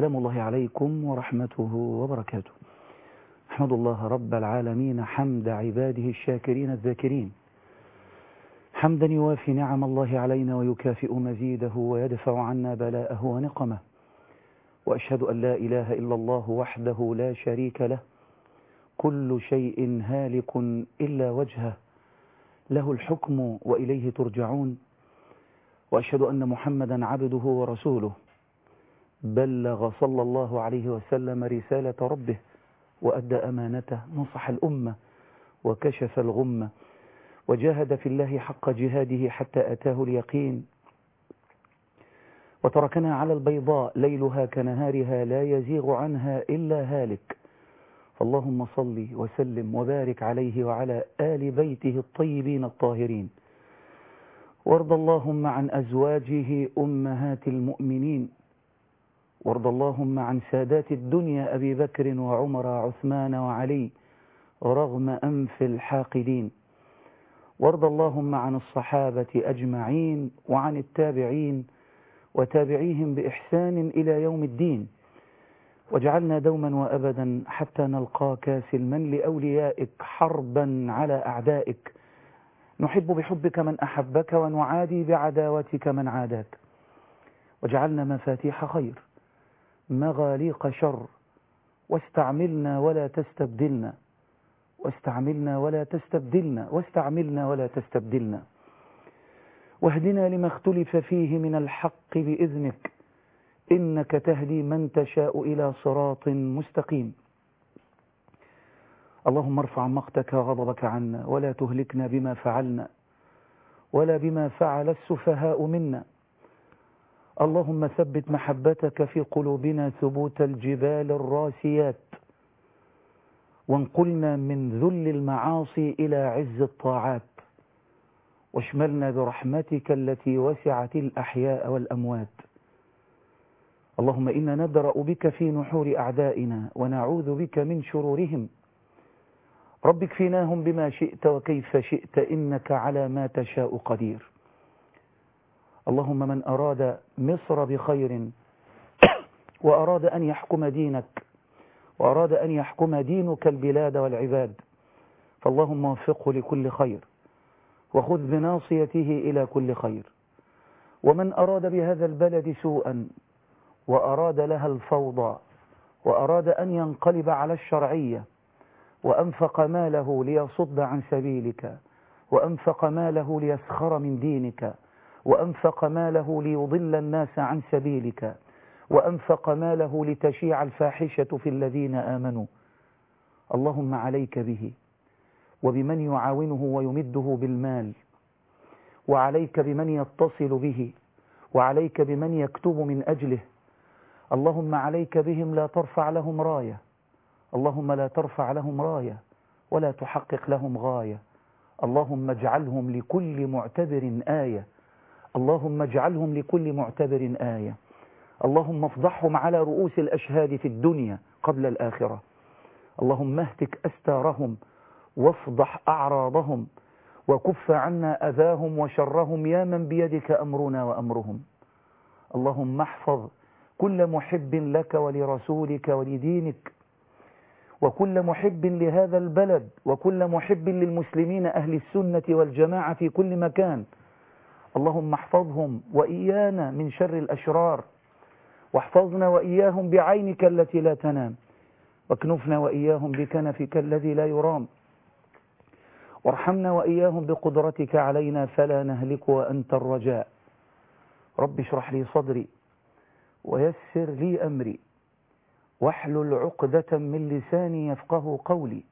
سلام الله عليكم ورحمته وبركاته أحمد الله رب العالمين حمد عباده الشاكرين الذاكرين حمدا يوافي نعم الله علينا ويكافئ مزيده ويدفع عنا بلاءه ونقمه وأشهد أن لا إله إلا الله وحده لا شريك له كل شيء هالك إلا وجهه له الحكم وإليه ترجعون وأشهد أن محمدا عبده ورسوله بلغ صلى الله عليه وسلم رسالة ربه وأدى أمانته نصح الأمة وكشف الغمة وجاهد في الله حق جهاده حتى أتاه اليقين وتركنا على البيضاء ليلها كنهارها لا يزيغ عنها إلا هالك فاللهم صل وسلم وبارك عليه وعلى آل بيته الطيبين الطاهرين وارض اللهم عن أزواجه أمهات المؤمنين وارض اللهم عن سادات الدنيا أبي بكر وعمر وعثمان وعلي رغم أنف الحاقدين وارض اللهم عن الصحابة أجمعين وعن التابعين وتابعيهم بإحسان إلى يوم الدين واجعلنا دوما وأبدا حتى نلقاك سلما لأوليائك حربا على أعدائك نحب بحبك من أحبك ونعادي بعداوتك من عاداك واجعلنا مفاتيح خير مغاليق شر واستعملنا ولا تستبدلنا واستعملنا ولا تستبدلنا واستعملنا ولا تستبدلنا واهدنا لما اختلف فيه من الحق بإذنك إنك تهدي من تشاء إلى صراط مستقيم اللهم ارفع مقتك وغضبك عنا ولا تهلكنا بما فعلنا ولا بما فعل السفهاء منا اللهم ثبت محبتك في قلوبنا ثبوت الجبال الراسيات وانقلنا من ذل المعاصي إلى عز الطاعات واشملنا برحمتك التي وسعت الأحياء والأموات اللهم إنا ندرأ بك في نحور أعدائنا ونعوذ بك من شرورهم رب اكفناهم بما شئت وكيف شئت إنك على ما تشاء قدير اللهم من أراد مصر بخير وأراد أن يحكم دينك وأراد أن يحكم دينك البلاد والعباد فاللهم وفقه لكل خير وخذ بناصيته إلى كل خير ومن أراد بهذا البلد سوءا وأراد لها الفوضى وأراد أن ينقلب على الشرعية وأنفق ماله ليصد عن سبيلك وأنفق ماله ليسخر من دينك وأنفق ماله ليضل الناس عن سبيلك وأنفق ماله لتشيع الفاحشة في الذين آمنوا اللهم عليك به وبمن يعاونه ويمده بالمال وعليك بمن يتصل به وعليك بمن يكتب من أجله اللهم عليك بهم لا ترفع لهم راية اللهم لا ترفع لهم راية ولا تحقق لهم غاية اللهم اجعلهم لكل معتبر آية اللهم اجعلهم لكل معتبر آية اللهم افضحهم على رؤوس الأشهاد في الدنيا قبل الآخرة اللهم اهتك أستارهم وافضح أعراضهم وكف عنا أذاهم وشرهم يا من بيدك أمرنا وأمرهم اللهم احفظ كل محب لك ولرسولك ولدينك وكل محب لهذا البلد وكل محب للمسلمين أهل السنة والجماعة في كل مكان اللهم احفظهم وإيانا من شر الأشرار واحفظنا وإياهم بعينك التي لا تنام واكنفنا وإياهم بكنفك الذي لا يرام وارحمنا وإياهم بقدرتك علينا فلا نهلك وأنت الرجاء رب اشرح لي صدري ويسر لي أمري واحلل عقدة من لساني يفقه قولي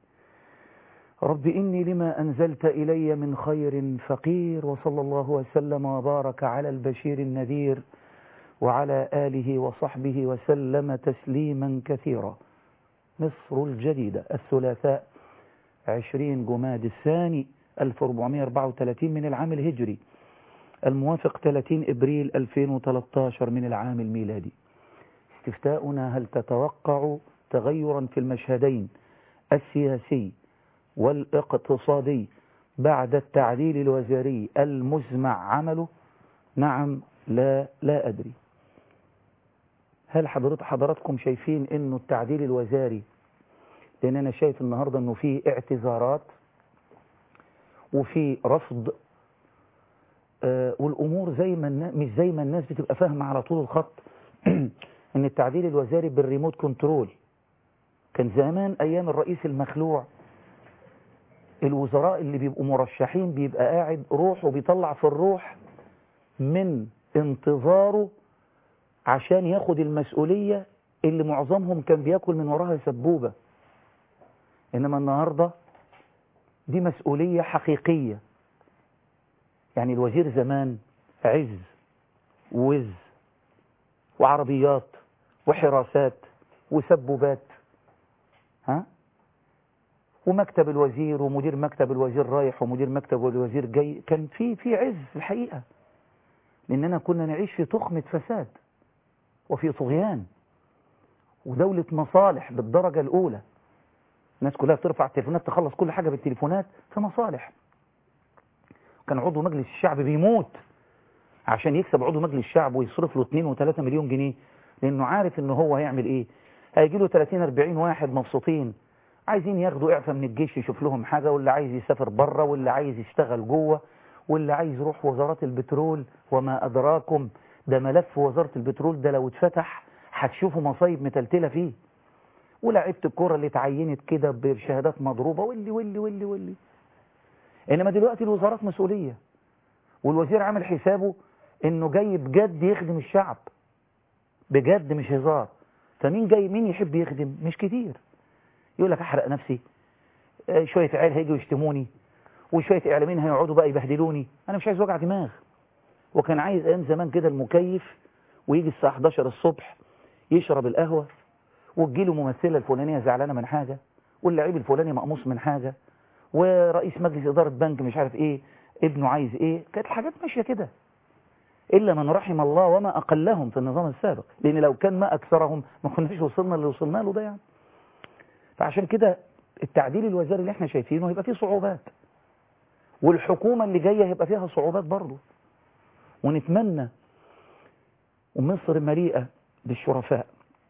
رب إني لما أنزلت إلي من خير فقير وصلى الله وسلم وبارك على البشير النذير وعلى آله وصحبه وسلم تسليما كثيرا مصر الجديدة الثلاثاء عشرين جماد الثاني 1434 من العام الهجري الموافق 30 إبريل 2013 من العام الميلادي استفتاؤنا هل تتوقع تغيرا في المشهدين السياسي والاقتصادي بعد التعديل الوزاري المزمع عمله نعم لا لا أدري هل حضرت حضراتكم شايفين انه التعديل الوزاري لان انا شايف النهاردة انه في اعتذارات وفي رفض آه والامور زي ما النا- مش زي ما الناس بتبقى فاهمة على طول الخط ان التعديل الوزاري بالريموت كنترول كان زمان ايام الرئيس المخلوع الوزراء اللي بيبقوا مرشحين بيبقى قاعد روحه بيطلع في الروح من انتظاره عشان ياخد المسؤولية اللي معظمهم كان بياكل من وراها سبوبة إنما النهاردة دي مسؤولية حقيقية يعني الوزير زمان عز وز وعربيات وحراسات وسبوبات ها ومكتب الوزير ومدير مكتب الوزير رايح ومدير مكتب الوزير جاي كان في في عز في الحقيقة لأننا كنا نعيش في تخمة فساد وفي طغيان ودولة مصالح بالدرجة الأولى الناس كلها بترفع التليفونات تخلص كل حاجة بالتليفونات في مصالح كان عضو مجلس الشعب بيموت عشان يكسب عضو مجلس الشعب ويصرف له 2 و3 مليون جنيه لأنه عارف إنه هو هيعمل إيه هيجي له 30 40 واحد مبسوطين عايزين ياخدوا إعفاء من الجيش يشوف لهم حاجة واللي عايز يسافر بره واللي عايز يشتغل جوه واللي عايز يروح وزارات البترول وما أدراكم ده ملف وزارة البترول ده لو اتفتح هتشوفوا مصايب متلتلة فيه ولاعيبة الكرة اللي اتعينت كده بشهادات مضروبة واللي واللي واللي واللي إنما دلوقتي الوزارات مسؤولية والوزير عامل حسابه إنه جاي بجد يخدم الشعب بجد مش هزار فمين جاي مين يحب يخدم مش كتير يقول لك أحرق نفسي آه، شوية عيال هيجوا يشتموني وشوية إعلاميين هيقعدوا بقى يبهدلوني أنا مش عايز وجع دماغ وكان عايز أيام زمان كده المكيف ويجي الساعة 11 الصبح يشرب القهوة وتجيله ممثلة الفلانية زعلانة من حاجة واللعيب الفلاني مقموص من حاجة ورئيس مجلس إدارة بنك مش عارف إيه ابنه عايز إيه كانت الحاجات ماشية كده إلا من رحم الله وما أقلهم في النظام السابق لأن لو كان ما أكثرهم ما كناش وصلنا اللي وصلنا له ده يعني فعشان كده التعديل الوزاري اللي احنا شايفينه هيبقى فيه صعوبات والحكومة اللي جاية هيبقى فيها صعوبات برضه ونتمنى ومصر مليئة بالشرفاء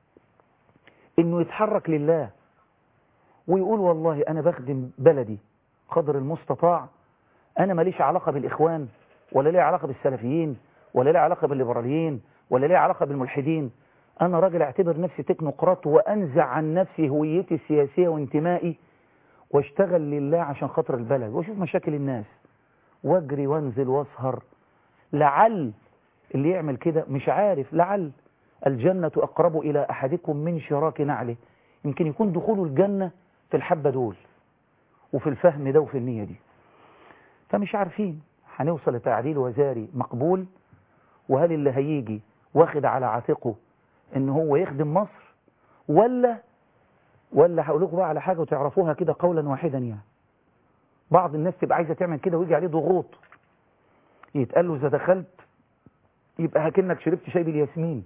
انه يتحرك لله ويقول والله انا بخدم بلدي قدر المستطاع انا ماليش علاقة بالاخوان ولا ليه علاقة بالسلفيين ولا ليه علاقة بالليبراليين ولا ليه علاقة بالملحدين انا راجل اعتبر نفسي تكنوقراط وانزع عن نفسي هويتي السياسية وانتمائي واشتغل لله عشان خاطر البلد واشوف مشاكل الناس واجري وانزل واسهر لعل اللي يعمل كده مش عارف لعل الجنة أقرب إلى أحدكم من شراك نعله يمكن يكون دخوله الجنة في الحبة دول وفي الفهم ده وفي النية دي فمش عارفين هنوصل لتعديل وزاري مقبول وهل اللي هيجي واخد على عاتقه ان هو يخدم مصر ولا ولا هقول لكم بقى على حاجة وتعرفوها كده قولا واحدا يعني بعض الناس تبقى عايزة تعمل كده ويجي عليه ضغوط يتقال له إذا دخلت يبقى هكنك شربت شاي بالياسمين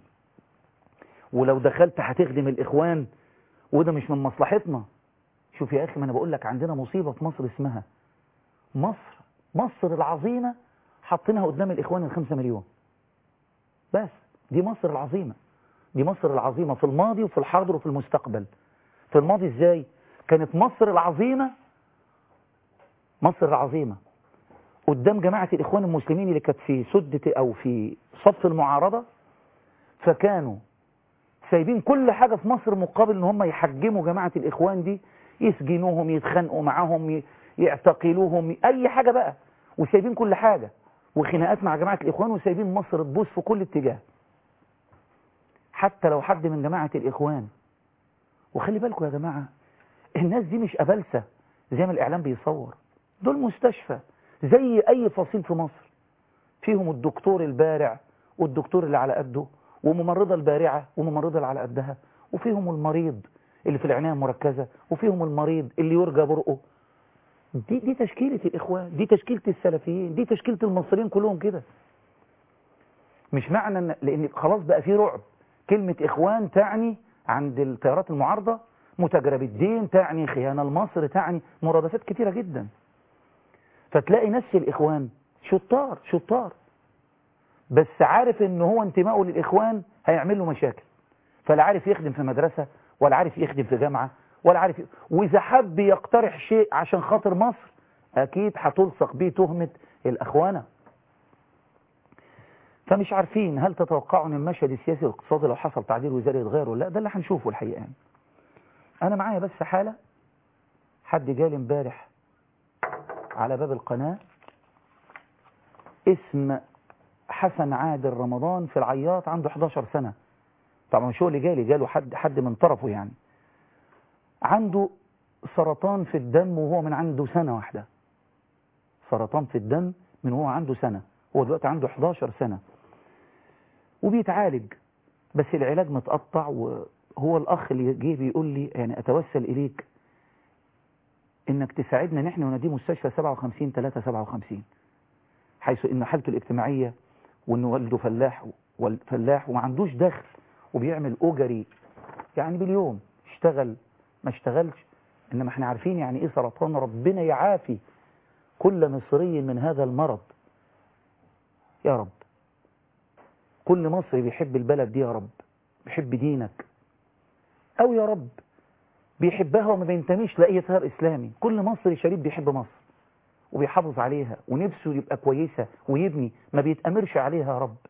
ولو دخلت هتخدم الإخوان وده مش من مصلحتنا شوف يا أخي ما أنا بقول لك عندنا مصيبة في مصر اسمها مصر مصر العظيمة حاطينها قدام الإخوان الخمسة مليون بس دي مصر العظيمة دي مصر العظيمة في الماضي وفي الحاضر وفي المستقبل في الماضي ازاي كانت مصر العظيمة مصر العظيمة قدام جماعة الإخوان المسلمين اللي كانت في سدة أو في صف المعارضة فكانوا سايبين كل حاجة في مصر مقابل ان هم يحجموا جماعة الإخوان دي يسجنوهم يتخانقوا معاهم ي- يعتقلوهم أي حاجة بقى وسايبين كل حاجة وخناقات مع جماعة الإخوان وسايبين مصر تبوس في كل اتجاه حتى لو حد من جماعة الإخوان وخلي بالكم يا جماعة الناس دي مش أبلسة زي ما الإعلام بيصور دول مستشفى زي أي فصيل في مصر فيهم الدكتور البارع والدكتور اللي على قده وممرضة البارعة وممرضة اللي على قدها وفيهم المريض اللي في العناية المركزة وفيهم المريض اللي يرجى برقه دي دي تشكيلة الإخوان دي تشكيلة السلفيين دي تشكيلة المصريين كلهم كده مش معنى ان لان خلاص بقى في رعب كلمة إخوان تعني عند التيارات المعارضة متجرب الدين تعني خيانة لمصر تعني مرادفات كتيرة جدا فتلاقي نفس الإخوان شطار شطار بس عارف ان هو انتمائه للإخوان هيعمل له مشاكل فلا عارف يخدم في مدرسة ولا عارف يخدم في جامعة ولا عارف ي... وإذا حب يقترح شيء عشان خاطر مصر أكيد هتلصق بيه تهمة الأخوانة فمش عارفين هل تتوقعوا ان المشهد السياسي والاقتصادي لو حصل تعديل وزاري يتغير ولا لا ده اللي هنشوفه الحقيقة يعني أنا معايا بس حالة حد جالي امبارح على باب القناة اسم حسن عادل رمضان في العياط عنده 11 سنة طبعا مش هو اللي جالي جاله حد حد من طرفه يعني عنده سرطان في الدم وهو من عنده سنة واحدة سرطان في الدم من هو عنده سنة هو دلوقتي عنده 11 سنة وبيتعالج بس العلاج متقطع وهو الأخ اللي جه بيقول لي يعني أتوسل إليك إنك تساعدنا نحن ونديه مستشفى 57 3 57 حيث إن حالته الاجتماعية وإن والده فلاح فلاح وما عندوش دخل وبيعمل أجري يعني باليوم اشتغل ما اشتغلش إنما احنا عارفين يعني إيه سرطان ربنا يعافي كل مصري من هذا المرض يا رب كل مصري بيحب البلد دي يا رب بيحب دينك أو يا رب بيحبها وما بينتميش لأي تيار إسلامي كل مصري شريف بيحب مصر وبيحافظ عليها ونفسه يبقى كويسة ويبني ما بيتأمرش عليها يا رب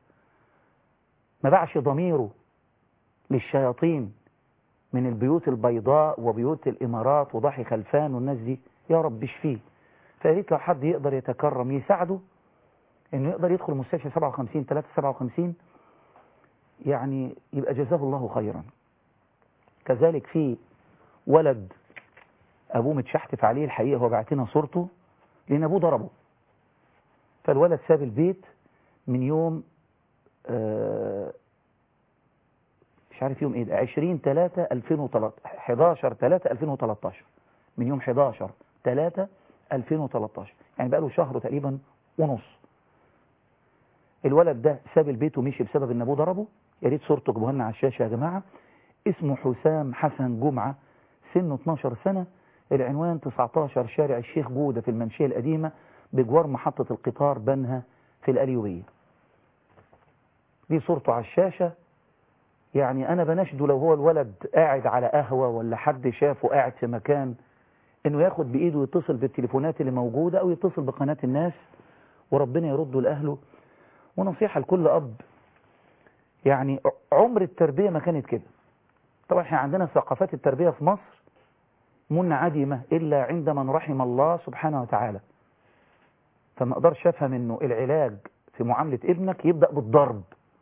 ما باعش ضميره للشياطين من البيوت البيضاء وبيوت الإمارات وضحي خلفان والناس دي يا رب اشفيه فقالت لو حد يقدر يتكرم يساعده انه يقدر يدخل مستشفى 57 3 57 يعني يبقى جزاه الله خيرا كذلك في ولد ابوه متشحتف عليه الحقيقه هو بعتنا صورته لان ابوه ضربه فالولد ساب البيت من يوم آه مش عارف يوم ايه ده 20 3 2013 11 3 2013 من يوم 11 3 2013 يعني بقى له شهر تقريبا ونص الولد ده ساب البيت ومشي بسبب ان ابوه ضربه يا ريت صورته تجيبوها لنا على الشاشه يا جماعه اسمه حسام حسن جمعه سنه 12 سنه العنوان 19 شارع الشيخ جوده في المنشيه القديمه بجوار محطه القطار بنها في القليوبيه دي صورته على الشاشه يعني انا بناشده لو هو الولد قاعد على قهوه ولا حد شافه قاعد في مكان انه ياخد بايده ويتصل بالتليفونات اللي موجوده او يتصل بقناه الناس وربنا يرده لاهله ونصيحة لكل أب يعني عمر التربية ما كانت كده طبعا احنا عندنا ثقافات التربية في مصر منعدمة إلا عند من رحم الله سبحانه وتعالى فما أقدرش أفهم إنه العلاج في معاملة ابنك يبدأ بالضرب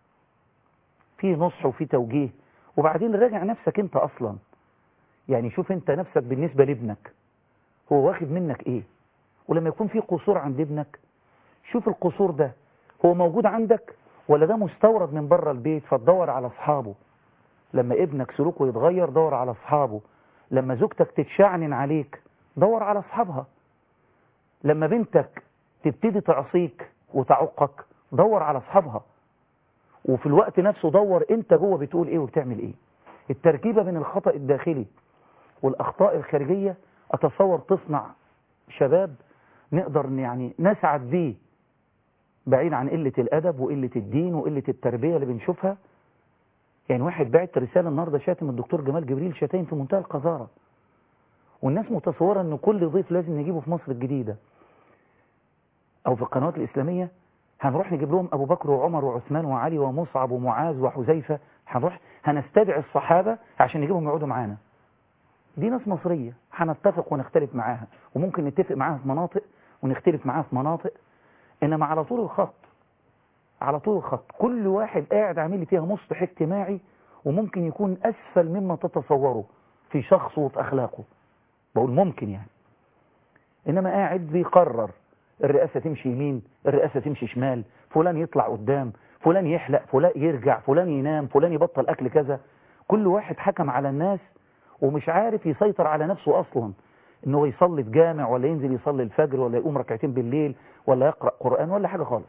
في نصح وفي توجيه وبعدين راجع نفسك أنت أصلا يعني شوف أنت نفسك بالنسبة لابنك هو واخد منك إيه ولما يكون في قصور عند ابنك شوف القصور ده هو موجود عندك ولا ده مستورد من بره البيت فتدور على اصحابه لما ابنك سلوكه يتغير دور على اصحابه لما زوجتك تتشعنن عليك دور على اصحابها لما بنتك تبتدي تعصيك وتعقك دور على اصحابها وفي الوقت نفسه دور انت جوه بتقول ايه وبتعمل ايه التركيبة بين الخطأ الداخلي والاخطاء الخارجية اتصور تصنع شباب نقدر يعني نسعد بيه بعيد عن قلة الأدب وقلة الدين وقلة التربية اللي بنشوفها يعني واحد بعت رسالة النهاردة شاتم الدكتور جمال جبريل شتايم في منتهى القذارة والناس متصورة ان كل ضيف لازم نجيبه في مصر الجديدة او في القنوات الإسلامية هنروح نجيب لهم أبو بكر وعمر وعثمان وعلي ومصعب ومعاذ وحذيفة هنروح هنستدعي الصحابة عشان نجيبهم يقعدوا معانا دي ناس مصرية هنتفق ونختلف معاها وممكن نتفق معاها في مناطق ونختلف معاها في مناطق إنما على طول الخط على طول الخط كل واحد قاعد عامل لي فيها مصلح اجتماعي وممكن يكون أسفل مما تتصوره في شخصه وفي أخلاقه بقول ممكن يعني إنما قاعد بيقرر الرئاسة تمشي يمين الرئاسة تمشي شمال فلان يطلع قدام فلان يحلق فلان يرجع فلان ينام فلان يبطل أكل كذا كل واحد حكم على الناس ومش عارف يسيطر على نفسه أصلا إنه يصلي في جامع ولا ينزل يصلي الفجر ولا يقوم ركعتين بالليل ولا يقرأ قرآن ولا حاجة خالص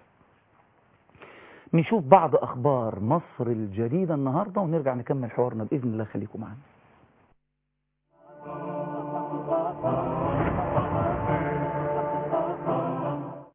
نشوف بعض أخبار مصر الجديدة النهاردة ونرجع نكمل حوارنا بإذن الله خليكم معنا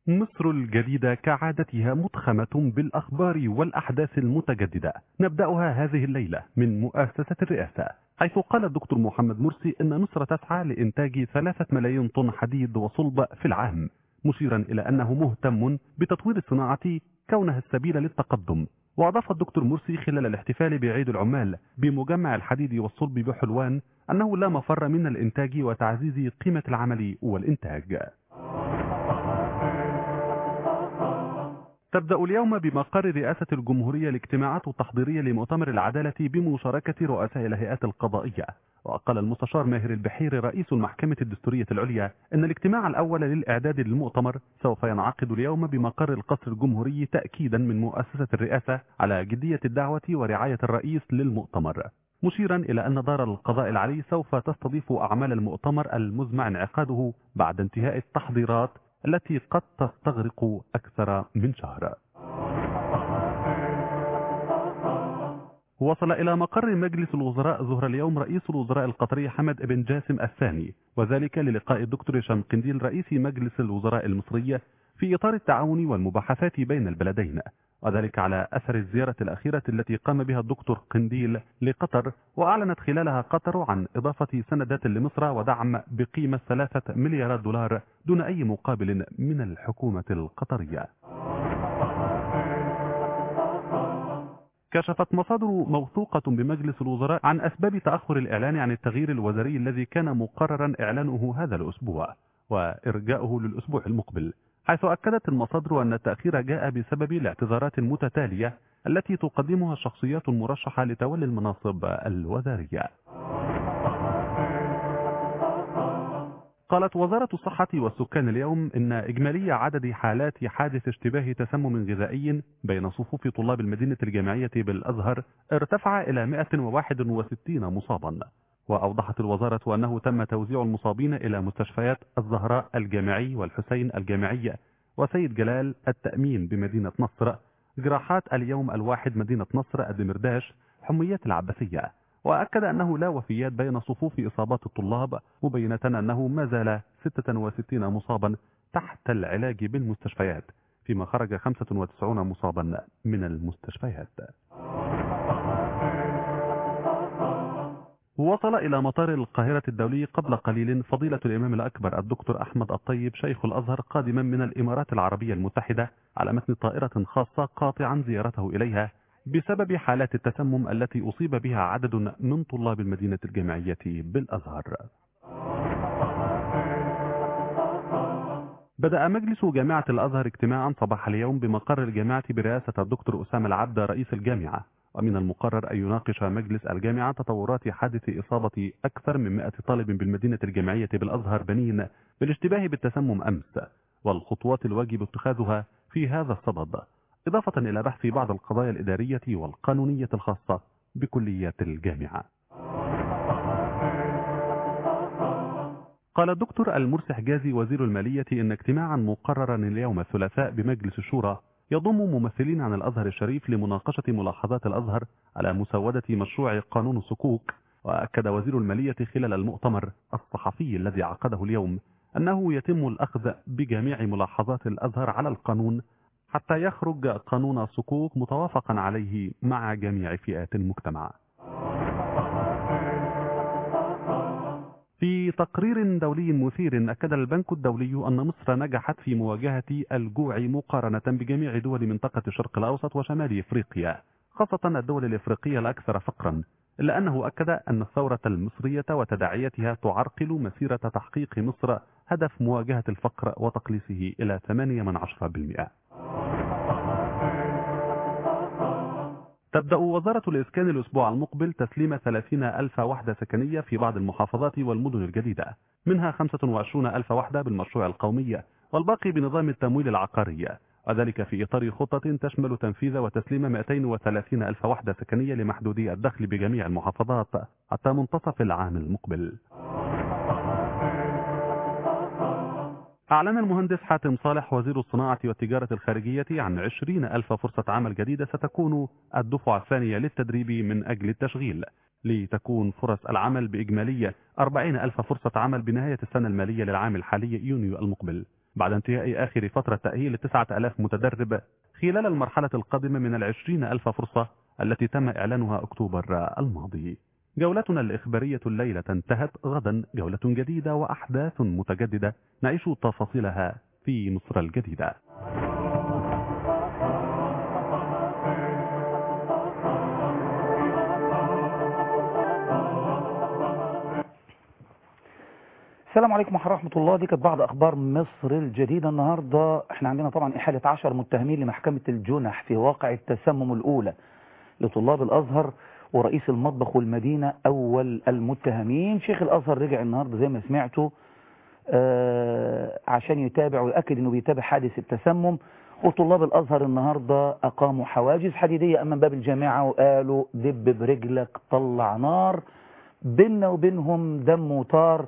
مصر الجديدة كعادتها متخمة بالأخبار والأحداث المتجددة نبدأها هذه الليلة من مؤسسة الرئاسة حيث قال الدكتور محمد مرسي أن مصر تسعى لإنتاج ثلاثة ملايين طن حديد وصلب في العام مشيرا إلى أنه مهتم بتطوير الصناعة كونها السبيل للتقدم وأضاف الدكتور مرسي خلال الاحتفال بعيد العمال بمجمع الحديد والصلب بحلوان أنه لا مفر من الإنتاج وتعزيز قيمة العمل والإنتاج تبدأ اليوم بمقر رئاسة الجمهورية الاجتماعات التحضيرية لمؤتمر العدالة بمشاركة رؤساء الهيئات القضائية وقال المستشار ماهر البحير رئيس المحكمة الدستورية العليا أن الاجتماع الأول للإعداد للمؤتمر سوف ينعقد اليوم بمقر القصر الجمهوري تأكيدا من مؤسسة الرئاسة على جدية الدعوة ورعاية الرئيس للمؤتمر مشيرا إلى أن دار القضاء العلي سوف تستضيف أعمال المؤتمر المزمع انعقاده بعد انتهاء التحضيرات التي قد تستغرق أكثر من شهر وصل إلى مقر مجلس الوزراء ظهر اليوم رئيس الوزراء القطري حمد بن جاسم الثاني وذلك للقاء الدكتور هشام قنديل رئيس مجلس الوزراء المصري في إطار التعاون والمباحثات بين البلدين وذلك على أثر الزيارة الأخيرة التي قام بها الدكتور قنديل لقطر وأعلنت خلالها قطر عن إضافة سندات لمصر ودعم بقيمة ثلاثة مليارات دولار دون أي مقابل من الحكومة القطرية كشفت مصادر موثوقة بمجلس الوزراء عن أسباب تأخر الإعلان عن التغيير الوزاري الذي كان مقررا إعلانه هذا الأسبوع وإرجاؤه للأسبوع المقبل حيث أكدت المصادر أن التأخير جاء بسبب الاعتذارات المتتالية التي تقدمها الشخصيات المرشحة لتولي المناصب الوزارية قالت وزارة الصحة والسكان اليوم إن إجمالي عدد حالات حادث اشتباه تسمم غذائي بين صفوف طلاب المدينة الجامعية بالأزهر ارتفع إلى 161 مصابا وأوضحت الوزارة أنه تم توزيع المصابين إلى مستشفيات الزهراء الجامعي والحسين الجامعي وسيد جلال التأمين بمدينة نصر جراحات اليوم الواحد مدينة نصر الدمرداش حميات العباسية وأكد أنه لا وفيات بين صفوف إصابات الطلاب مبينة أنه ما زال 66 مصابا تحت العلاج بالمستشفيات فيما خرج 95 مصابا من المستشفيات وصل إلى مطار القاهرة الدولي قبل قليل فضيلة الإمام الأكبر الدكتور أحمد الطيب شيخ الأزهر قادما من الإمارات العربية المتحدة على متن طائرة خاصة قاطعا زيارته إليها بسبب حالات التسمم التي أصيب بها عدد من طلاب المدينة الجامعية بالأزهر بدأ مجلس جامعة الأزهر اجتماعا صباح اليوم بمقر الجامعة برئاسة الدكتور أسامة العبد رئيس الجامعة ومن المقرر أن يناقش مجلس الجامعة تطورات حادث إصابة أكثر من 100 طالب بالمدينة الجامعية بالأزهر بنين بالاشتباه بالتسمم أمس والخطوات الواجب اتخاذها في هذا الصدد إضافة إلى بحث بعض القضايا الإدارية والقانونية الخاصة بكليات الجامعة قال الدكتور المرسي حجازي وزير المالية إن اجتماعا مقررا اليوم الثلاثاء بمجلس الشورى يضم ممثلين عن الأزهر الشريف لمناقشة ملاحظات الأزهر على مسودة مشروع قانون الصكوك وأكد وزير المالية خلال المؤتمر الصحفي الذي عقده اليوم أنه يتم الأخذ بجميع ملاحظات الأزهر على القانون حتى يخرج قانون الصكوك متوافقا عليه مع جميع فئات المجتمع في تقرير دولي مثير أكد البنك الدولي أن مصر نجحت في مواجهة الجوع مقارنة بجميع دول منطقة الشرق الأوسط وشمال إفريقيا خاصة الدول الإفريقية الأكثر فقرا إلا أنه أكد أن الثورة المصرية وتداعياتها تعرقل مسيرة تحقيق مصر هدف مواجهة الفقر وتقليصه إلى 8 من 10%. تبدأ وزارة الإسكان الأسبوع المقبل تسليم 30 ألف وحدة سكنية في بعض المحافظات والمدن الجديدة منها 25 ألف وحدة بالمشروع القومي والباقي بنظام التمويل العقاري وذلك في إطار خطة تشمل تنفيذ وتسليم 230 ألف وحدة سكنية لمحدودي الدخل بجميع المحافظات حتى منتصف العام المقبل أعلن المهندس حاتم صالح وزير الصناعة والتجارة الخارجية عن 20 ألف فرصة عمل جديدة ستكون الدفعة الثانية للتدريب من أجل التشغيل لتكون فرص العمل بإجمالية 40 ألف فرصة عمل بنهاية السنة المالية للعام الحالي يونيو المقبل بعد انتهاء آخر فترة تأهيل 9000 متدرب خلال المرحلة القادمة من العشرين ألف فرصة التي تم إعلانها أكتوبر الماضي جولتنا الإخبارية الليلة انتهت غدا جولة جديدة وأحداث متجددة نعيش تفاصيلها في مصر الجديدة السلام عليكم ورحمة الله دي كانت بعض أخبار مصر الجديدة النهاردة احنا عندنا طبعا إحالة عشر متهمين لمحكمة الجنح في واقع التسمم الأولى لطلاب الأزهر ورئيس المطبخ والمدينة أول المتهمين شيخ الأزهر رجع النهاردة زي ما سمعتوا آه عشان يتابع ويأكد أنه بيتابع حادث التسمم وطلاب الأزهر النهاردة أقاموا حواجز حديدية أمام باب الجامعة وقالوا دب برجلك طلع نار بيننا وبينهم دم وطار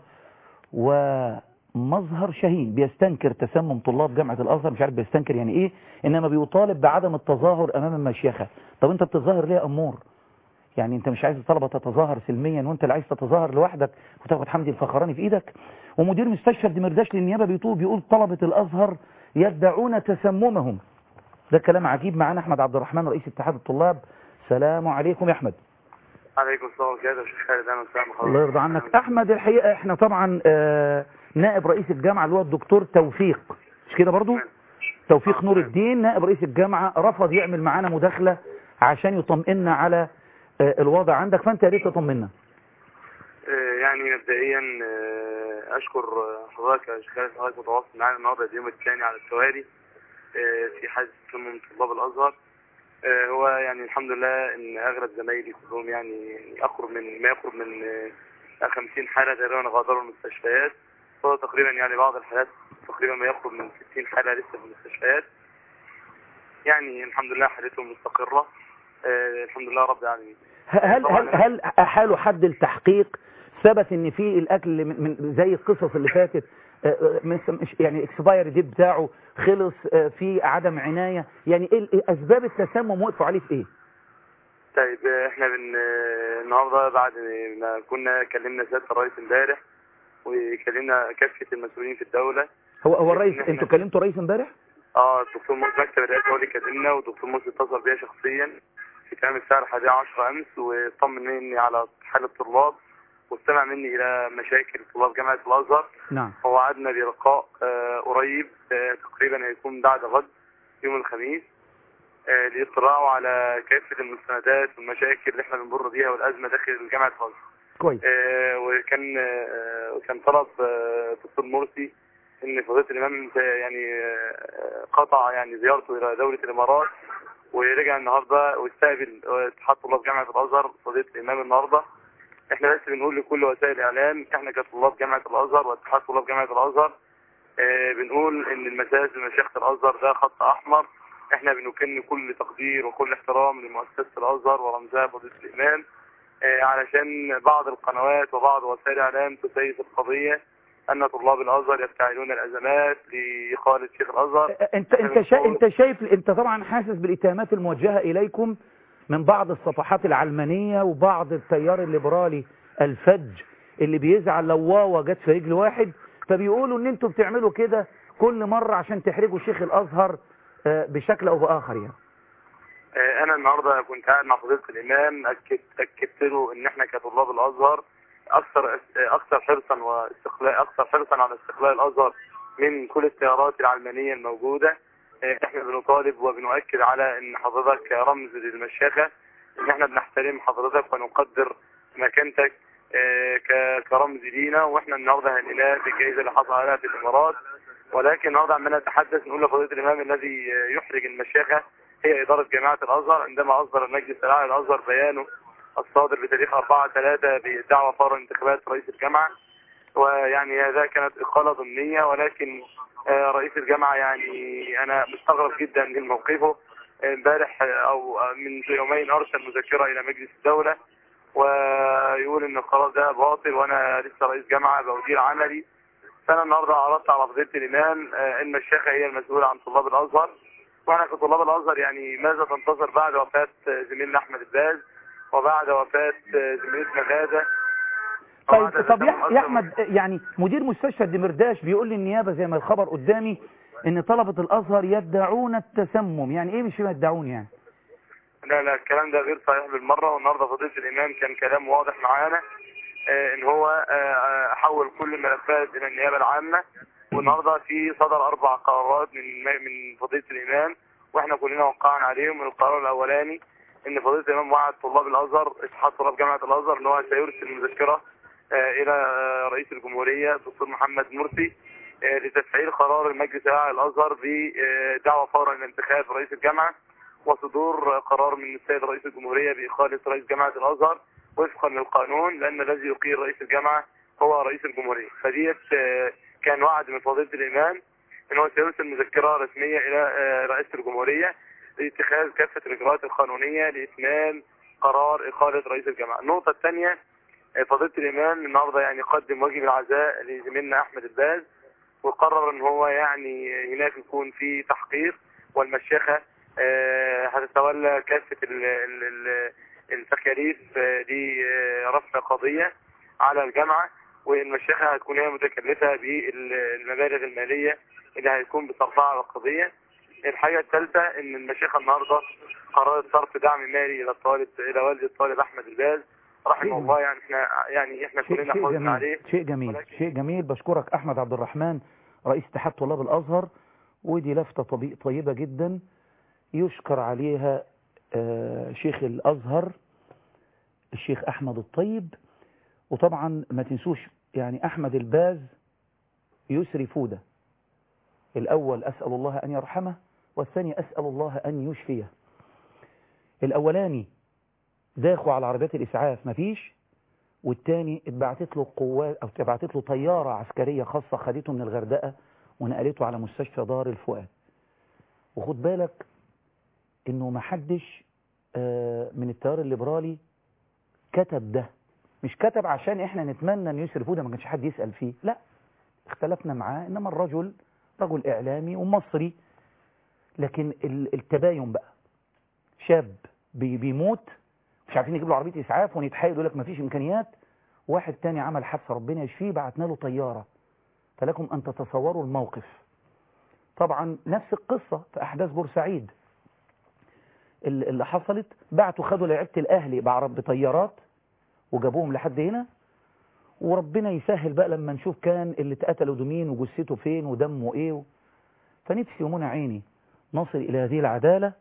ومظهر شهين بيستنكر تسمم طلاب جامعة الأزهر مش عارف بيستنكر يعني إيه إنما بيطالب بعدم التظاهر أمام المشيخة طب أنت بتظاهر ليه يا أمور يعني أنت مش عايز الطلبة تتظاهر سلميا وأنت اللي عايز تتظاهر لوحدك وتاخد حمدي الفخراني في إيدك ومدير مستشفى دمرداش للنيابة بيطول بيقول طلبة الأزهر يدعون تسممهم ده كلام عجيب معانا أحمد عبد الرحمن رئيس اتحاد الطلاب سلام عليكم يا أحمد عليكم السلام كده يا شيخ خالد اهلا وسهلا الله يرضى عنك احمد الحقيقه احنا طبعا آه نائب رئيس الجامعه اللي هو الدكتور توفيق مش كده برضو توفيق نور الدين نائب رئيس الجامعه رفض يعمل معانا مداخله عشان يطمئننا على آه الوضع عندك فانت يا ريت تطمنا يعني مبدئيا اشكر حضرتك يا شيخ خالد حضرتك متواصل معانا النهارده اليوم الثاني على التوالي في حادث تسمم طلاب الازهر هو يعني الحمد لله ان اغلب زمايلي كلهم يعني اقرب من ما يقرب من 50 حاله تقريبا غادروا المستشفيات فهو تقريبا يعني بعض الحالات تقريبا ما يقرب من 60 حاله لسه في المستشفيات يعني الحمد لله حالتهم مستقره الحمد لله رب العالمين هل هل هل احالوا حد التحقيق ثبت ان في الاكل من, من زي القصص اللي فاتت مش يعني اكسباير دي بتاعه خلص في عدم عناية يعني ايه اسباب التسمم وقفوا عليه في ايه طيب احنا بن النهارده بعد ما كنا كلمنا سياده الرئيس امبارح وكلمنا كافه المسؤولين في الدوله هو هو الرئيس انتوا كلمتوا الرئيس امبارح اه الدكتور مرسي مكتب الرئاسه هو اللي كلمنا والدكتور مرسي اتصل بيا شخصيا في تمام الساعه 11 امس وطمن مني على حال الطلاب واستمع مني الى مشاكل طلاب جامعه الازهر نعم ووعدنا بلقاء آه قريب آه تقريبا هيكون بعد غد يوم الخميس آه للاطلاع على كافه المستندات والمشاكل اللي احنا بنمر بيها والازمه داخل جامعه الازهر كويس وكان وكان طلب الدكتور مرسي ان فضيله الامام يعني قطع يعني زيارته الى دوله الامارات ورجع النهارده واستقبل اتحاد طلاب جامعه الازهر فضيله الامام النهارده احنا بس بنقول لكل وسائل الاعلام احنا كطلاب جامعه الازهر واتحاد طلاب جامعه الازهر اه بنقول ان المساجد ومشيخه الازهر ده خط احمر احنا بنكن كل تقدير وكل احترام لمؤسسه الازهر ورمزها فضيله الامام اه علشان بعض القنوات وبعض وسائل الاعلام تسيس القضيه ان طلاب الازهر يفتعلون الازمات لاقاله شيخ الازهر انت انت شا... انت شايف انت طبعا حاسس بالاتهامات الموجهه اليكم من بعض الصفحات العلمانية وبعض التيار الليبرالي الفج اللي بيزعل لو واوا جت في رجل واحد فبيقولوا ان انتوا بتعملوا كده كل مرة عشان تحرجوا شيخ الازهر بشكل او باخر يعني انا النهاردة كنت قاعد مع فضيلة الامام اكدت اكدت له ان احنا كطلاب الازهر اكثر اكثر حرصا واستقلال اكثر حرصا على استقلال الازهر من كل التيارات العلمانية الموجودة احنا بنطالب وبنؤكد على ان حضرتك رمز للمشيخة ان احنا بنحترم حضرتك ونقدر مكانتك كرمز لينا واحنا النهارده هنلاقي بالجائزة اللي حصل عليها في الامارات ولكن النهارده عمالنا نتحدث نقول لفضيلة الامام الذي يحرج المشيخة هي ادارة جامعة الازهر عندما اصدر المجلس الاعلى للازهر بيانه الصادر بتاريخ 4 3 بدعوى فور انتخابات رئيس الجامعة ويعني هذا كانت اقالة ضمنية ولكن رئيس الجامعة يعني انا مستغرب جدا من موقفه امبارح او من يومين ارسل مذكرة الى مجلس الدولة ويقول ان القرار ده باطل وانا لسه رئيس جامعة بودير عملي فانا النهارده عرضت على فضيلة الامام ان الشيخة هي المسؤولة عن طلاب الازهر واحنا كطلاب الازهر يعني ماذا تنتظر بعد وفاة زميلنا احمد الباز وبعد وفاة زميلتنا غادة طيب وهذا طب يا تسمم يا أكثر احمد يعني مدير مستشفى الدمرداش بيقول لي النيابه زي ما الخبر قدامي ان طلبه الازهر يدعون التسمم يعني ايه مش يدعون يعني لا لا الكلام ده غير صحيح بالمرة والنهاردة فضيلة الإمام كان كلام واضح معانا آه، إن هو آه، آه، حول كل الملفات إلى النيابة العامة والنهاردة في صدر أربع قرارات من من فضيلة الإمام وإحنا كلنا وقعنا عليهم القرار الأولاني إن فضيلة الإمام وعد طلاب الأزهر اتحاد طلاب جامعة الأزهر إن هو سيرسل مذكرة آه، إلى آه، رئيس الجمهورية الدكتور محمد مرسي آه، لتفعيل قرار المجلس الأعلى للأزهر بدعوة فورا لانتخاب رئيس الجامعة وصدور قرار من السيد رئيس الجمهورية بإقالة رئيس جامعة الأزهر وفقا للقانون لأن الذي يقيل رئيس الجامعة هو رئيس الجمهورية فديت آه، كان وعد من فضيلة الإمام أن هو سيرسل مذكرة رسمية إلى آه، رئيس الجمهورية لاتخاذ كافة الإجراءات القانونية لإتمام قرار إقالة رئيس الجامعة النقطة الثانية آه، فضيلة الإمام النهاردة يعني قدم واجب العزاء لزميلنا أحمد الباز وقرر ان هو يعني هناك يكون في تحقيق والمشيخة آه، هتتولى كافة ال- ال- ال- التكاليف آه، لرفع قضية على الجامعة والمشيخة هتكون هي متكلفة بالمبالغ المالية اللي هيكون بصرفها على القضية الحاجة الثالثة ان المشيخة النهاردة قررت صرف دعم مالي الى الطالب الى والد الطالب احمد الباز رحمه الله يعني احنا يعني احنا شيء, كلنا شيء حزنا عليه جميل شيء جميل ولكن- شيء جميل بشكرك احمد عبد الرحمن رئيس اتحاد طلاب الازهر ودي لفتة طبي- طيبة جدا يشكر عليها آه، شيخ الازهر الشيخ احمد الطيب وطبعا ما تنسوش يعني احمد الباز يسري فودة الاول اسأل الله ان يرحمه والثاني اسأل الله ان يشفيه الاولاني داخوا على عربيات الاسعاف مفيش والتاني اتبعتت له قوات او اتبعتت له طياره عسكريه خاصه خدته من الغردقه ونقلته على مستشفى دار الفؤاد وخد بالك انه ما حدش آه، من التيار الليبرالي كتب ده مش كتب عشان احنا نتمنى ان يسري فوده ما كانش حد يسال فيه لا اختلفنا معاه انما الرجل رجل اعلامي ومصري لكن ال- التباين بقى شاب بي- بيموت مش عارفين يجيب له عربيه اسعاف ونتحايل يقول لك مفيش امكانيات واحد تاني عمل حادثه ربنا يشفيه بعتنا له طياره فلكم ان تتصوروا الموقف طبعا نفس القصه في احداث بورسعيد ال- اللي حصلت بعتوا خدوا لعيبه الاهلي بعرب بطيارات وجابوهم لحد هنا وربنا يسهل بقى لما نشوف كان اللي اتقتلوا ده مين وجثته فين ودمه ايه و... فنفسي ومنى عيني نصل الى هذه العداله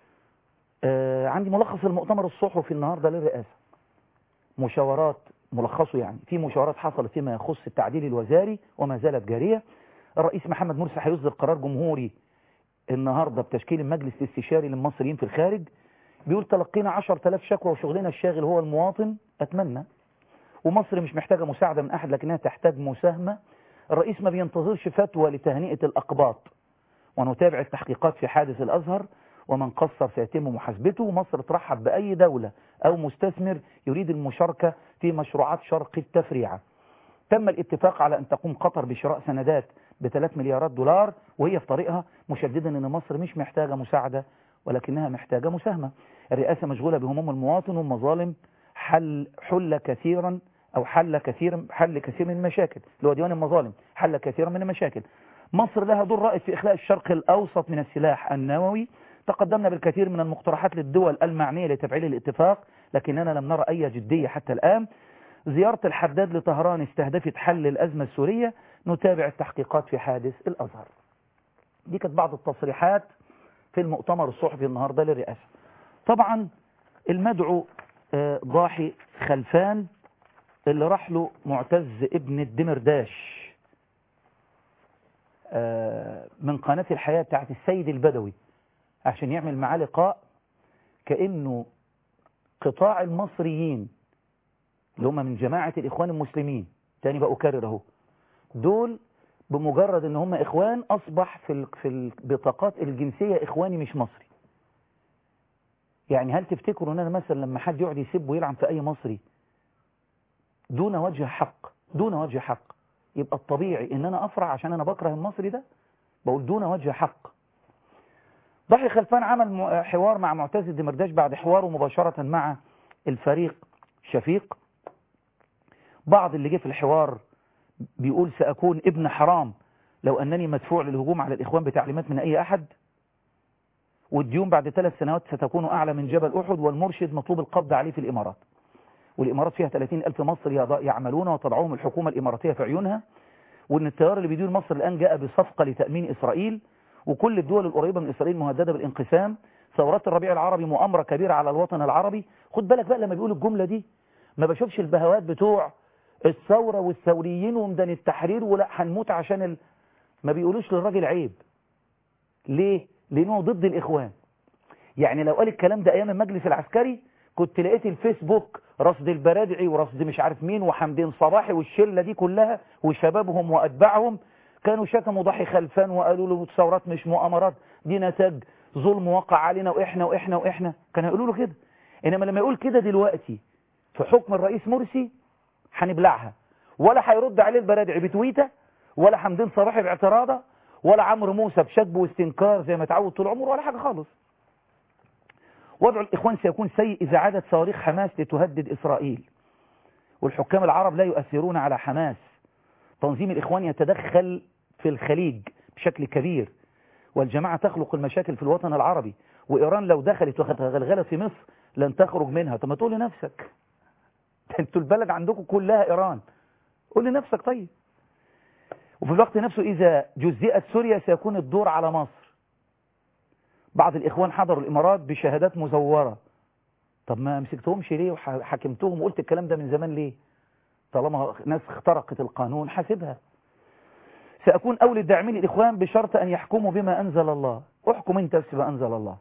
آه عندي ملخص المؤتمر الصحفي النهارده للرئاسه مشاورات ملخصه يعني في مشاورات حصلت فيما يخص التعديل الوزاري وما زالت جاريه الرئيس محمد مرسي هيصدر قرار جمهوري النهارده بتشكيل المجلس الاستشاري للمصريين في الخارج بيقول تلقينا 10000 شكوى وشغلنا الشاغل هو المواطن اتمنى ومصر مش محتاجه مساعده من احد لكنها تحتاج مساهمه الرئيس ما بينتظرش فتوى لتهنئه الاقباط ونتابع التحقيقات في حادث الازهر ومن قصر سيتم محاسبته ومصر ترحب باي دوله او مستثمر يريد المشاركه في مشروعات شرق التفريعه تم الاتفاق على أن تقوم قطر بشراء سندات ب 3 مليارات دولار وهي في طريقها مشددا أن مصر مش محتاجة مساعدة ولكنها محتاجة مساهمة الرئاسة مشغولة بهموم المواطن والمظالم حل حل كثيرا أو حل كثير حل كثير من المشاكل اللي هو ديوان المظالم حل كثيرا من المشاكل مصر لها دور رائد في إخلاء الشرق الأوسط من السلاح النووي تقدمنا بالكثير من المقترحات للدول المعنية لتفعيل الاتفاق لكننا لم نرى أي جدية حتى الآن زيارة الحداد لطهران استهدفت حل الأزمة السورية نتابع التحقيقات في حادث الأزهر دي كانت بعض التصريحات في المؤتمر الصحفي النهاردة للرئاسة طبعا المدعو آه، ضاحي خلفان اللي راح له معتز ابن الدمرداش آه، من قناة الحياة بتاعت السيد البدوي عشان يعمل معاه لقاء كأنه قطاع المصريين اللي هم من جماعة الإخوان المسلمين تاني بقى أكرر أهو دول بمجرد ان هم إخوان أصبح في ال- في البطاقات الجنسية إخواني مش مصري يعني هل تفتكروا ان انا مثلا لما حد يقعد يسب ويلعن في اي مصري دون وجه حق دون وجه حق يبقى الطبيعي ان انا افرح عشان انا بكره المصري ده بقول دون وجه حق ضحي خلفان عمل م- حوار مع معتز الدمرداش بعد حواره مباشرة مع الفريق شفيق بعض اللي جه في الحوار بيقول سأكون ابن حرام لو أنني مدفوع للهجوم على الإخوان بتعليمات من أي أحد والديون بعد ثلاث سنوات ستكون أعلى من جبل أحد والمرشد مطلوب القبض عليه في الإمارات والإمارات فيها 30 ألف مصري يعملون وتضعهم الحكومة الإماراتية في عيونها وأن التيار اللي بيدير مصر الآن جاء بصفقة لتأمين إسرائيل وكل الدول القريبة من إسرائيل مهددة بالانقسام ثورات الربيع العربي مؤامرة كبيرة على الوطن العربي خد بالك بقى لما بيقول الجملة دي ما بشوفش البهوات بتوع الثورة والثوريين ومدن التحرير ولا هنموت عشان ال... ما بيقولوش للراجل عيب ليه؟ لأنه ضد الإخوان يعني لو قال الكلام ده أيام المجلس العسكري كنت لقيت الفيسبوك رصد البرادعي ورصد مش عارف مين وحمدين صباحي والشلة دي كلها وشبابهم وأتباعهم كانوا شتموا ضحي خلفان وقالوا له الثورات مش مؤامرات دي نتاج ظلم وقع علينا وإحنا وإحنا وإحنا كانوا يقولوا له كده إنما لما يقول كده دلوقتي في حكم الرئيس مرسي هنبلعها ولا هيرد عليه البرادعي بتويته ولا حمدين صباحي باعتراضه ولا عمرو موسى بشكب واستنكار زي ما اتعود طول عمره ولا حاجة خالص وضع الإخوان سيكون سيء إذا عادت صواريخ حماس لتهدد إسرائيل والحكام العرب لا يؤثرون على حماس تنظيم الإخوان يتدخل في الخليج بشكل كبير والجماعة تخلق المشاكل في الوطن العربي وإيران لو دخلت وغلغلت في مصر لن تخرج منها طب ما تقول لنفسك انتوا البلد عندكم كلها إيران قول لنفسك طيب وفي الوقت نفسه إذا جزئت سوريا سيكون الدور على مصر بعض الإخوان حضروا الإمارات بشهادات مزورة طب ما مسكتهمش ليه وحكمتهم وقلت الكلام ده من زمان ليه طالما ناس اخترقت القانون حاسبها سأكون أولي الداعمين الإخوان بشرط أن يحكموا بما أنزل الله احكم أنت بس بما أنزل الله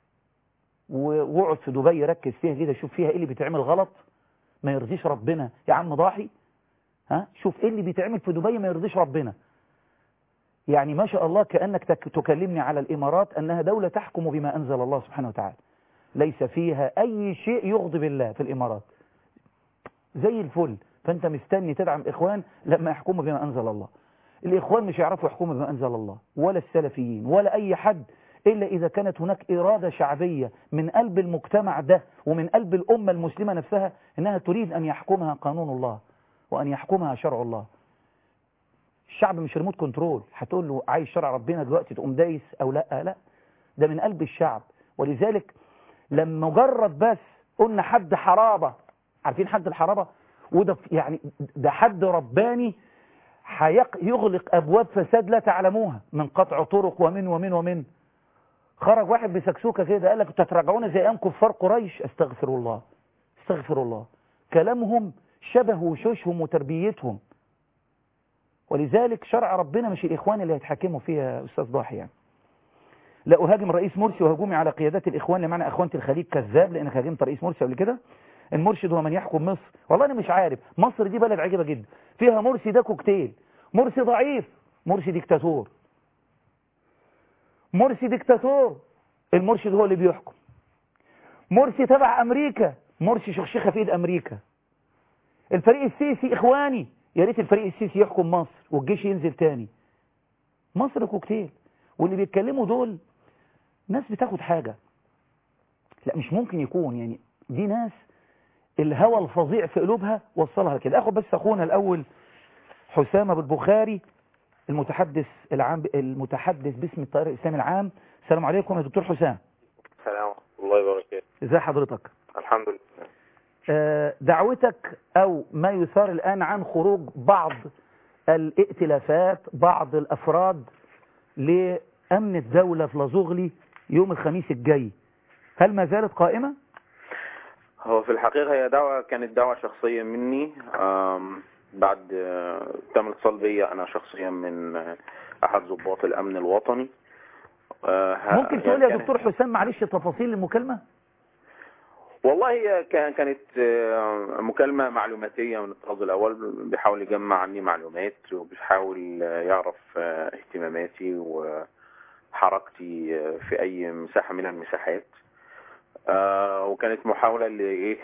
واقعد في دبي ركز فيها كده شوف فيها إيه اللي بيتعمل غلط ما يرضيش ربنا يا عم ضاحي ها شوف ايه اللي بيتعمل في دبي ما يرضيش ربنا يعني ما شاء الله كأنك تكلمني على الإمارات أنها دولة تحكم بما أنزل الله سبحانه وتعالى ليس فيها أي شيء يغضب الله في الإمارات زي الفل فأنت مستني تدعم إخوان لما يحكموا بما أنزل الله الإخوان مش يعرفوا يحكموا بما أنزل الله ولا السلفيين ولا أي حد إلا إذا كانت هناك إرادة شعبية من قلب المجتمع ده ومن قلب الأمة المسلمة نفسها إنها تريد أن يحكمها قانون الله وأن يحكمها شرع الله الشعب مش ريموت كنترول هتقول له عايز شرع ربنا دلوقتي تقوم دايس أو لا لا ده من قلب الشعب ولذلك لما مجرد بس قلنا حد حرابة عارفين حد الحرابة وده يعني ده حد رباني يغلق أبواب فساد لا تعلموها من قطع طرق ومن ومن ومن خرج واحد بسكسوكة كده قال لك تتراجعون زي أيام كفار قريش استغفر الله استغفر الله كلامهم شبه وشوشهم وتربيتهم ولذلك شرع ربنا مش الإخوان اللي هيتحكموا فيها أستاذ ضاحي يعني لا أهاجم الرئيس مرسي وهجومي على قيادات الإخوان لمعنى أخوانة الخليج كذاب لأنك هاجمت رئيس مرسي قبل كده المرشد هو من يحكم مصر والله أنا مش عارف مصر دي بلد عجيبة جدا فيها مرسي ده كوكتيل مرسي ضعيف مرسي ديكتاتور مرسي ديكتاتور المرشد هو اللي بيحكم مرسي تبع أمريكا مرسي شخشخة في إيد أمريكا الفريق السيسي إخواني يا ريت الفريق السيسي يحكم مصر والجيش ينزل تاني مصر كوكتيل واللي بيتكلموا دول ناس بتاخد حاجة لا مش ممكن يكون يعني دي ناس الهوى الفظيع في قلوبها وصلها كده اخد بس اخونا الاول حسام ابو البخاري المتحدث العام المتحدث باسم التيار الاسلامي العام السلام عليكم يا دكتور حسام السلام الله وبركاته ازي حضرتك الحمد لله دعوتك او ما يثار الان عن خروج بعض الائتلافات بعض الافراد لامن الدولة في لازوغلي يوم الخميس الجاي هل ما زالت قائمة؟ هو في الحقيقة هي دعوة كانت دعوة شخصية مني بعد تم الاتصال بيا أنا شخصيا من أحد ضباط الأمن الوطني ممكن تقول يا دكتور حسام معلش تفاصيل المكالمة؟ والله هي كانت مكالمة معلوماتية من الطراز الأول بيحاول يجمع عني معلومات وبيحاول يعرف اهتماماتي وحركتي في أي مساحة من المساحات وكانت محاولة لإيه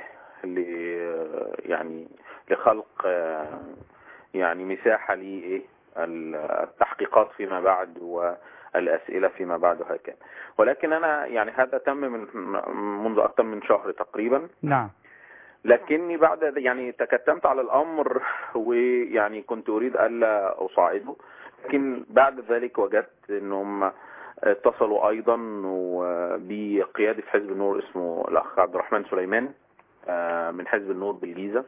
يعني لخلق يعني مساحة لإيه التحقيقات فيما بعد والأسئلة فيما بعد وهكذا ولكن أنا يعني هذا تم من منذ أكثر من شهر تقريبا نعم لكني بعد يعني تكتمت على الامر ويعني كنت اريد الا اصاعده لكن بعد ذلك وجدت انهم اتصلوا ايضا بقيادة حزب النور اسمه الاخ عبد الرحمن سليمان آه، من حزب النور بالجيزة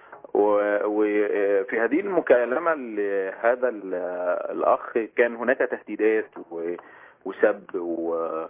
وفي هذه المكالمة لهذا ال- الاخ كان هناك تهديدات و- وسب و-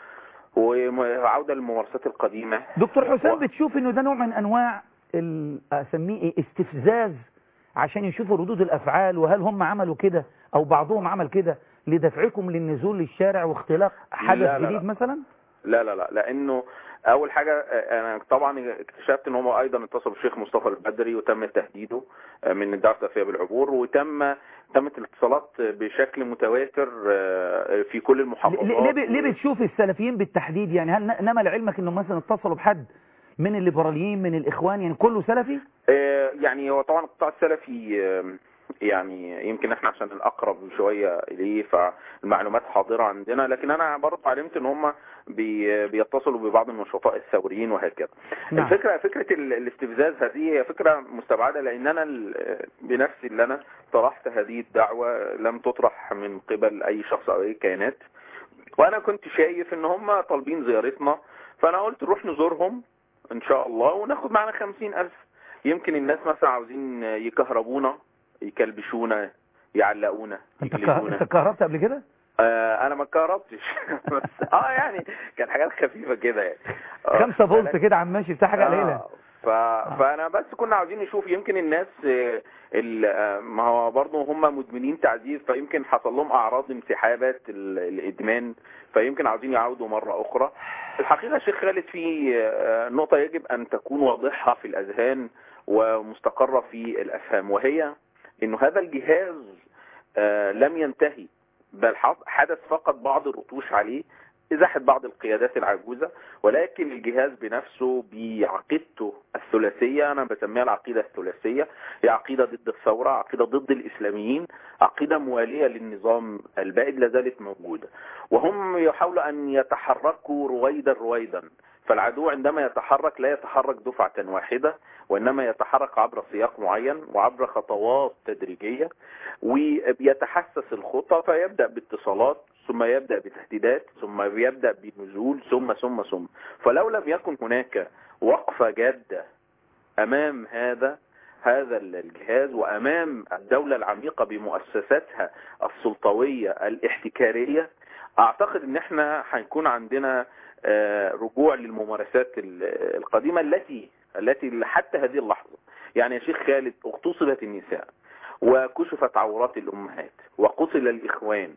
وعودة للممارسات القديمة دكتور حسام و- بتشوف انه ده نوع من انواع ال- اسميه ايه استفزاز عشان يشوفوا ردود الافعال وهل هم عملوا كده او بعضهم عمل كده لدفعكم للنزول للشارع واختلاق حدث لا، لا، جديد لا. مثلا لا لا لا لانه اول حاجه آه، انا طبعا اكتشفت ان هم ايضا اتصلوا بالشيخ مصطفى البدري وتم تهديده آه، من الدعوه السلفيه بالعبور وتم تمت الاتصالات بشكل متواتر آه، في كل المحافظات ليه, ليه, ليه بتشوف السلفيين بالتحديد يعني هل ن- نما لعلمك انهم مثلا اتصلوا بحد من الليبراليين من الاخوان يعني كله سلفي آه، يعني هو طبعا القطاع السلفي آم، يعني يمكن احنا عشان الاقرب شويه اليه فالمعلومات حاضره عندنا لكن انا برضه علمت ان هم بي بيتصلوا ببعض النشطاء الثوريين وهكذا نعم. الفكره فكره ال- الاستفزاز هذه هي فكره مستبعده لان انا ال- بنفسي اللي انا طرحت هذه الدعوه لم تطرح من قبل اي شخص او اي كيانات وانا كنت شايف ان هم طالبين زيارتنا فانا قلت نروح نزورهم ان شاء الله وناخد معنا خمسين الف يمكن الناس مثلا عاوزين يكهربونا يكلبشونا يعلقونا انت كه- يجلدونا انت كهربت قبل كده آه انا ما كهربتش بس اه يعني كان حاجات خفيفه كده يعني آه، خمسة فولت فلكن- كده عم ماشي بتاع حاجه قليله آه، ف... فانا بس كنا عاوزين نشوف يمكن الناس آه، ال... آه، ما هو برضه هم مدمنين تعذيب فيمكن حصل لهم اعراض انسحابات ال... الادمان فيمكن عاوزين يعودوا مره اخرى الحقيقه شيخ خالد في آه، نقطه يجب ان تكون واضحه في الاذهان ومستقره في الافهام وهي انه هذا الجهاز آه، لم ينتهي بل حص- حدث فقط بعض الرطوش عليه ازاحت بعض القيادات العجوزة ولكن الجهاز بنفسه بعقيدته الثلاثية انا بسميها العقيدة الثلاثية هي عقيدة ضد الثورة عقيدة ضد الاسلاميين عقيدة موالية للنظام البائد لا زالت موجودة وهم يحاولوا ان يتحركوا رويدا رويدا فالعدو عندما يتحرك لا يتحرك دفعة واحدة وإنما يتحرك عبر سياق معين وعبر خطوات تدريجية وبيتحسس الخطى فيبدأ باتصالات ثم يبدأ بتهديدات ثم يبدأ بنزول ثم ثم ثم فلو لم يكن هناك وقفة جادة أمام هذا هذا الجهاز وأمام الدولة العميقة بمؤسساتها السلطوية الاحتكارية أعتقد أن احنا هيكون عندنا آه، رجوع للممارسات ال- القديمة التي التي حتى هذه اللحظة يعني يا شيخ خالد اغتصبت النساء وكشفت عورات الأمهات وقتل الإخوان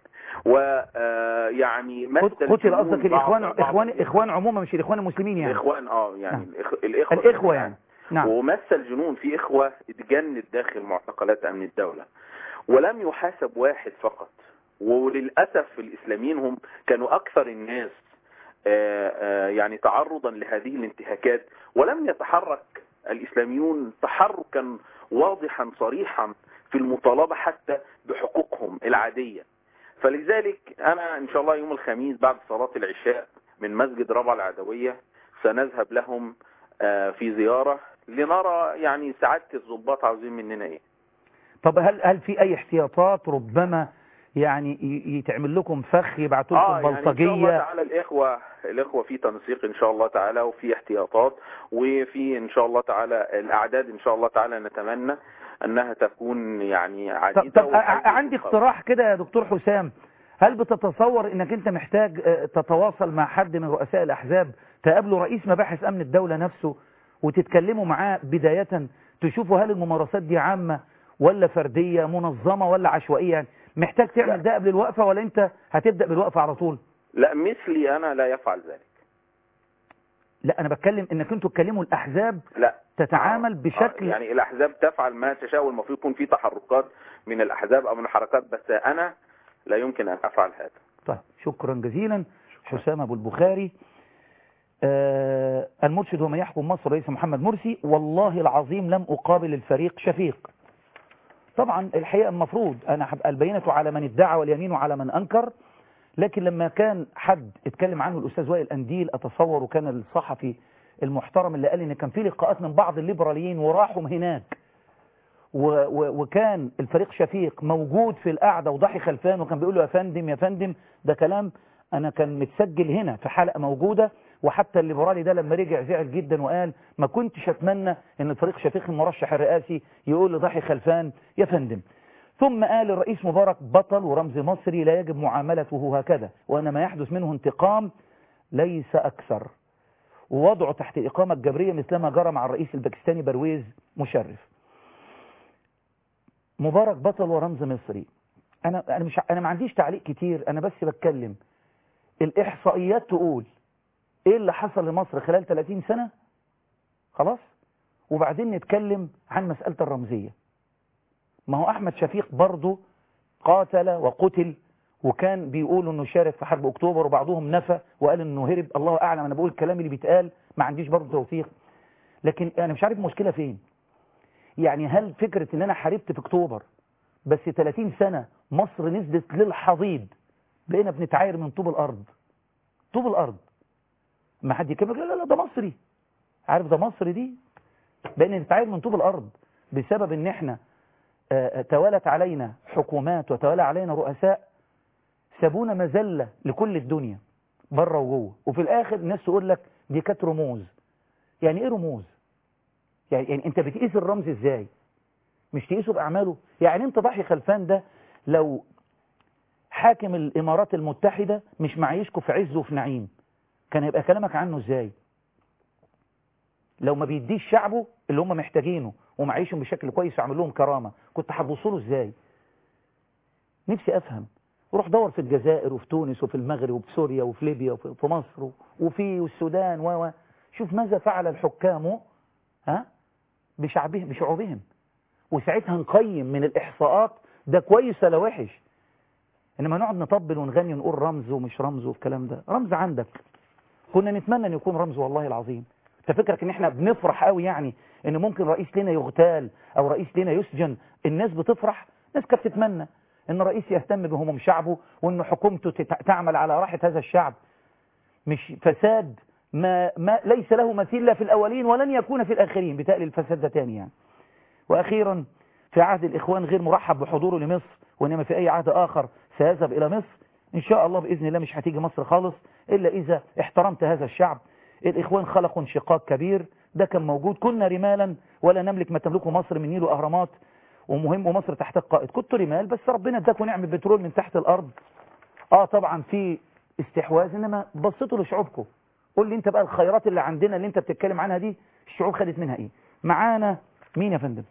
ويعني قتل قصدك الاخوان اخوان اخوان عموما مش الاخوان المسلمين يعني الإخوان اه يعني نعم. الإخ- الإخوة الاخوه يعني نعم ومس الجنون في إخوة اتجند داخل معتقلات أمن الدولة ولم يحاسب واحد فقط وللأسف الإسلاميين هم كانوا أكثر الناس آه، آه، يعني تعرضا لهذه الانتهاكات ولم يتحرك الإسلاميون تحركا واضحا صريحا في المطالبة حتى بحقوقهم العادية فلذلك أنا إن شاء الله يوم الخميس بعد صلاة العشاء من مسجد ربع العدوية سنذهب لهم آه، في زيارة لنرى يعني سعادة الضباط عاوزين مننا ايه طب هل هل في اي احتياطات ربما يعني ي- يتعمل لكم فخ يبعتوا لكم اه يعني ان شاء الله بلطجيه تعالى الاخوه الاخوه في تنسيق ان شاء الله تعالى وفي احتياطات وفي ان شاء الله تعالى الاعداد ان شاء الله تعالى نتمنى انها تكون يعني طب, عديده طب وحيث ع- عندي تقام. اقتراح كده يا دكتور حسام هل بتتصور انك انت محتاج آه، تتواصل مع حد من رؤساء الاحزاب تقابله رئيس مباحث امن الدولة نفسه وتتكلموا معاه بداية تشوفوا هل الممارسات دي عامة ولا فردية منظمة ولا عشوائية يعني محتاج لا. تعمل ده قبل الوقفة ولا انت هتبدأ بالوقفة على طول لا مثلي انا لا يفعل ذلك لا انا بتكلم انك انتوا تكلموا الاحزاب لا تتعامل آه، بشكل آه يعني الاحزاب تفعل ما تشاء والمفروض يكون في تحركات من الاحزاب او من الحركات بس انا لا يمكن ان افعل هذا طيب شكرا جزيلا حسام ابو البخاري آه المرشد ومن يحكم مصر رئيس محمد مرسي والله العظيم لم أقابل الفريق شفيق طبعا الحقيقة المفروض أنا هبقى البينة على من ادعى واليمين على من أنكر لكن لما كان حد اتكلم عنه الأستاذ وائل أنديل أتصور وكان الصحفي المحترم اللي قال ان كان في لقاءات من بعض الليبراليين وراحوا هناك و و وكان الفريق شفيق موجود في القعده وضحي خلفان وكان بيقول له يا فندم يا فندم ده كلام انا كان متسجل هنا في حلقه موجوده وحتى الليبرالي ده لما رجع زعل جدا وقال ما كنتش اتمنى ان الفريق شفيق المرشح الرئاسي يقول لضحي خلفان يا فندم ثم قال الرئيس مبارك بطل ورمز مصري لا يجب معاملته هكذا وان ما يحدث منه انتقام ليس اكثر ووضعه تحت الإقامة الجبرية مثلما جرى مع الرئيس الباكستاني برويز مشرف مبارك بطل ورمز مصري أنا أنا مش أنا ما عنديش تعليق كتير أنا بس بتكلم الإحصائيات تقول إيه اللي حصل لمصر خلال 30 سنة خلاص وبعدين نتكلم عن مسألة الرمزية ما هو أحمد شفيق برضه قاتل وقتل وكان بيقولوا انه شارك في حرب اكتوبر وبعضهم نفى وقال انه هرب الله اعلم انا بقول الكلام اللي بيتقال ما عنديش برضه توثيق لكن انا مش عارف المشكله فين يعني هل فكره ان انا حاربت في اكتوبر بس 30 سنه مصر نزلت للحضيض بقينا بنتعاير من طوب الارض طوب الارض ما حد يكمل لا لا لا ده مصري عارف ده مصري دي بقينا نتعاير من طوب الارض بسبب ان احنا آه، توالت علينا حكومات وتوالى علينا رؤساء سابونا مذلة لكل الدنيا بره وجوه وفي الاخر الناس تقول لك دي كانت رموز يعني ايه رموز يعني, يعني انت بتقيس الرمز ازاي مش تقيسه باعماله يعني انت ضحي خلفان ده لو حاكم الامارات المتحدة مش معيشكوا في عز وفي نعيم كان هيبقى كلامك عنه ازاي لو ما بيديش شعبه اللي هم محتاجينه ومعيشهم بشكل كويس وعمل لهم كرامة كنت هتبصوا له ازاي نفسي افهم روح دور في الجزائر وفي تونس وفي المغرب وفي سوريا وفي ليبيا وفي في مصر وفي السودان و و- شوف ماذا فعل الحكام ها بشعبهم بشعوبهم وساعتها نقيم من الإحصاءات ده كويس ولا وحش إنما نقعد نطبل ونغني ونقول رمز ومش رمز والكلام ده رمز عندك كنا نتمنى أن يكون رمز والله العظيم انت فكرك ان احنا بنفرح قوي يعني ان ممكن رئيس لنا يغتال او رئيس لنا يسجن الناس بتفرح الناس كانت تتمنى ان رئيس يهتم بهموم شعبه وان حكومته تت- تعمل على راحة هذا الشعب مش فساد ما, ما ليس له مثيل لا في الاولين ولن يكون في الاخرين بتقلي الفساد ده تاني يعني واخيرا في عهد الاخوان غير مرحب بحضوره لمصر وانما في اي عهد اخر سيذهب الى مصر ان شاء الله باذن الله مش هتيجي مصر خالص الا اذا احترمت هذا الشعب الاخوان خلقوا انشقاق كبير ده كان موجود كنا رمالا ولا نملك ما تملكه مصر من نيل واهرامات ومهم ومصر تحتاج قائد كنت رمال بس ربنا اداكم نعمه بترول من تحت الارض اه طبعا في استحواذ انما بصيتوا لشعوبكم قول لي انت بقى الخيرات اللي عندنا اللي انت بتتكلم عنها دي الشعوب خدت منها ايه معانا مين يا فندم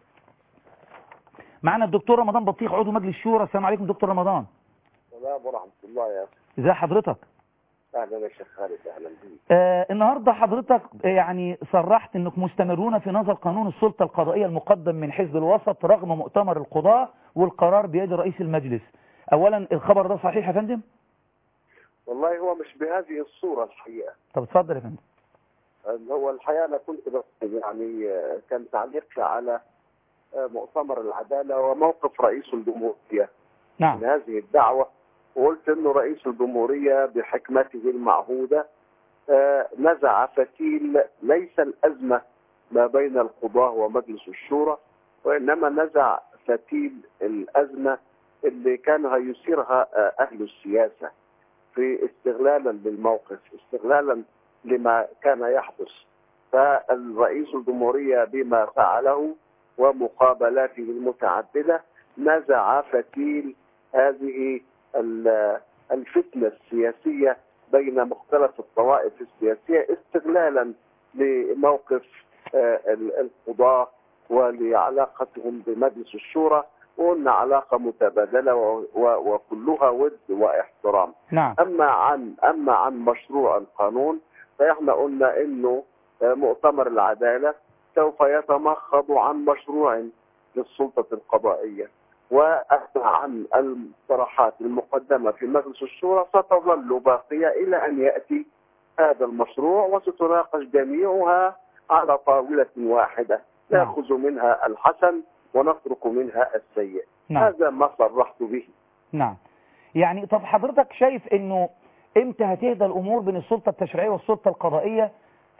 معانا الدكتور رمضان بطيخ عضو مجلس الشورى السلام عليكم دكتور رمضان السلام ورحمة الله يا أخي ازي حضرتك أهلا يا شيخ خالد أهلا بك آه النهارده حضرتك يعني صرحت انك مستمرون في نظر قانون السلطه القضائيه المقدم من حزب الوسط رغم مؤتمر القضاه والقرار بيد رئيس المجلس اولا الخبر ده صحيح يا فندم والله هو مش بهذه الصورة الحقيقة طب اتفضل يا فندم اللي هو الحقيقة أنا كنت بس يعني آه، كان تعليقي على آه، مؤتمر العدالة وموقف رئيس الجمهورية نعم من هذه الدعوة وقلت أنه رئيس الجمهورية بحكمته المعهودة آه، نزع فتيل ليس الأزمة ما بين القضاة ومجلس الشورى وإنما نزع فتيل الأزمة اللي كان هيثيرها آه، أهل السياسة في استغلالا للموقف استغلالا لما كان يحدث فالرئيس الجمهورية بما فعله ومقابلاته المتعددة نزع فتيل هذه ال- الفتنة السياسية بين مختلف الطوائف السياسية استغلالا لموقف آه، ال- القضاة ولعلاقتهم بمجلس الشورى وقلنا علاقة متبادلة و- و- وكلها ود واحترام نعم اما عن اما عن مشروع القانون فاحنا قلنا انه آه، مؤتمر العداله سوف يتمخض عن مشروع للسلطه القضائيه واما عن المقترحات المقدمه في مجلس الشورى ستظل باقيه الى ان ياتي هذا المشروع وستناقش جميعها على طاوله واحده نعم. ناخذ منها الحسن ونترك منها السيء نعم هذا ما صرحت به نعم يعني طب حضرتك شايف انه امتى هتهدى الامور بين السلطه التشريعيه والسلطه القضائيه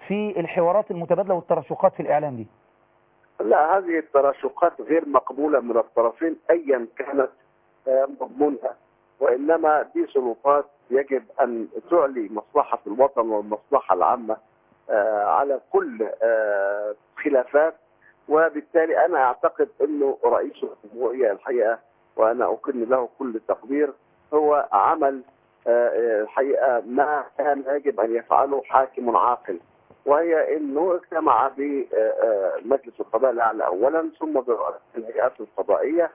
في الحوارات المتبادلة والترشقات في الإعلام دي لا هذه التراشقات غير مقبولة من الطرفين أيا كانت آه، مضمونها وإنما دي سلطات يجب أن تعلي مصلحة الوطن والمصلحة العامة آه، على كل آه، خلافات وبالتالي أنا أعتقد أنه رئيس الجمهورية الحقيقة وأنا أكن له كل التقدير هو عمل آه، آه، الحقيقة ما كان يجب أن يفعله حاكم عاقل وهي انه اجتمع بمجلس القضاء الاعلى اولا ثم برؤساء الهيئات القضائيه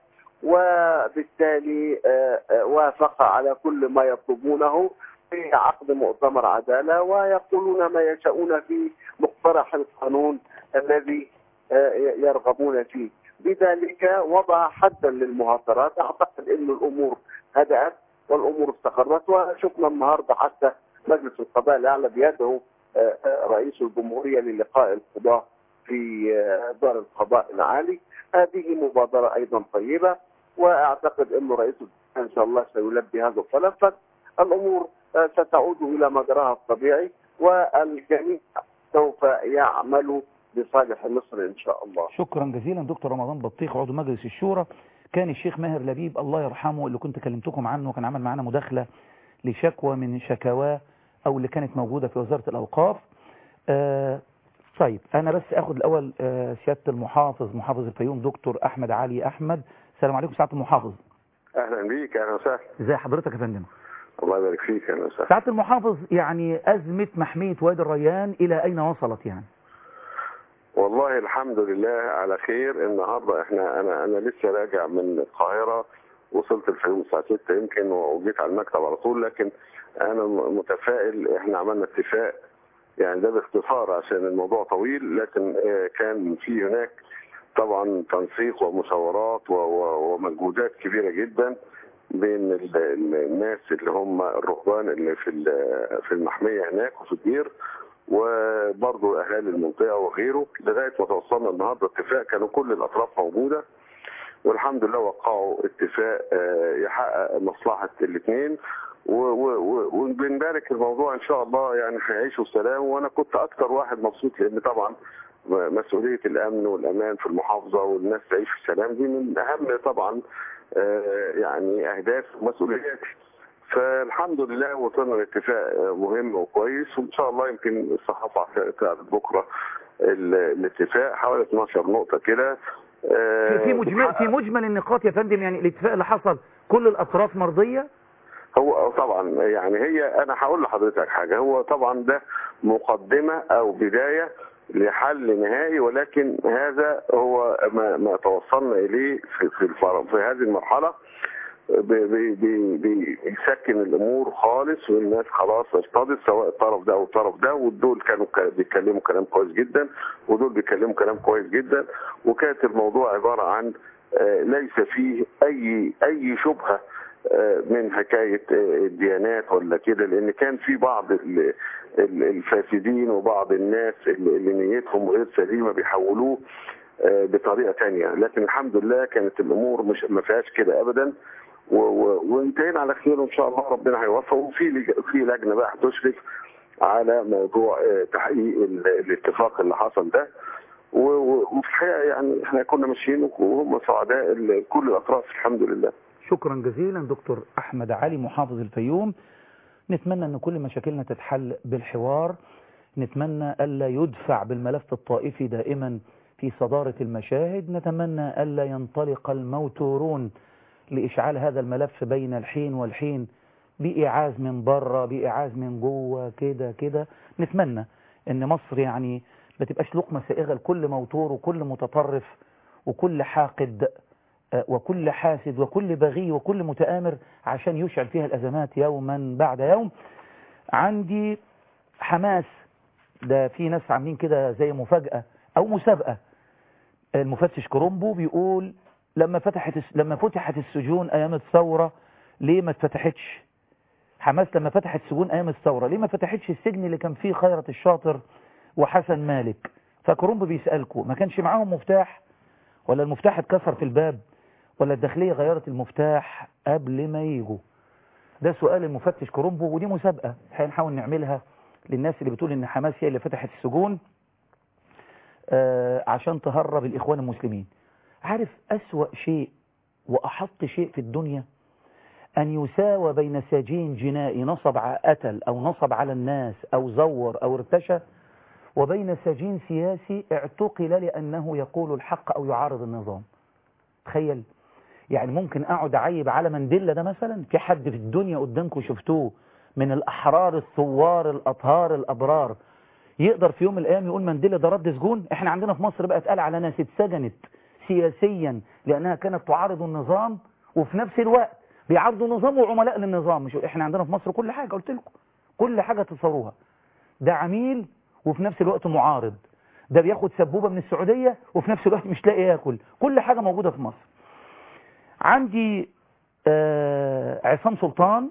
وبالتالي آه، آه، وافق على كل ما يطلبونه في عقد مؤتمر عداله ويقولون ما يشاءون في مقترح القانون الذي آه، يرغبون فيه بذلك وضع حدا للمهاترات اعتقد ان الامور هدات والامور استقرت وشفنا النهارده حتى مجلس القضاء الاعلى بيدعو آه، آه، رئيس الجمهوريه للقاء القضاه في آه، دار القضاء العالي هذه مبادره ايضا طيبه واعتقد انه رئيس الجمهورية ان شاء الله سيلبي هذا الطلب فالامور آه، ستعود الى مجراها الطبيعي والجميع سوف يعمل لصالح مصر ان شاء الله شكرا جزيلا دكتور رمضان بطيخ عضو مجلس الشورى كان الشيخ ماهر لبيب الله يرحمه اللي كنت كلمتكم عنه وكان عمل معنا مداخلة لشكوى من شكاواه أو اللي كانت موجودة في وزارة الأوقاف آه طيب أنا بس أخذ الأول آه سيادة المحافظ محافظ الفيوم دكتور أحمد علي أحمد السلام عليكم سعادة المحافظ اهلا بيك اهلا وسهلا ازي حضرتك يا فندم الله يبارك فيك اهلا وسهلا سعادة المحافظ يعني أزمة محمية وادي الريان إلى أين وصلت يعني والله الحمد لله على خير النهارده احنا انا انا لسه راجع من القاهره وصلت الفيوم الساعه 6 يمكن وجيت على المكتب على طول لكن انا م- متفائل احنا عملنا اتفاق يعني ده باختصار عشان الموضوع طويل لكن آه، كان في هناك طبعا تنسيق ومشاورات و- و- ومجهودات كبيره جدا بين ال- ال- الناس اللي هم الرهبان اللي في ال- في المحميه هناك وفي الدير وبرضه اهالي المنطقه وغيره لغايه ما توصلنا النهارده اتفاق كانوا كل الاطراف موجوده والحمد لله وقعوا اتفاق آه، يحقق مصلحه الاثنين وبنبارك الموضوع ان شاء الله يعني هيعيشوا سلام وانا كنت اكتر واحد مبسوط لان طبعا مسؤوليه الامن والامان في المحافظه والناس تعيش في سلام دي من اهم طبعا آه، يعني اهداف ومسؤوليات فالحمد لله وصلنا لاتفاق آه، مهم وكويس وان شاء الله يمكن الصحافه هتعرض بكره ال- الاتفاق حوالي 12 نقطه كده آه، في في مجمل في مجمل النقاط يا فندم يعني الاتفاق اللي حصل كل الأطراف مرضية هو طبعا يعني هي انا هقول لحضرتك حاجه هو طبعا ده مقدمه او بدايه لحل نهائي ولكن هذا هو ما, ما توصلنا اليه في في, الفر- في هذه المرحله بي- بي- بي- بيسكن الامور خالص والناس خلاص ارتضت سواء الطرف ده او الطرف ده ودول كانوا ك- بيتكلموا كلام كويس جدا ودول بيتكلموا كلام كويس جدا وكانت الموضوع عباره عن آه، ليس فيه اي اي شبهه آه، من حكايه آه، الديانات ولا كده لان كان في بعض ال- ال- الفاسدين وبعض الناس اللي اللي نيتهم غير سليمه بيحولوه آه، بطريقه تانية لكن الحمد لله كانت الامور مش ما فيهاش كده ابدا و- و- وانتهينا على خير وان شاء الله ربنا هيوفق وفي لج- في لجنه بقى هتشرف على موضوع آه، تحقيق ال- الاتفاق اللي حصل ده و- و- وفي الحقيقه يعني احنا كنا ماشيين وهم سعداء ال- كل الاطراف الحمد لله شكرا جزيلا دكتور أحمد علي محافظ الفيوم نتمنى أن كل مشاكلنا تتحل بالحوار نتمنى ألا يدفع بالملف الطائفي دائما في صدارة المشاهد نتمنى ألا ينطلق الموتورون لإشعال هذا الملف بين الحين والحين بإعاز من بره بإعاز من جوه كده كده نتمنى أن مصر يعني ما تبقاش لقمة سائغة لكل موتور وكل متطرف وكل حاقد آه، وكل حاسد وكل بغي وكل متآمر عشان يشعل فيها الأزمات يوما بعد يوم عندي حماس ده في ناس عاملين كده زي مفاجأة أو مسابقة المفتش كرومبو بيقول لما فتحت الس- لما فتحت السجون أيام الثورة ليه ما اتفتحتش حماس لما فتحت سجون أيام الثورة ليه ما فتحتش السجن اللي كان فيه خيرت الشاطر وحسن مالك فكرومبو بيسألكم ما كانش معاهم مفتاح ولا المفتاح اتكسر في الباب ولا الداخلية غيرت المفتاح قبل ما يجوا ده سؤال المفتش كرومبو ودي مسابقة هنحاول نعملها للناس اللي بتقول ان حماس هي اللي فتحت السجون آه، عشان تهرب الاخوان المسلمين عارف اسوأ شيء واحط شيء في الدنيا ان يساوى بين سجين جنائي نصب ع- قتل او نصب على الناس او زور او ارتشى وبين سجين سياسي اعتقل لانه يقول الحق او يعارض النظام تخيل يعني ممكن اقعد اعيب على منديلا ده مثلا في حد في الدنيا قدامكم شفتوه من الاحرار الثوار الاطهار الابرار يقدر في يوم من الايام يقول منديلا ده رد سجون احنا عندنا في مصر بقى اتقال على ناس اتسجنت سياسيا لانها كانت تعارض النظام وفي نفس الوقت بيعارضوا النظام وعملاء للنظام مش احنا عندنا في مصر كل حاجه قلت لكم كل حاجه تصوروها ده عميل وفي نفس الوقت معارض ده بياخد سبوبه من السعوديه وفي نفس الوقت مش لاقي ياكل كل حاجه موجوده في مصر عندي آه عصام سلطان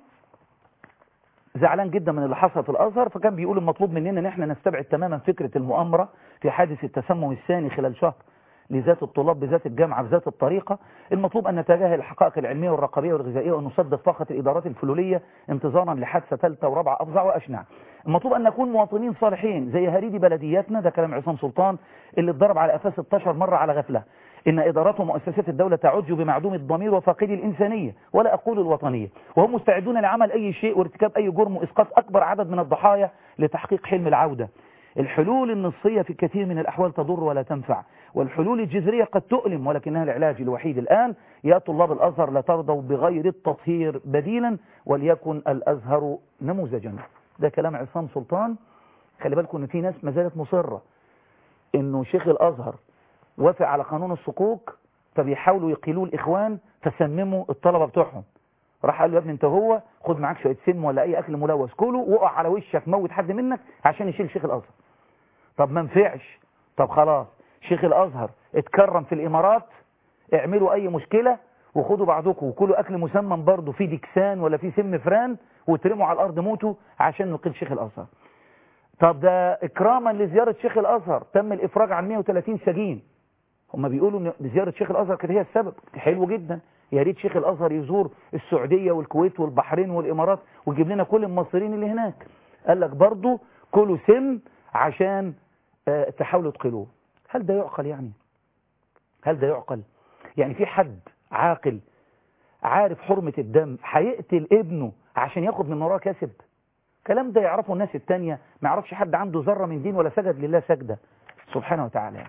زعلان جدا من اللي حصل في الازهر فكان بيقول المطلوب مننا ان احنا نستبعد تماما فكره المؤامره في حادث التسمم الثاني خلال شهر لذات الطلاب بذات الجامعه بذات الطريقه المطلوب ان نتجاهل الحقائق العلميه والرقابيه والغذائيه وان نصدق فقط الادارات الفلوليه انتظارا لحادثه ثالثه ورابعه افظع واشنع المطلوب ان نكون مواطنين صالحين زي هريدي بلدياتنا ده كلام عصام سلطان اللي اتضرب على قفاه 16 مره على غفله إن إدارات ومؤسسات الدولة تعج بمعدوم الضمير وفاقد الإنسانية ولا أقول الوطنية وهم مستعدون لعمل أي شيء وارتكاب أي جرم وإسقاط أكبر عدد من الضحايا لتحقيق حلم العودة الحلول النصية في كثير من الأحوال تضر ولا تنفع والحلول الجذرية قد تؤلم ولكنها العلاج الوحيد الآن يا طلاب الأزهر لا ترضوا بغير التطهير بديلا وليكن الأزهر نموذجا ده كلام عصام سلطان خلي بالكم ان في ناس ما زالت مصرة انه شيخ الازهر وافق على قانون الصكوك فبيحاولوا يقيلوه الاخوان فسمموا الطلبة بتوعهم راح قال له يا ابني انت هو خد معاك شويه سم ولا اي اكل ملوث كله وقع على وشك موت حد منك عشان يشيل شيخ الازهر طب ما نفعش طب خلاص شيخ الازهر اتكرم في الامارات اعملوا اي مشكله وخدوا بعضكم وكلوا اكل مسمم برضه فيه ديكسان ولا فيه سم فران وترموا على الارض موتوا عشان نقيل شيخ الازهر طب ده اكراما لزياره شيخ الازهر تم الافراج عن 130 سجين هم بيقولوا ان زياره شيخ الازهر كانت هي السبب حلو جدا يا ريت شيخ الازهر يزور السعوديه والكويت والبحرين والامارات ويجيب لنا كل المصريين اللي هناك قال لك برضه كلوا سم عشان آه، تحاولوا تقلوه هل ده يعقل يعني هل ده يعقل يعني في حد عاقل عارف حرمة الدم هيقتل ابنه عشان ياخد من وراه كسب الكلام ده يعرفه الناس التانية ما يعرفش حد عنده ذرة من دين ولا سجد لله سجدة سبحانه وتعالى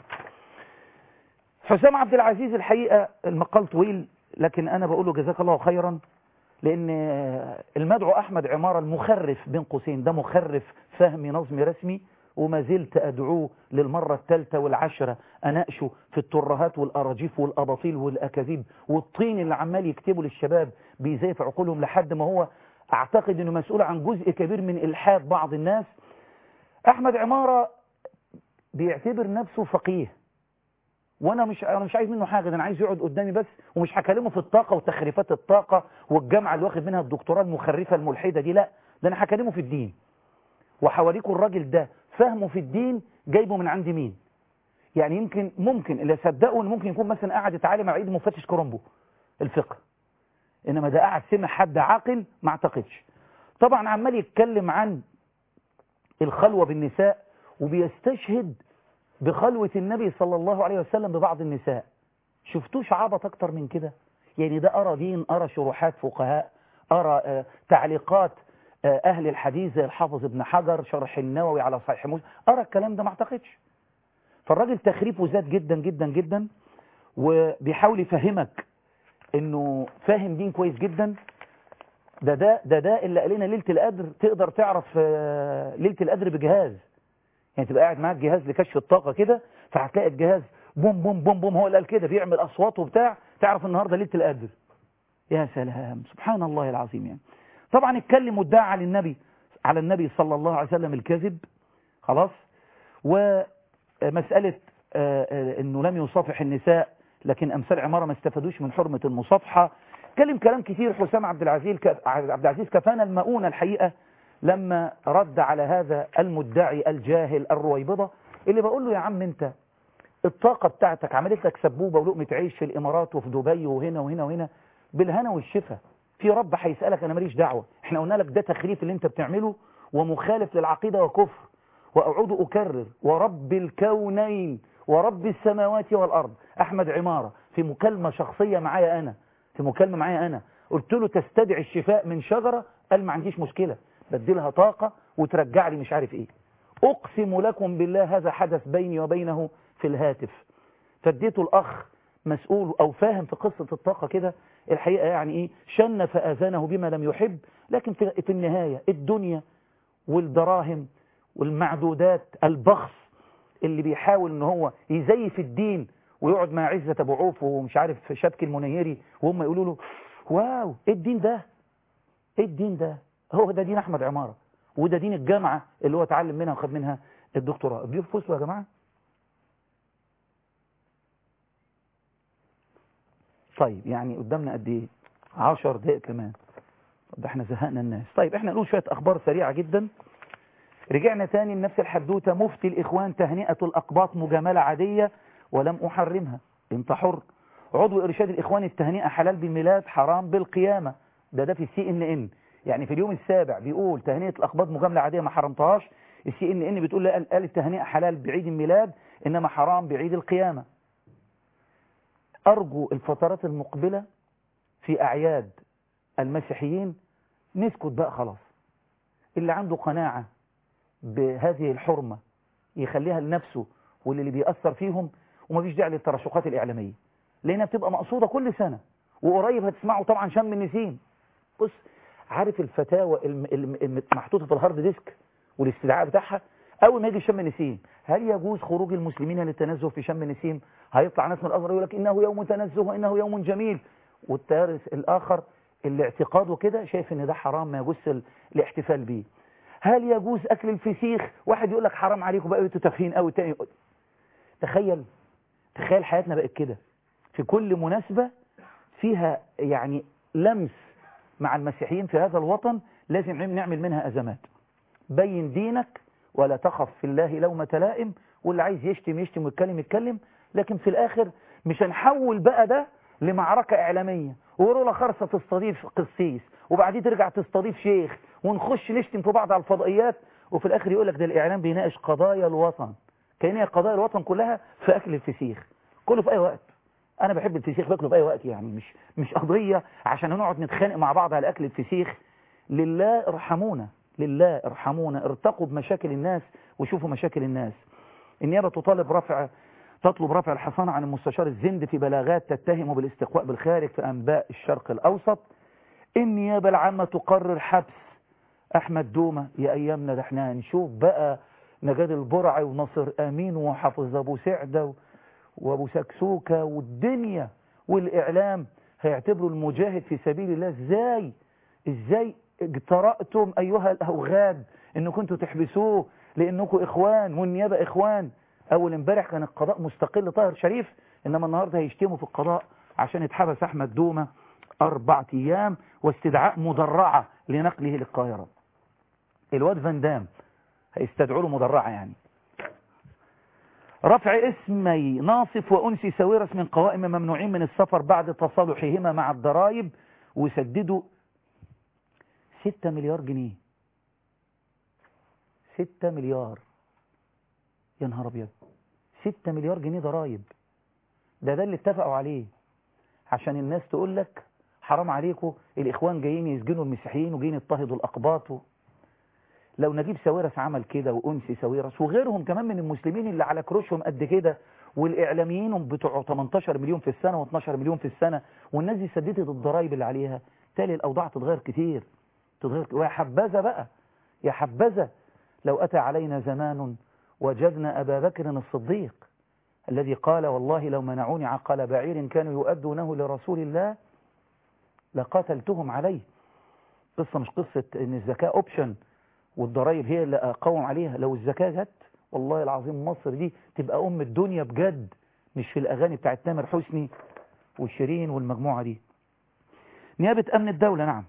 حسام عبد العزيز الحقيقة المقال طويل لكن أنا بقول له جزاك الله خيرا لأن المدعو أحمد عمارة المخرف بين قوسين ده مخرف فهمي نظمي رسمي وما زلت أدعوه للمرة الثالثة والعشرة أناقشه في الترهات والأراجيف والأباطيل والأكاذيب والطين اللي عمال يكتبه للشباب بيزيف عقولهم لحد ما هو أعتقد أنه مسؤول عن جزء كبير من إلحاد بعض الناس أحمد عمارة بيعتبر نفسه فقيه وانا مش انا مش عايز منه حاجه ده انا عايز يقعد قدامي بس ومش هكلمه في الطاقه وتخريفات الطاقه والجامعه اللي واخد منها الدكتوراه المخرفه الملحده دي لا ده انا هكلمه في الدين وحواليكوا الراجل ده فهمه في الدين جايبه من عند مين يعني يمكن ممكن اللي صدقوا ان ممكن يكون مثلا قاعد يتعلم مع عيد مفتش كرومبو الفقه انما ده قاعد سمع حد عاقل ما اعتقدش طبعا عمال يتكلم عن الخلوه بالنساء وبيستشهد بخلوة النبي صلى الله عليه وسلم ببعض النساء شفتوش عبط أكتر من كده يعني ده أرى دين أرى شروحات فقهاء أرى آه تعليقات آه أهل الحديث زي الحافظ ابن حجر شرح النووي على صحيح مسلم أرى الكلام ده ما اعتقدش فالراجل تخريفه زاد جدا جدا جدا وبيحاول يفهمك انه فاهم دين كويس جدا ده ده ده ده اللي قال لنا ليله القدر تقدر تعرف آه ليله القدر بجهاز يعني تبقى قاعد معاك جهاز لكشف الطاقة كده فهتلاقي الجهاز بوم بوم بوم بوم هو اللي قال كده بيعمل أصوات وبتاع تعرف النهاردة ليلة القدر يا سلام سبحان الله العظيم يعني طبعا اتكلم وادعى على النبي على النبي صلى الله عليه وسلم الكذب خلاص ومسألة انه لم يصافح النساء لكن امثال عمارة ما استفادوش من حرمة المصافحة اتكلم كلام كتير حسام عبد العزيز عبد العزيز كفانا المؤونة الحقيقة لما رد على هذا المدعي الجاهل الرويبضة اللي بقول له يا عم انت الطاقة بتاعتك عملت لك سبوبة ولقمة عيش في الامارات وفي دبي وهنا وهنا وهنا بالهنا والشفا في رب هيسألك انا ماليش دعوة احنا قلنا لك ده تخريف اللي انت بتعمله ومخالف للعقيدة وكفر وأعود أكرر ورب الكونين ورب السماوات والأرض أحمد عمارة في مكالمة شخصية معايا أنا في مكالمة معايا أنا قلت له تستدعي الشفاء من شجرة قال ما عنديش مشكلة بديلها طاقة وترجع لي مش عارف إيه أقسم لكم بالله هذا حدث بيني وبينه في الهاتف فاديته الأخ مسؤول أو فاهم في قصة الطاقة كده الحقيقة يعني إيه شن فآذانه بما لم يحب لكن في, في النهاية الدنيا والدراهم والمعدودات البخس اللي بيحاول ان هو يزيف الدين ويقعد مع عزة ابو عوف ومش عارف شبكي المنيري وهم يقولوا له واو ايه الدين ده ايه الدين ده هو ده دين احمد عمارة وده دين الجامعة اللي هو اتعلم منها وخد منها الدكتوراه الضيوف وصلوا يا جماعة طيب يعني قدامنا قد ايه 10 دقائق كمان ده احنا زهقنا الناس طيب احنا نقول شوية اخبار سريعة جدا رجعنا تاني لنفس الحدوتة مفتي الإخوان تهنئة الأقباط مجاملة عادية ولم أحرمها انت حر عضو إرشاد الإخوان التهنئة حلال بالميلاد حرام بالقيامة ده ده في السي ان ان يعني في اليوم السابع بيقول تهنئة الأقباط مجاملة عادية ما حرمتهاش السي ان ان بتقول قال, قال التهنئة حلال بعيد الميلاد إنما حرام بعيد القيامة أرجو الفترات المقبلة في أعياد المسيحيين نسكت بقى خلاص اللي عنده قناعة بهذه الحرمة يخليها لنفسه واللي بيأثر فيهم ومفيش داعي للترشقات الإعلامية لأنها بتبقى مقصودة كل سنة وقريب هتسمعوا طبعا شم النسيم بص عارف الفتاوى المحطوطة في الهارد ديسك والاستدعاء بتاعها أول ما يجي شم النسيم هل يجوز خروج المسلمين للتنزه في شم النسيم هيطلع ناس من الأزهر يقول لك إنه يوم تنزه وإنه يوم جميل والتيار الآخر اللي اعتقاده كده شايف إن ده حرام ما يجوز الاحتفال بيه هل يجوز أكل الفسيخ واحد يقول لك حرام عليكم بقى انتوا تافهين قوي تاني تخيل تخيل حياتنا بقت كده في كل مناسبة فيها يعني لمس مع المسيحيين في هذا الوطن لازم نعمل منها أزمات بين دينك ولا تخف في الله لومة لائم واللي عايز يشتم يشتم ويتكلم يتكلم لكن في الآخر مش هنحول بقى ده لمعركة إعلامية ورولا خرصة تستضيف قسيس وبعدين ترجع تستضيف شيخ ونخش نشتم في بعض على الفضائيات وفي الآخر يقول لك ده الإعلام بيناقش قضايا الوطن كأن هي قضايا الوطن كلها في أكل الفسيخ كله في أي وقت أنا بحب الفسيخ باكله في أي وقت يعني مش مش قضية عشان نقعد نتخانق مع بعض على أكل الفسيخ لله ارحمونا لله ارحمونا ارتقوا بمشاكل الناس وشوفوا مشاكل الناس النيابة تطالب رفع تطلب رفع الحصانة عن المستشار الزند في بلاغات تتهمه بالاستقواء بالخارج في أنباء الشرق الأوسط النيابة العامة تقرر حبس أحمد دومة يا أيامنا ده احنا هنشوف بقى نجاد البرعي وناصر أمين وحافظ أبو سعدة وأبو سكسوكة والدنيا والإعلام هيعتبروا المجاهد في سبيل الله ازاي ازاي اجترأتم أيها الأوغاد إن كنتوا تحبسوه لأنكم إخوان والنيابة إخوان أول امبارح كان القضاء مستقل طاهر شريف إنما النهاردة هيشتموا في القضاء عشان يتحبس أحمد دومة أربعة أيام واستدعاء مدرعة لنقله للقاهرة الواد فان دام هيستدعوا له مدرعة يعني رفع اسمي ناصف وأنسي ساويرس من قوائم ممنوعين من السفر بعد تصالحهما مع الضرائب وسددوا 6 مليار جنيه 6 مليار يا نهار ابيض 6 مليار جنيه ضرائب ده ده اللي اتفقوا عليه عشان الناس تقول لك حرام عليكم الاخوان جايين يسجنوا المسيحيين وجايين يضطهدوا الاقباط و... لو نجيب ساويرس عمل كده وانسي ساويرس وغيرهم كمان من المسلمين اللي على كروشهم قد كده والاعلاميين بتوع 18 مليون في السنه و12 مليون في السنه والناس دي سددت الضرايب اللي عليها تالي الاوضاع تتغير كتير تتغير ويا حبذا بقى يا حبذا لو اتى علينا زمان وجدنا ابا بكر الصديق الذي قال والله لو منعوني عقل بعير كانوا يؤدونه لرسول الله لقاتلتهم عليه قصة مش قصة ان الزكاة اوبشن والضرائب هي اللي اقوم عليها لو الزكاة جت والله العظيم مصر دي تبقى ام الدنيا بجد مش في الاغاني بتاعت تامر حسني والشيرين والمجموعة دي نيابة امن الدولة نعم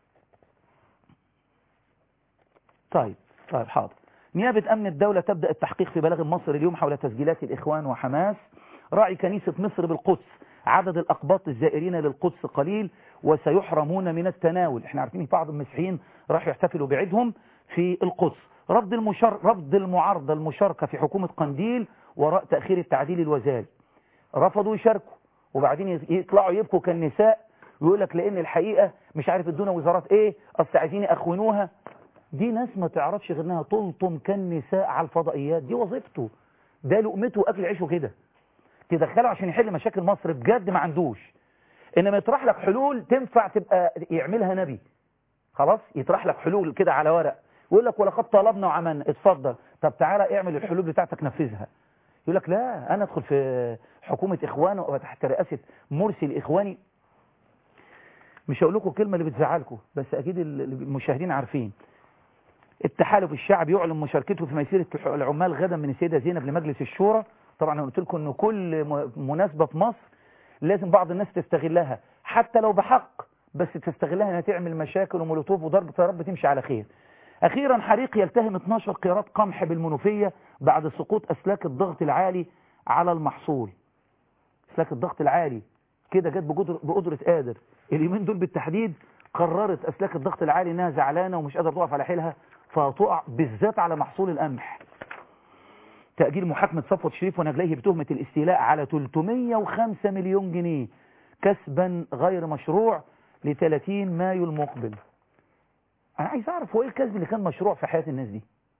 طيب طيب حاضر نيابة أمن الدولة تبدأ التحقيق في بلاغ مصر اليوم حول تسجيلات الإخوان وحماس راعي كنيسة مصر بالقدس عدد الأقباط الزائرين للقدس قليل وسيحرمون من التناول احنا عارفين بعض المسيحيين راحوا يحتفلوا بعيدهم في القدس رفض المشار... رفض المعارضة المشاركة في حكومة قنديل وراء تأخير التعديل الوزاري رفضوا يشاركوا وبعدين يطلعوا يبكوا كالنساء ويقول لك لان الحقيقة مش عارف ادونا وزارات ايه اصل عايزين يأخونوها دي ناس ما تعرفش غير انها تلطم كالنساء على الفضائيات دي وظيفته ده لقمته واكل عيشه كده تدخله عشان يحل مشاكل مصر بجد ما عندوش انما يطرح لك حلول تنفع تبقى يعملها نبي خلاص يطرح لك حلول كده على ورق ويقول لك ولقد طلبنا وعملنا اتفضل طب تعالى اعمل الحلول بتاعتك نفذها يقول لك لا انا ادخل في حكومة اخوان وابقى تحت رئاسة مرسي الاخواني مش هقول لكم الكلمة اللي بتزعلكم بس اكيد المشاهدين عارفين التحالف الشعبي يعلن مشاركته في مسيرة العمال غدا من السيدة زينب لمجلس الشورى طبعا انا قلت لكم ان كل مناسبة في مصر لازم بعض الناس تستغلها حتى لو بحق بس تستغلها انها تعمل مشاكل ومولوتوف وضرب يا رب تمشي على خير اخيرا حريق يلتهم 12 قيراط قمح بالمنوفية بعد سقوط اسلاك الضغط العالي على المحصول اسلاك الضغط العالي كده جت بقدر بقدرة قادر اليومين دول بالتحديد قررت اسلاك الضغط العالي انها زعلانة ومش قادرة تقف على حيلها فتقع بالذات على محصول القمح تأجيل محاكمة صفوة شريف ونجليه بتهمة الاستيلاء على 305 مليون جنيه كسبا غير مشروع ل 30 مايو المقبل انا عايز اعرف هو ايه الكسب اللي كان مشروع في حياة الناس دي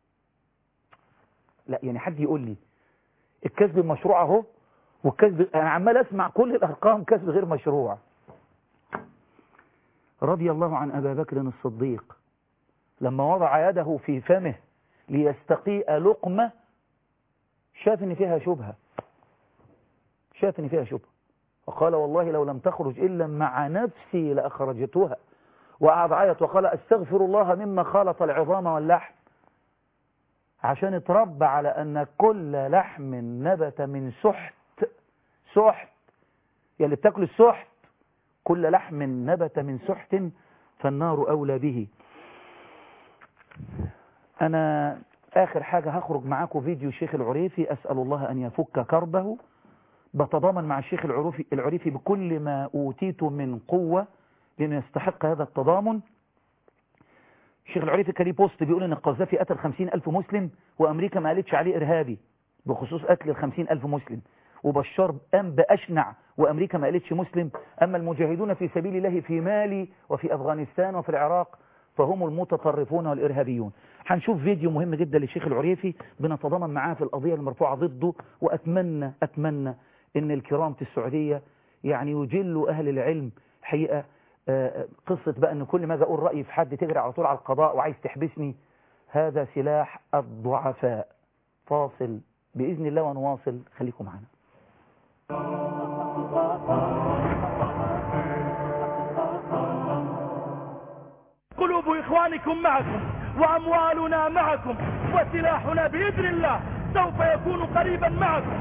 لا يعني حد يقول لي الكسب المشروع اهو والكسب انا عمال اسمع كل الارقام كسب غير مشروع رضي الله عن ابا بكر الصديق لما وضع يده في فمه ليستقيء لقمة شاف ان فيها شبهة شاف ان فيها شبهة وقال والله لو لم تخرج إلا مع نفسي لأخرجتها وقعد عيط وقال استغفر الله مما خالط العظام واللحم عشان اتربى على أن كل لحم نبت من سحت سحت يلي بتاكل السحت كل لحم نبت من سحت فالنار أولى به أنا آخر حاجة هخرج معاكم فيديو الشيخ العريفي أسأل الله أن يفك كربه بتضامن مع الشيخ العريفي, العريفي بكل ما أوتيت من قوة لأنه يستحق هذا التضامن الشيخ العريفي كان ليه بوست بيقول ان القذافي قتل خمسين ألف مسلم وأمريكا ما قالتش عليه إرهابي بخصوص قتل الخمسين ألف مسلم وبشار قام بأشنع وأمريكا ما قالتش مسلم أما المجاهدون في سبيل الله في مالي وفي أفغانستان وفي العراق فهم المتطرفون والإرهابيون هنشوف فيديو مهم جدا للشيخ العريفي بنتضامن معاه في القضية المرفوعة ضده وأتمنى أتمنى ان الكرام في السعودية يعني يجلوا أهل العلم حقيقة قصة بقى ان كل ما اقول رأيي في حد تجري على طول على القضاء وعايز تحبسني هذا سلاح الضعفاء فاصل بإذن الله ونواصل خليكم معنا قلوب إخوانكم معكم وأموالنا معكم وسلاحنا بإذن الله سوف يكون قريبا معكم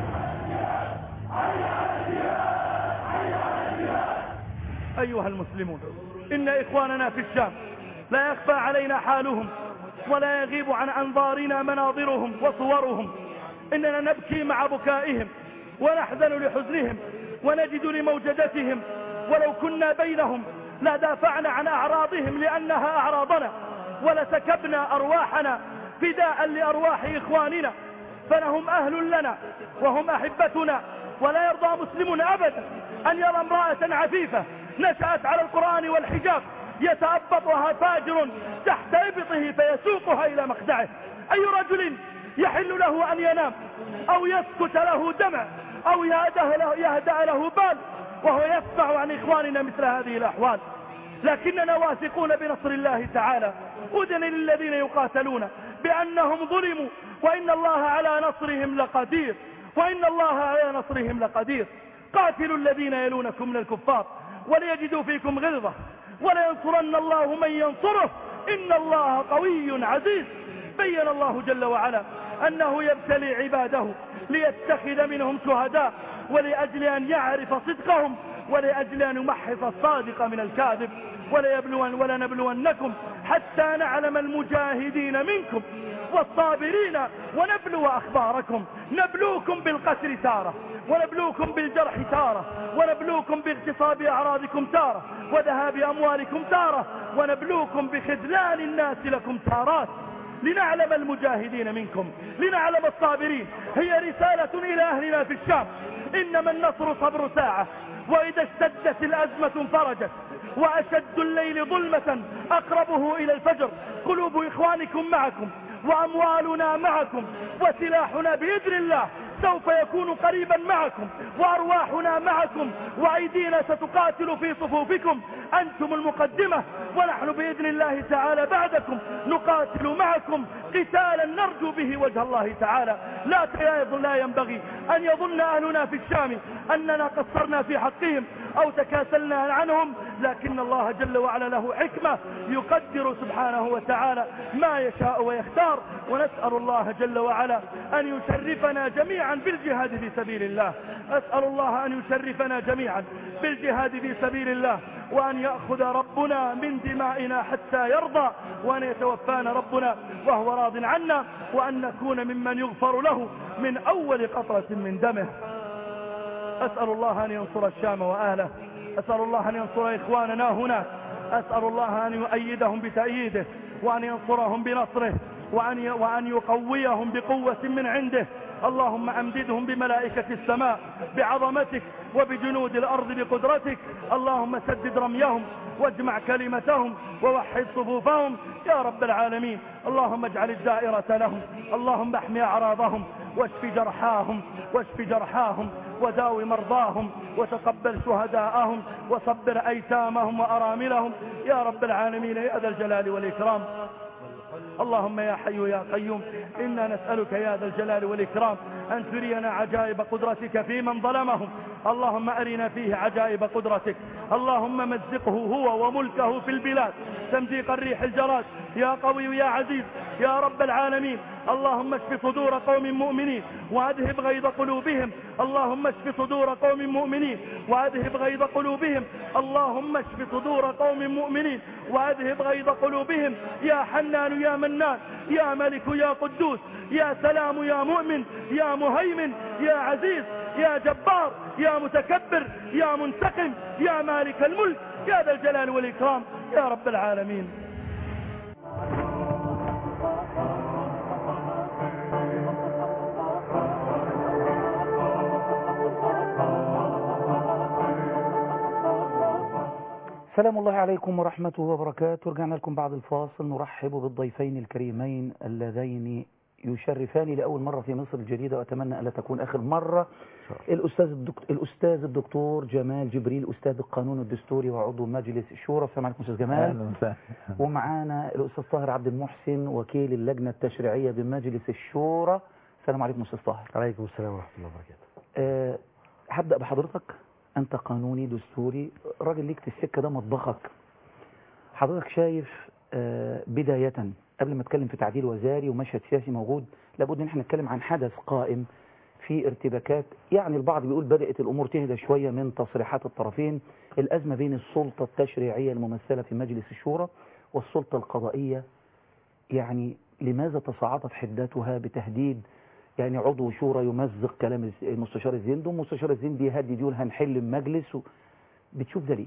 أيها المسلمون إن إخواننا في الشام لا يخفى علينا حالهم ولا يغيب عن أنظارنا مناظرهم وصورهم إننا نبكي مع بكائهم ونحزن لحزنهم ونجد لموجدتهم ولو كنا بينهم لا دافعنا عن أعراضهم لأنها أعراضنا ولسكبنا أرواحنا فداء لأرواح إخواننا فنهم أهل لنا وهم أحبتنا ولا يرضى مسلم أبدا أن يرى امرأة عفيفة نشأت على القرآن والحجاب يتأبطها فاجر تحت إبطه فيسوقها إلى مخدعه أي رجل يحل له أن ينام أو يسكت له دمع أو يهدأ له, يهدأ له بال وهو يسمع عن إخواننا مثل هذه الأحوال لكننا واثقون بنصر الله تعالى أذن للذين يقاتلون بأنهم ظلموا وإن الله على نصرهم لقدير وإن الله على نصرهم لقدير قاتلوا الذين يلونكم من الكفار وليجدوا فيكم غلظة ولينصرن الله من ينصره إن الله قوي عزيز بين الله جل وعلا أنه يبتلي عباده ليتخذ منهم شهداء ولأجل أن يعرف صدقهم ولأجل أن يمحص الصادق من الكاذب وليبلون ولنبلونكم حتى نعلم المجاهدين منكم والصابرين ونبلو أخباركم نبلوكم بالقتل تارة ونبلوكم بالجرح تارة ونبلوكم باغتصاب أعراضكم تارة وذهاب أموالكم تارة ونبلوكم بخذلان الناس لكم تارات لنعلم المجاهدين منكم لنعلم الصابرين هي رسالة إلى أهلنا في الشام إنما النصر صبر ساعة وإذا اشتدت الأزمة انفرجت وأشد الليل ظلمة أقربه إلى الفجر قلوب إخوانكم معكم وأموالنا معكم وسلاحنا بإذن الله سوف يكون قريبا معكم وأرواحنا معكم وأيدينا ستقاتل في صفوفكم أنتم المقدمة ونحن بإذن الله تعالى بعدكم نقاتل معكم قتالا نرجو به وجه الله تعالى لا لا ينبغي أن يظن أهلنا في الشام أننا قصرنا في حقهم أو تكاسلنا عنهم لكن الله جل وعلا له حكمة يقدر سبحانه وتعالى ما يشاء ويختار ونسأل الله جل وعلا أن يشرفنا جميعا بالجهاد في سبيل الله أسأل الله أن يشرفنا جميعا بالجهاد في سبيل الله وأن يأخذ ربنا من دمائنا حتى يرضى وأن يتوفانا ربنا وهو راض عنا وأن نكون ممن يغفر له من أول قطرة من دمه أسأل الله أن ينصر الشام وأهله أسأل الله أن ينصر إخواننا هناك أسأل الله أن يؤيدهم بتأييده وأن ينصرهم بنصره وأن وأن يقويهم بقوة من عنده اللهم أمددهم بملائكة السماء بعظمتك وبجنود الأرض بقدرتك اللهم سدد رميهم واجمع كلمتهم ووحد صفوفهم يا رب العالمين اللهم اجعل الدائرة لهم اللهم احمي أعراضهم واشف جرحاهم واشف جرحاهم وداوي مرضاهم وتقبل شهداءهم وصبر أيتامهم وأراملهم يا رب العالمين يا ذا الجلال والإكرام اللهم يا حي يا قيوم إنا نسألك يا ذا الجلال والإكرام أن ترينا عجائب قدرتك في من ظلمهم اللهم أرنا فيه عجائب قدرتك اللهم مزقه هو وملكه في البلاد تمزيق الريح الجراد يا قوي يا عزيز يا رب العالمين اللهم اشف صدور قوم مؤمنين وأذهب غيظ قلوبهم اللهم اشف صدور قوم مؤمنين وأذهب غيظ قلوبهم اللهم اشف صدور قوم مؤمنين وأذهب غيظ قلوبهم يا حنان يا منان يا ملك يا قدوس يا سلام يا مؤمن يا مهيمن يا عزيز يا جبار يا متكبر يا منتقم يا مالك الملك يا ذا الجلال والإكرام يا رب العالمين سلام الله عليكم ورحمته وبركاته رجعنا لكم بعد الفاصل نرحب بالضيفين الكريمين اللذين يشرفاني لأول مرة في مصر الجديدة وأتمنى ألا تكون آخر مرة الأستاذ الدكتور, الأستاذ الدكتور جمال جبريل أستاذ القانون الدستوري وعضو مجلس الشورى السلام عليكم أستاذ جمال ومعانا الأستاذ طاهر عبد المحسن وكيل اللجنة التشريعية بمجلس الشورى السلام عليكم أستاذ طاهر عليكم السلام ورحمة الله وبركاته أه هبدأ بحضرتك أنت قانوني دستوري راجل ليك في السكة ده مطبخك حضرتك شايف أه بداية قبل ما اتكلم في تعديل وزاري ومشهد سياسي موجود لابد ان احنا نتكلم عن حدث قائم في ارتباكات يعني البعض بيقول بدأت الأمور تهدى شوية من تصريحات الطرفين الأزمة بين السلطة التشريعية الممثلة في مجلس الشورى والسلطة القضائية يعني لماذا تصاعدت حدتها بتهديد يعني عضو شورى يمزق كلام المستشار الزندي ومستشار الزندي يهدد يقول هنحل المجلس و... بتشوف ده ليه؟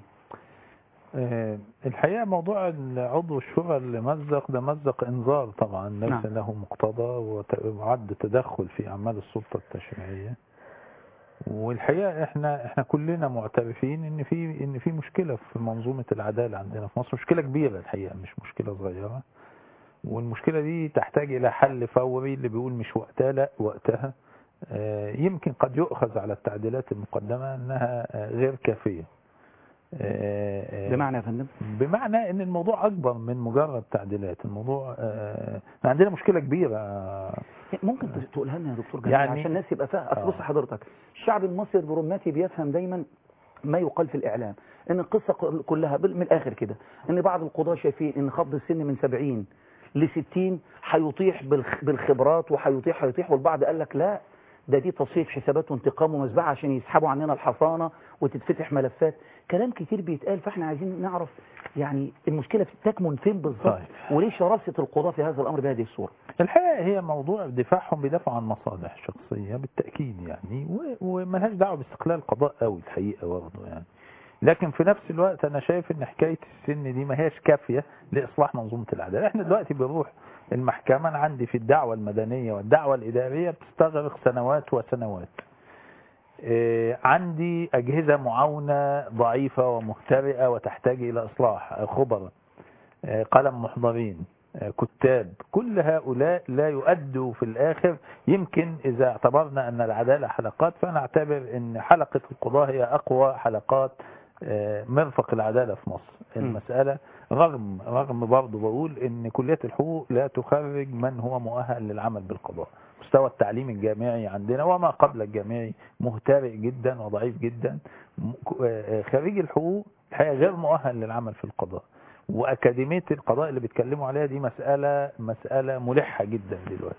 أه الحقيقة موضوع عضو الشورى اللي مزق ده مزق انذار طبعا ليس نعم. له مقتضى وعد تدخل في أعمال السلطة التشريعية والحقيقة احنا احنا كلنا معترفين ان في ان في مشكلة في منظومة العدالة عندنا في مصر مشكلة كبيرة الحقيقة مش مشكلة صغيرة والمشكلة دي تحتاج إلى حل فوري اللي بيقول مش وقتها لا وقتها يمكن قد يؤخذ على التعديلات المقدمة أنها غير كافية بمعنى يا فندم بمعنى ان الموضوع اكبر من مجرد تعديلات الموضوع عندنا مشكله كبيره ممكن تقولها لنا يا دكتور جمال يعني عشان الناس يبقى فاهم اصل بص حضرتك الشعب المصري البروماتي بيفهم دايما ما يقال في الاعلام ان القصه كلها من الاخر كده ان بعض القضاه شايفين ان خفض السن من 70 ل 60 هيطيح بالخبرات وهيطيح هيطيح والبعض قال لك لا ده دي تصفية حسابات وانتقام ومذبحة عشان يسحبوا عننا الحصانة وتتفتح ملفات كلام كتير بيتقال فاحنا عايزين نعرف يعني المشكلة في- تكمن فين بالظبط صحيح. وليه شراسة القضاة في هذا الأمر بهذه الصورة الحقيقة هي موضوع دفاعهم بيدافعوا عن مصالح شخصية بالتأكيد يعني و- وملهاش دعوة باستقلال القضاء قوي الحقيقة برضه يعني لكن في نفس الوقت أنا شايف إن حكاية السن دي ما هيش كافية لإصلاح منظومة العدالة إحنا دلوقتي بنروح المحكمة أنا عندي في الدعوة المدنية والدعوة الإدارية بتستغرق سنوات وسنوات إيه، عندي أجهزة معاونة ضعيفة ومهترئة وتحتاج إلى إصلاح خبراء آه، قلم محضرين آه، كتاب كل هؤلاء لا يؤدوا في الآخر يمكن إذا اعتبرنا أن العدالة حلقات فأنا أعتبر أن حلقة القضاء هي أقوى حلقات آه، مرفق العدالة في مصر المسألة رغم رغم برضه بقول أن كلية الحقوق لا تخرج من هو مؤهل للعمل بالقضاء مستوى التعليم الجامعي عندنا وما قبل الجامعي مهترئ جدا وضعيف جدا م- آه، خريج الحقوق الحقيقة غير مؤهل للعمل في القضاء وأكاديمية القضاء اللي بيتكلموا عليها دي مسألة مسألة ملحة جدا دلوقتي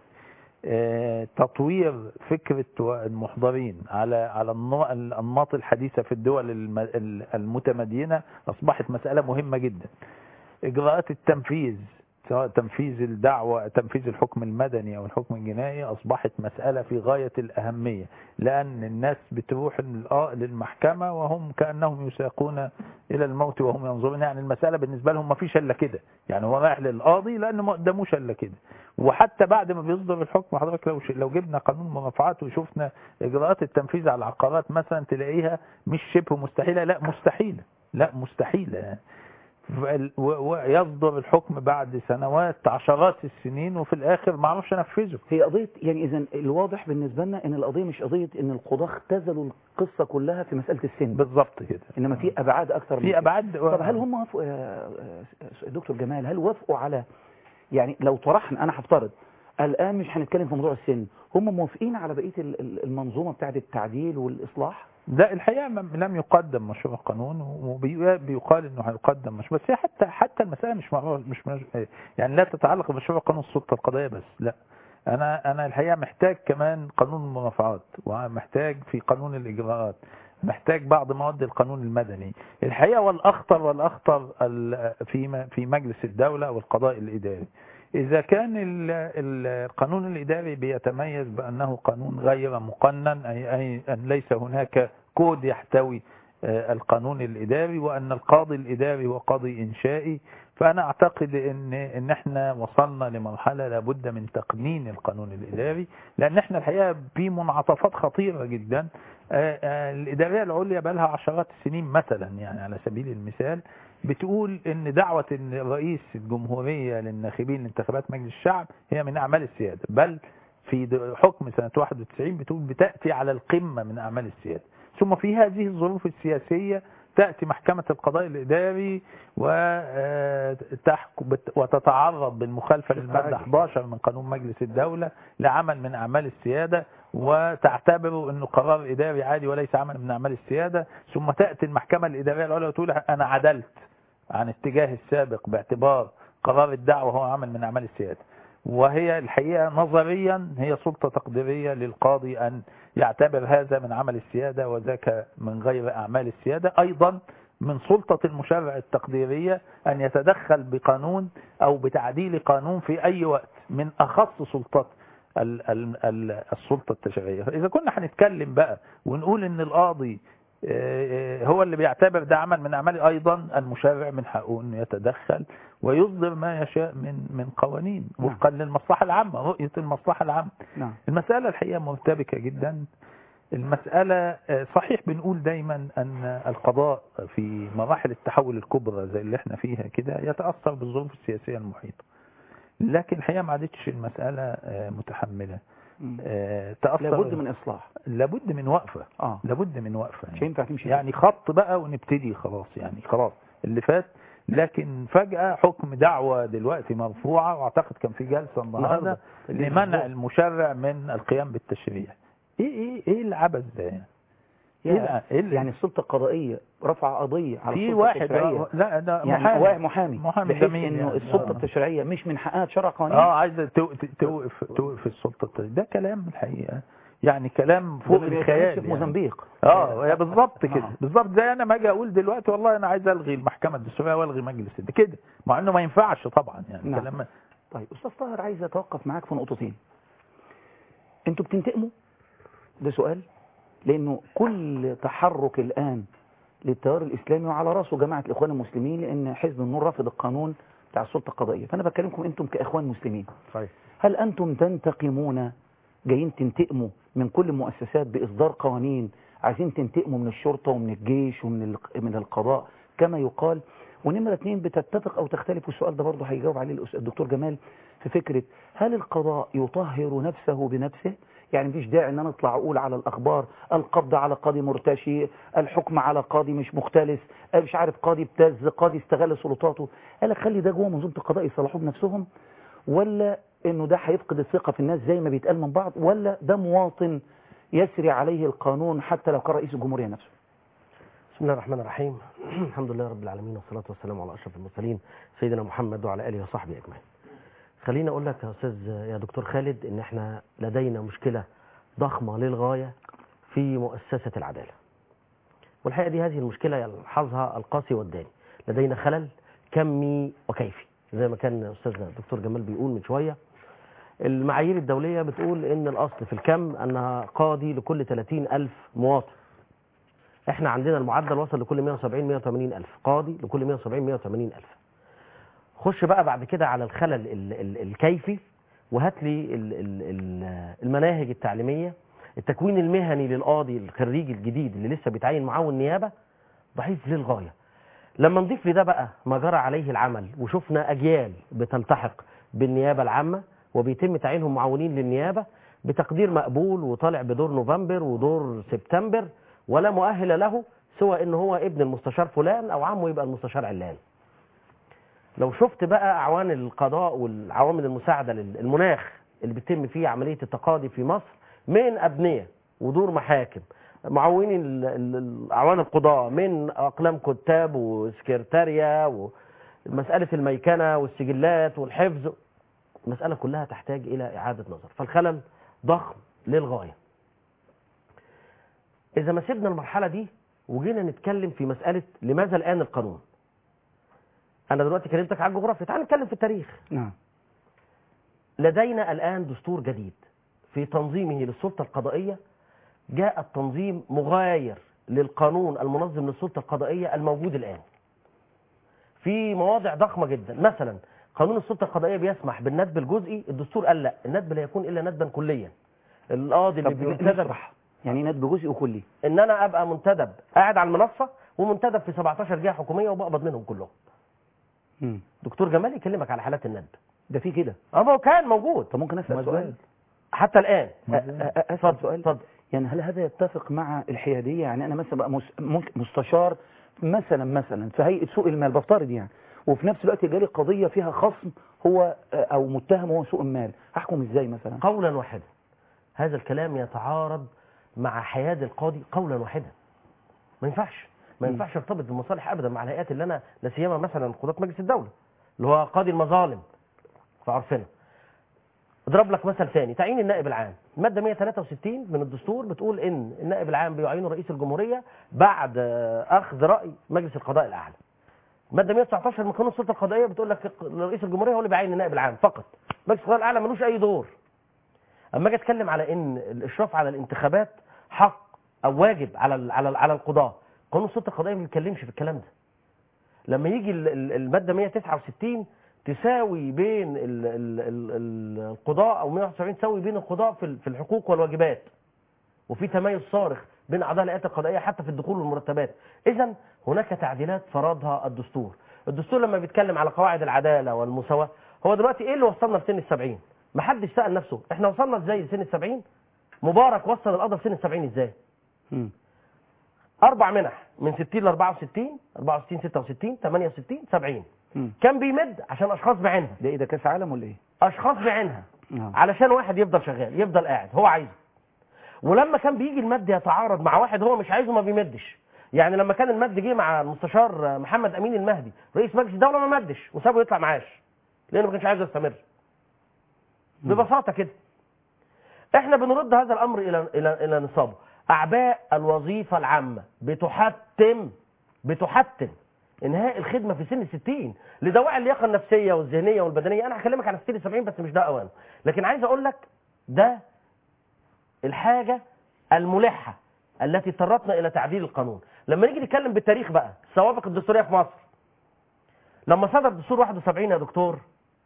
آه، تطوير فكرة المحضرين على على النوع- الأنماط الحديثة في الدول الم- ال- المتمدينة أصبحت مسألة مهمة جدا إجراءات التنفيذ سواء تنفيذ الدعوة تنفيذ الحكم المدني أو الحكم الجنائي أصبحت مسألة في غاية الأهمية لأن الناس بتروح للآ- للمحكمة وهم كأنهم يساقون إلى الموت وهم ينظرون يعني المسألة بالنسبة لهم ما فيش إلا كده يعني هو رايح للقاضي لأنه ما قداموش إلا كده وحتى بعد ما بيصدر الحكم حضرتك لو ش- لو جبنا قانون مرافعات وشفنا إجراءات التنفيذ على العقارات مثلا تلاقيها مش شبه مستحيلة لا مستحيلة لا مستحيلة يعني فال- و- ويصدر الحكم بعد سنوات عشرات السنين وفي الآخر ما عرفش انفذه هي قضية يعني إذا الواضح بالنسبة لنا إن القضية مش قضية إن القضاة اختزلوا القصة كلها في مسألة السن بالظبط كده إنما في أبعاد أكثر من في كده. أبعاد طب هل هم وافقوا يا يا دكتور جمال هل وافقوا على يعني لو طرحنا أنا هفترض الآن مش هنتكلم في موضوع السن هم موافقين على بقية ال- ال- المنظومة بتاعة التعديل والإصلاح ده الحقيقة م- لم يقدم مشروع قانون وبيقال انه هيقدم مش بس هي حتى حتى المسألة مش معروف مش مش يعني لا تتعلق بمشروع قانون السلطة القضائية بس لا انا انا الحقيقة محتاج كمان قانون المرافعات ومحتاج في قانون الاجراءات محتاج بعض مواد القانون المدني الحقيقة والاخطر والاخطر ال- في م- في مجلس الدولة والقضاء الاداري إذا كان ال- ال- القانون الإداري بيتميز بأنه قانون غير مقنن أي, أي أن ليس هناك كود يحتوي آه، القانون الإداري وأن القاضي الإداري هو قاضي إنشائي فأنا أعتقد إن إن إحنا وصلنا لمرحلة لابد من تقنين القانون الإداري لأن إحنا الحقيقة في منعطفات خطيرة جدا آه، آه، الإدارية العليا بقى لها عشرات السنين مثلا يعني على سبيل المثال بتقول ان دعوة إن رئيس الجمهورية للناخبين لانتخابات مجلس الشعب هي من اعمال السيادة بل في د- حكم سنة 91 بتقول بتأتي على القمة من اعمال السيادة ثم في هذه الظروف السياسية تأتي محكمة القضاء الإداري وتحكم وتتعرض بالمخالفة للمادة 11 من قانون مجلس الدولة لعمل من أعمال السيادة وتعتبره أنه قرار إداري عادي وليس عمل من أعمال السيادة ثم تأتي المحكمة الإدارية العليا وتقول أنا عدلت عن اتجاه السابق باعتبار قرار الدعوة هو عمل من أعمال السيادة وهي الحقيقة نظريا هي سلطة تقديرية للقاضي أن يعتبر هذا من عمل السيادة وذاك من غير أعمال السيادة أيضا من سلطة المشرع التقديرية أن يتدخل بقانون أو بتعديل قانون في أي وقت من أخص سلطات ال- ال- ال- السلطة التشريعية فإذا كنا هنتكلم بقى ونقول أن القاضي آه، هو اللي بيعتبر ده عمل من أعمال أيضا المشرع من حقه أنه يتدخل ويصدر ما يشاء من من قوانين وفقا للمصلحة العامة رؤية المصلحة العامة نعم المسألة الحقيقة مرتبكة جدا المسألة آه، صحيح بنقول دايما أن القضاء في مراحل التحول الكبرى زي اللي احنا فيها كده يتأثر بالظروف السياسية المحيطة لكن الحقيقة ما عادتش المسألة آه، متحملة مم. آه، تأثر لابد من إصلاح لابد من وقفة اه لابد من وقفة مش هينفع تمشي يعني خط بقى ونبتدي خلاص يعني خلاص اللي فات لكن فجأة حكم دعوة دلوقتي مرفوعة واعتقد كان في جلسة النهارده لمنع المشرع من القيام بالتشريع ايه ايه ايه العبث ده يعني ايه يعني, الع- إيه اللي- يعني السلطة القضائية رفع قضية على في السلطة واحد التشريعية لا ده يعني محامي واحد محامي محامي بحيث زميل انه يعني. السلطة آه. التشريعية مش من حقها تشرع قوانين اه عايزه تو- ت- توقف توقف السلطه التشريعية. ده كلام الحقيقه يعني كلام فوق ده اللي الخيال بيتعملش في يعني. موزمبيق اه هي بالظبط كده آه. بالظبط زي انا ما اجي اقول دلوقتي والله انا عايز الغي المحكمه الدستوريه والغي مجلس الد- كده مع انه ما ينفعش طبعا يعني نعم. كلام طيب استاذ طاهر عايز اتوقف معاك في نقطتين انتوا بتنتقموا ده سؤال لانه كل تحرك الان للتيار الاسلامي وعلى راسه جماعه الاخوان المسلمين لان حزب النور رافض القانون بتاع السلطه القضائيه فانا بكلمكم انتم كاخوان مسلمين صحيح هل انتم تنتقمون جايين تنتقموا من كل المؤسسات باصدار قوانين عايزين تنتقموا من الشرطه ومن الجيش ومن ال- من القضاء كما يقال ونمرة اتنين بتتفق او تختلف والسؤال ده برضه هيجاوب عليه الأس- الدكتور جمال في فكرة هل القضاء يطهر نفسه بنفسه يعني مفيش داعي ان انا اطلع اقول على الاخبار القبض على قاضي مرتشي الحكم على قاضي مش مختلس مش عارف قاضي ابتز قاضي استغل سلطاته قال لك خلي ده جوه منظومه القضاء يصلحوه بنفسهم ولا انه ده هيفقد الثقه في الناس زي ما بيتقال من بعض ولا ده مواطن يسري عليه القانون حتى لو كان رئيس الجمهوريه نفسه بسم الله الرحمن الرحيم الحمد لله رب العالمين والصلاة والسلام على أشرف المرسلين سيدنا محمد وعلى آله وصحبه أجمعين خليني أقول لك يا أستاذ يا دكتور خالد إن إحنا لدينا مشكلة ضخمة للغاية في مؤسسة العدالة والحقيقة دي هذه المشكلة يلحظها القاسي والداني لدينا خلل كمي وكيفي زي ما كان أستاذنا الدكتور جمال بيقول من شوية المعايير الدولية بتقول إن الأصل في الكم أنها قاضي لكل 30 ألف مواطن احنا عندنا المعدل وصل لكل 170 180 الف قاضي لكل 170 180 الف خش بقى بعد كده على الخلل ال ال الكيفي وهات لي ال ال ال المناهج التعليميه التكوين المهني للقاضي الخريج الجديد اللي لسه بيتعين معاه النيابه ضعيف للغايه لما نضيف لده بقى ما جرى عليه العمل وشفنا اجيال بتلتحق بالنيابه العامه وبيتم تعيينهم معاونين للنيابه بتقدير مقبول وطالع بدور نوفمبر ودور سبتمبر ولا مؤهل له سوى ان هو ابن المستشار فلان او عمه يبقى المستشار علان لو شفت بقى اعوان القضاء والعوامل المساعده للمناخ اللي بيتم فيه عمليه التقاضي في مصر من ابنيه ودور محاكم معاونين ال- ال- ال- اعوان القضاء من اقلام كتاب وسكرتاريا ومساله الميكنه والسجلات والحفظ المساله كلها تحتاج الى اعاده نظر فالخلل ضخم للغايه إذا ما سيبنا المرحلة دي وجينا نتكلم في مسألة لماذا الآن القانون أنا دلوقتي كلمتك على الجغرافيا تعال نتكلم في التاريخ نعم لدينا الآن دستور جديد في تنظيمه للسلطة القضائية جاء التنظيم مغاير للقانون المنظم للسلطة القضائية الموجود الآن في مواضع ضخمة جدا مثلا قانون السلطة القضائية بيسمح بالندب الجزئي الدستور قال لا الندب لا يكون إلا ندبا كليا القاضي اللي طب بينتدب نشرح يعني ندب جزئي وكلي ان انا ابقى منتدب قاعد على المنصه ومنتدب في 17 جهه حكوميه وبقبض منهم كلهم مم. دكتور جمال يكلمك على حالات الندب ده في كده اه ما هو كان موجود طب ممكن اسال ما سؤال زال. حتى الان أ- أ- اسال اتفضل سؤال اتفضل يعني هل هذا يتفق مع الحياديه يعني انا مثلا بقى مس- ممكن مستشار مثلا مثلا في هيئه سوق المال بفترض يعني وفي نفس الوقت جالي قضيه فيها خصم هو او متهم هو سوق المال احكم ازاي مثلا قولا واحدا هذا الكلام يتعارض مع حياد القاضي قولا واحدا ما ينفعش ما مم. ينفعش يرتبط بالمصالح ابدا مع الهيئات اللي انا لا سيما مثلا قضاه مجلس الدوله اللي هو قاضي المظالم في عرفنا اضرب لك مثل ثاني تعيين النائب العام الماده 163 من الدستور بتقول ان النائب العام بيعينه رئيس الجمهوريه بعد آه، اخذ راي مجلس القضاء الاعلى الماده 119 من قانون السلطه القضائيه بتقول لك رئيس الجمهوريه هو اللي بيعين النائب العام فقط مجلس القضاء الاعلى ملوش اي دور اما اجي اتكلم على ان الاشراف على الانتخابات حق او واجب على ال- على ال- على القضاه قانون السلطه القضائيه ما بيتكلمش في الكلام ده لما يجي ال- ال- الماده 169 تساوي بين ال- ال- ال- ال- القضاء او 171 تساوي بين القضاء في ال- في الحقوق والواجبات وفي تميز صارخ بين اعضاء الهيئات القضائيه حتى في الدخول والمرتبات اذا هناك تعديلات فرضها الدستور الدستور لما بيتكلم على قواعد العداله والمساواه هو دلوقتي ايه اللي وصلنا لسن السبعين ما حدش سال نفسه احنا وصلنا ازاي لسن السبعين مبارك وصل القضاء لسن السبعين ازاي مم. اربع منح من 60 ل 64 64 66 68 70 مم. كان بيمد عشان اشخاص بعينها ده ايه ده كاس عالم ولا ايه اشخاص بعينها نعم. علشان واحد يفضل شغال يفضل قاعد هو عايزه ولما كان بيجي المد يتعارض مع واحد هو مش عايزه ما بيمدش يعني لما كان المد جه مع المستشار محمد امين المهدي رئيس مجلس الدوله ما مدش وسابه يطلع معاش لانه ما كانش عايز يستمر ببساطه كده احنا بنرد هذا الامر الى الى الى نصابه اعباء الوظيفه العامه بتحتم بتحتم انهاء الخدمه في سن الستين لدواعي اللياقه النفسيه والذهنيه والبدنيه انا هكلمك عن 60 70 بس مش ده اوان لكن عايز اقول لك ده الحاجه الملحه التي اضطرتنا الى تعديل القانون لما نيجي نتكلم بالتاريخ بقى السوابق الدستوريه في مصر لما صدر دستور 71 يا دكتور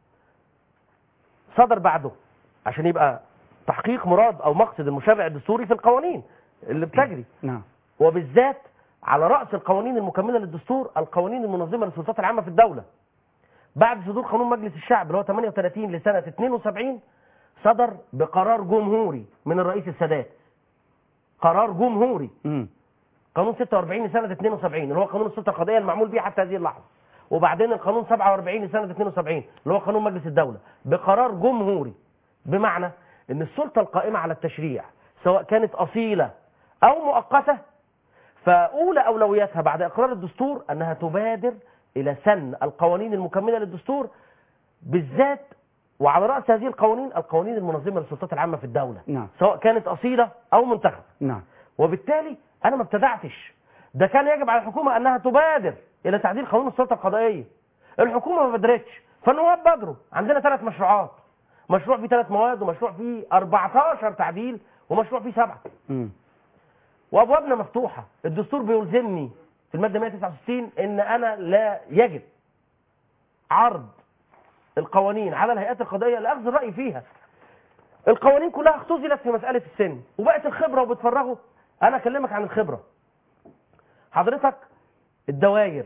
صدر بعده عشان يبقى تحقيق مراد او مقصد المشرع الدستوري في القوانين اللي بتجري نعم وبالذات على رأس القوانين المكملة للدستور القوانين المنظمة للسلطات العامة في الدولة بعد صدور قانون مجلس الشعب اللي هو 38 لسنة 72 صدر بقرار جمهوري من الرئيس السادات قرار جمهوري مم. قانون 46 لسنة 72 اللي هو قانون السلطة القضائية المعمول به حتى هذه اللحظة وبعدين القانون 47 لسنة 72 اللي هو قانون مجلس الدولة بقرار جمهوري بمعنى ان السلطة القائمة على التشريع سواء كانت أصيلة أو مؤقتة فأولى أولوياتها بعد إقرار الدستور أنها تبادر إلى سن القوانين المكملة للدستور بالذات وعلى رأس هذه القوانين القوانين المنظمة للسلطات العامة في الدولة نعم سواء كانت أصيلة أو منتخبة نعم وبالتالي انا ما ابتدعتش ده كان يجب على الحكومه انها تبادر الى تعديل قانون السلطه القضائيه الحكومه ما بادرتش فالنواب بادروا عندنا ثلاث مشروعات مشروع فيه ثلاث مواد ومشروع فيه 14 تعديل ومشروع فيه سبعه مم. وابوابنا مفتوحه الدستور بيلزمني في الماده 169 ان انا لا يجب عرض القوانين على الهيئات القضائيه لاخذ الراي فيها القوانين كلها اختزلت في مساله السن وبقت الخبره وبتفرغوا انا اكلمك عن الخبره حضرتك الدوائر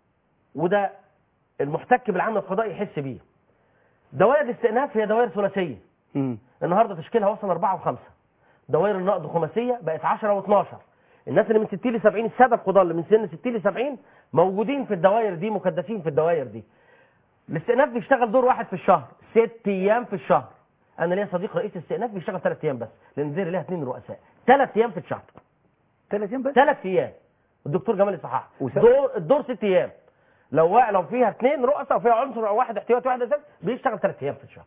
وده المحتك بالعمل القضائي يحس بيه دوائر الاستئناف هي دوائر ثلاثيه مم. النهارده تشكيلها وصل 4 و5 دوائر النقد خماسيه بقت 10 و12 الناس اللي من 60 ل 70 الساده القضاه اللي من سن 60 ل 70 موجودين في الدوائر دي مكدسين في الدوائر دي الاستئناف بيشتغل دور واحد في الشهر ست ايام في الشهر انا ليا صديق رئيس استئناف بيشتغل ثلاث ايام بس لان الدير ليها اثنين رؤساء ثلاث ايام في الشهر ثلاث ايام بس ثلاث ايام الدكتور جمال الصحاح وس- دور الدور ست ايام لو لو فيها اثنين رؤساء وفيها عنصر او واحد احتياطي واحد اساسي بيشتغل ثلاث ايام في الشهر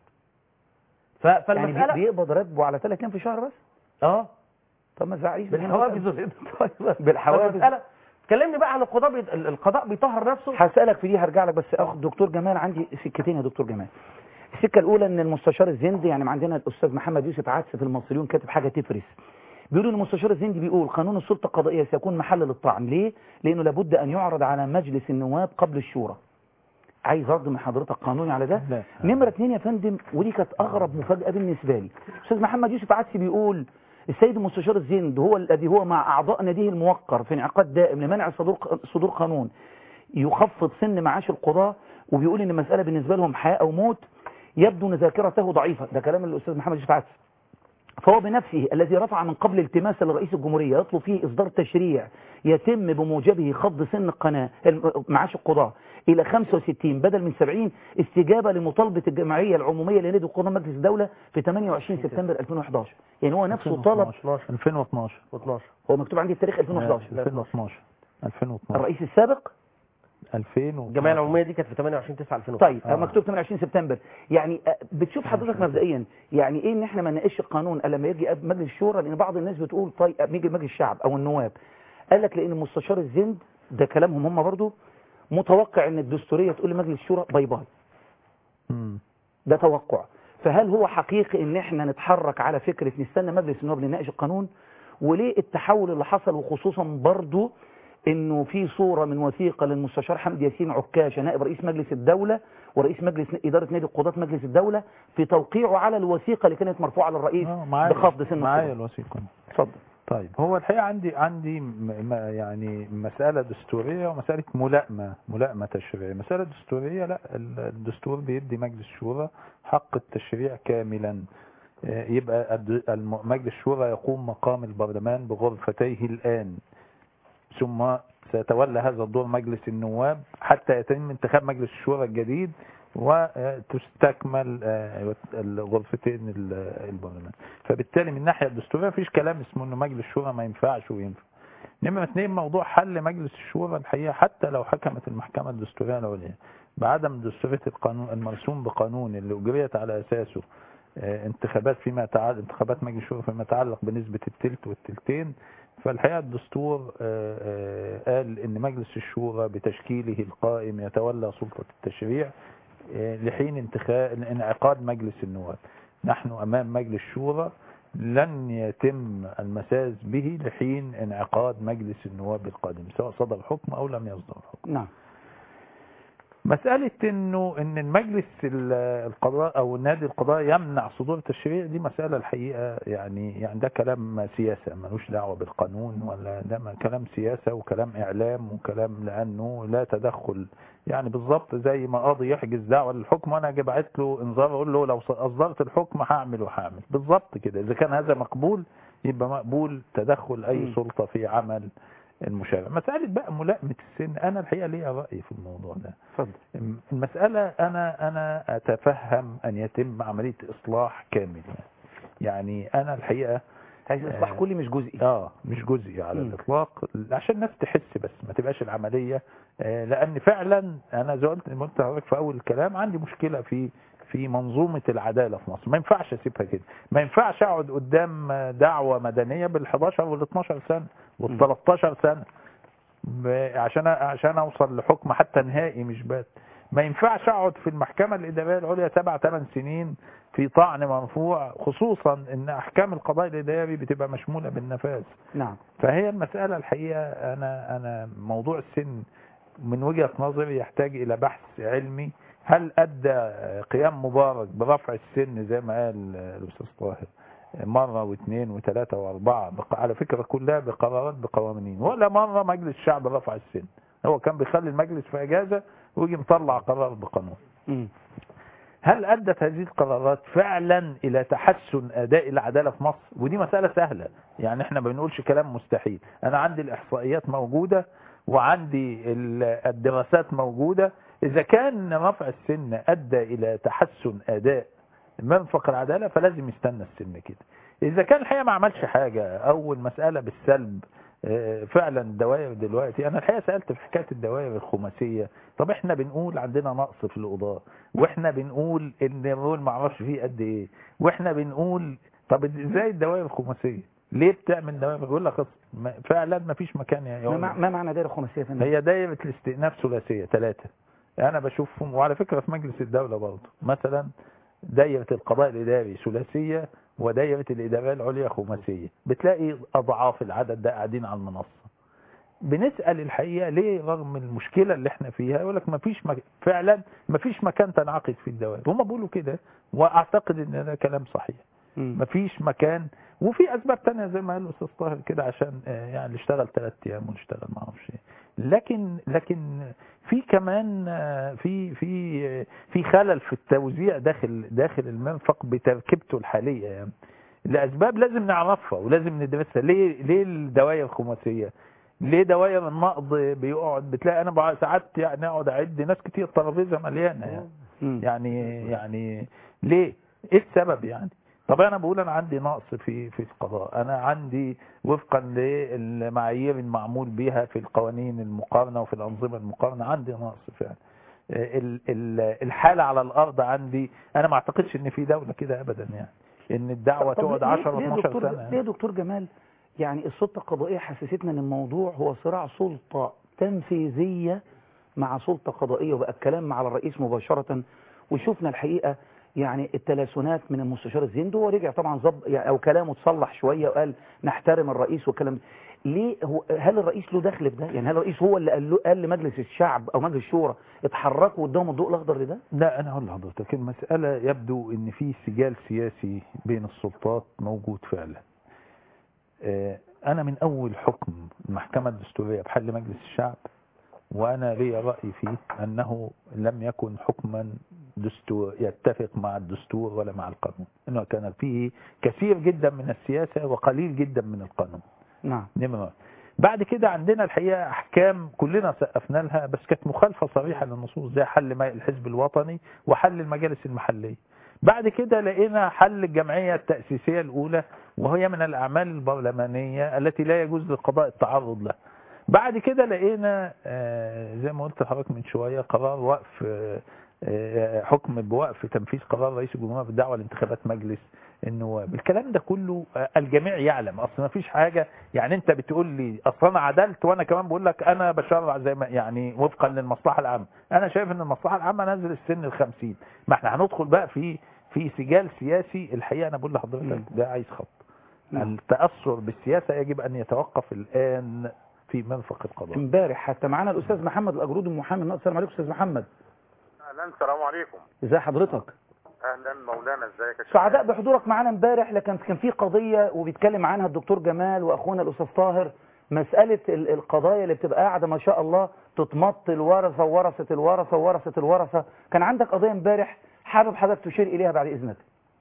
ف- يعني فالمساله بي- بيقبض راتبه على ثلاث ايام في الشهر بس اه طب ما تزعليش من هنا بالحوافز بقى. طيب بالحوافز فالمساله كلمني بقى عن القضاء بيت... ال- القضاء بيطهر نفسه هسألك في دي هرجع لك بس اخد دكتور جمال عندي سكتين يا دكتور جمال السكة الأولى إن المستشار الزندي يعني عندنا الأستاذ محمد يوسف عدس في المصريون كاتب حاجة تفرس بيقول إن المستشار الزندي بيقول قانون السلطة القضائية سيكون محل للطعن ليه؟ لأنه لابد أن يعرض على مجلس النواب قبل الشورى عايز رد من حضرتك قانوني على ده لا. نمرة اتنين يا فندم ودي كانت أغرب مفاجأة بالنسبة لي أستاذ محمد يوسف عدسي بيقول السيد المستشار الزند هو الذي هو مع أعضاء ناديه الموقر في انعقاد دائم لمنع صدور صدور قانون يخفض سن معاش القضاة وبيقول ان المسألة بالنسبة لهم حياة او موت يبدو ان ذاكرته ضعيفة ده كلام الاستاذ محمد يوسف عدس فهو بنفسه الذي رفع من قبل التماسا لرئيس الجمهورية يطلب فيه إصدار تشريع يتم بموجبه خفض سن القناة معاش القضاة إلى 65 بدل من 70 استجابة لمطالبة الجمعية العمومية لنادي قضاء مجلس الدولة في 28 سبتمبر 2011 يعني هو نفسه طلب 2012 و12 هو مكتوب عندي التاريخ 2011 2012 2012 الرئيس السابق 2000 الجمعيه العموميه دي كانت في 28 9 2012 طيب آه. مكتوب 28 سبتمبر يعني آه، بتشوف حضرتك مبدئيا يعني ايه ان احنا ما نناقش القانون الا لما يجي قبل مجلس الشورى لان بعض الناس بتقول طيب يجي مجلس الشعب او النواب قال لك لان مستشار الزند ده كلامهم هم برضو متوقع ان الدستوريه تقول لمجلس الشورى باي باي مم. ده توقع فهل هو حقيقي ان احنا نتحرك على فكره نستنى مجلس النواب نناقش القانون وليه التحول اللي حصل وخصوصا برضو انه في صورة من وثيقة للمستشار حمدي ياسين عكاشة نائب رئيس مجلس الدولة ورئيس مجلس إدارة نادي قضاة مجلس الدولة في توقيعه على الوثيقة اللي كانت مرفوعة للرئيس آه، معايا بخفض سن معايا القضاء الوثيقة اتفضل طيب هو الحقيقة عندي عندي م- م- يعني مسألة دستورية ومسألة ملائمة ملائمة تشريعية مسألة دستورية لا ال- الدستور بيدي مجلس الشورى حق التشريع كاملا آه، يبقى الد- الم- مجلس الشورى يقوم مقام البرلمان بغرفتيه الآن ثم سيتولى هذا الدور مجلس النواب حتى يتم انتخاب مجلس الشورى الجديد وتستكمل آه، الغرفتين ال- البرلمان فبالتالي من الناحية الدستورية مفيش كلام اسمه انه مجلس الشورى ما ينفعش وينفع نمرة اثنين موضوع حل مجلس الشورى الحقيقة حتى لو حكمت المحكمة الدستورية العليا بعدم دستورية القانون المرسوم بقانون اللي أجريت على أساسه آه، انتخابات فيما يتعلق انتخابات مجلس الشورى فيما يتعلق بنسبة التلت والتلتين فالحقيقة الدستور آه، آه، قال ان مجلس الشورى بتشكيله القائم يتولى سلطة التشريع آه، لحين انتخاب انعقاد مجلس النواب نحن امام مجلس الشورى لن يتم المساس به لحين انعقاد مجلس النواب القادم سواء صدر حكم او لم يصدر حكم نعم مسألة انه ان المجلس ال- القضاء او النادي القضاء يمنع صدور التشريع دي مسألة الحقيقة يعني يعني ده كلام سياسة ملوش دعوة بالقانون ولا ده ما- كلام سياسة وكلام اعلام وكلام لانه لا تدخل يعني بالظبط زي ما قاضي يحجز دعوة للحكم وانا اجي بعت له انذار اقول له لو اصدرت الحكم هعمل وهعمل بالظبط كده اذا كان هذا مقبول يبقى مقبول تدخل اي م. سلطة في عمل المشارع مسألة بقى ملائمة السن انا الحقيقة ليا رأي في الموضوع ده اتفضل المسألة أنا أنا أتفهم أن يتم عملية إصلاح كامل يعني أنا الحقيقة عايز اصلاح آه. كلي مش جزئي آه مش جزئي على مم. الإطلاق عشان الناس تحس بس ما تبقاش العملية آه لأن فعلا أنا زي ما قلت ما قلت لحضرتك في أول الكلام عندي مشكلة في في منظومة العدالة في مصر ما ينفعش أسيبها كده ما ينفعش أقعد قدام دعوة مدنية بال 11 وال 12 سنة وال 13 سنة ب- عشان عشان اوصل لحكم حتى نهائي مش بات ما ينفعش اقعد في المحكمه الاداريه العليا سبع ثمان سنين في طعن مرفوع خصوصا ان احكام القضاء الاداري بتبقى مشموله بالنفاذ نعم فهي المساله الحقيقه انا انا موضوع السن من وجهه نظري يحتاج الى بحث علمي هل ادى قيام مبارك برفع السن زي ما قال الاستاذ طاهر مرة واثنين وثلاثة واربعة بق- على فكرة كلها بقرارات بقوانين ولا مرة مجلس الشعب رفع السن هو كان بيخلي المجلس في اجازة ويجي مطلع قرار بقانون مم. هل ادت هذه القرارات فعلا الى تحسن اداء العدالة في مصر ودي مسألة سهلة يعني احنا ما بنقولش كلام مستحيل انا عندي الاحصائيات موجودة وعندي ال- الدراسات موجودة اذا كان رفع السن ادى الى تحسن اداء منفق العدالة فلازم يستنى السن كده اذا كان الحقيقة ما عملش حاجة او المسألة بالسلب آه، فعلا الدوائر دلوقتي انا الحقيقة سألت في حكاية الدوائر الخماسية طب احنا بنقول عندنا نقص في القضاء واحنا بنقول ان الرول ما اعرفش فيه قد ايه واحنا بنقول طب ازاي الدوائر الخماسية ليه بتعمل دوائر يقول لك أصل ما- فعلا ما فيش مكان يا ما, مع- ما معنى دائره خماسيه يا فندم؟ هي دايرة الاستئناف ثلاثية ثلاثة أنا بشوفهم وعلى فكرة في مجلس الدولة برضه مثلا دايرة القضاء الإداري ثلاثية ودايرة الإدارية العليا خماسية بتلاقي أضعاف العدد ده قاعدين على المنصة بنسأل الحقيقة ليه رغم المشكلة اللي احنا فيها يقول لك مفيش مك... فعلا مفيش مكان تنعقد فيه الدوائر هم بيقولوا كده وأعتقد إن ده كلام صحيح مم. مفيش مكان وفي اسباب تانية زي ما قال الاستاذ طاهر كده عشان آه، يعني نشتغل ثلاث ايام ونشتغل ما اعرفش ايه لكن لكن في كمان آه، في في آه، في خلل في التوزيع داخل داخل المنفق بتركيبته الحاليه يعني لاسباب لازم نعرفها ولازم ندرسها ليه ليه الدوائر الخماسيه ليه دوائر النقض بيقعد بتلاقي انا بقى ساعات يعني اقعد اعد ناس كتير ترابيزه مليانه يعني مم. يعني يعني ليه ايه السبب يعني طب انا بقول انا عندي نقص في في القضاء انا عندي وفقا للمعايير المعمول بها في القوانين المقارنه وفي الانظمه المقارنه عندي نقص فعلا ال- ال- الحاله على الارض عندي انا ما اعتقدش ان في دوله كده ابدا يعني ان الدعوه طب تقعد ليه- 10 ليه يا 12 دكتور سنه ليه يا دكتور جمال يعني السلطه القضائيه حسستنا ان الموضوع هو صراع سلطه تنفيذيه مع سلطه قضائيه وبقى الكلام على الرئيس مباشره وشفنا الحقيقه يعني التلاسنات من المستشار الزندي ورجع طبعا ظب يعني او كلامه اتصلح شويه وقال نحترم الرئيس والكلام ده. ليه هو هل الرئيس له دخل في ده؟ يعني هل الرئيس هو اللي قال, له قال لمجلس الشعب او مجلس الشورى اتحركوا قدام الضوء الاخضر لده؟ لا انا اقول لحضرتك المساله يبدو ان في سجال سياسي بين السلطات موجود فعلا آه، انا من اول حكم المحكمه الدستوريه بحل مجلس الشعب وانا لي راي فيه انه لم يكن حكما دستور يتفق مع الدستور ولا مع القانون انه كان فيه كثير جدا من السياسه وقليل جدا من القانون نعم نمرة بعد كده عندنا الحقيقة أحكام كلنا سقفنا لها بس كانت مخالفة صريحة للنصوص زي حل ما- الحزب الوطني وحل المجالس المحلية بعد كده لقينا حل الجمعية التأسيسية الأولى وهي من الأعمال البرلمانية التي لا يجوز للقضاء التعرض لها بعد كده لقينا آه، زي ما قلت لحضرتك من شوية قرار وقف آه، آه، حكم بوقف تنفيذ قرار رئيس الجمهوريه بالدعوه لانتخابات مجلس النواب الكلام ده كله آه، الجميع يعلم اصل ما فيش حاجه يعني انت بتقول لي اصل انا عدلت وانا كمان بقول لك انا بشرع زي ما يعني وفقا للمصلحه العامه انا شايف ان المصلحه العامه نزل السن ال 50 ما احنا هندخل بقى في في سجال سياسي الحقيقه انا بقول لحضرتك ده عايز خط نعم. التاثر بالسياسه يجب ان يتوقف الان في منفق القضاء امبارح حتى معانا الاستاذ محمد الاجرود المحامي الناقد السلام عليكم استاذ محمد اهلا السلام عليكم ازي حضرتك اهلا مولانا ازيك يا شيخ سعداء بحضورك معانا امبارح لكن كان في قضيه وبيتكلم عنها الدكتور جمال واخونا الاستاذ طاهر مساله ال- القضايا اللي بتبقى قاعده ما شاء الله تتمط الورثه وورثه الورثه وورثه الورثه كان عندك قضيه امبارح حابب حضرتك تشير اليها بعد اذنك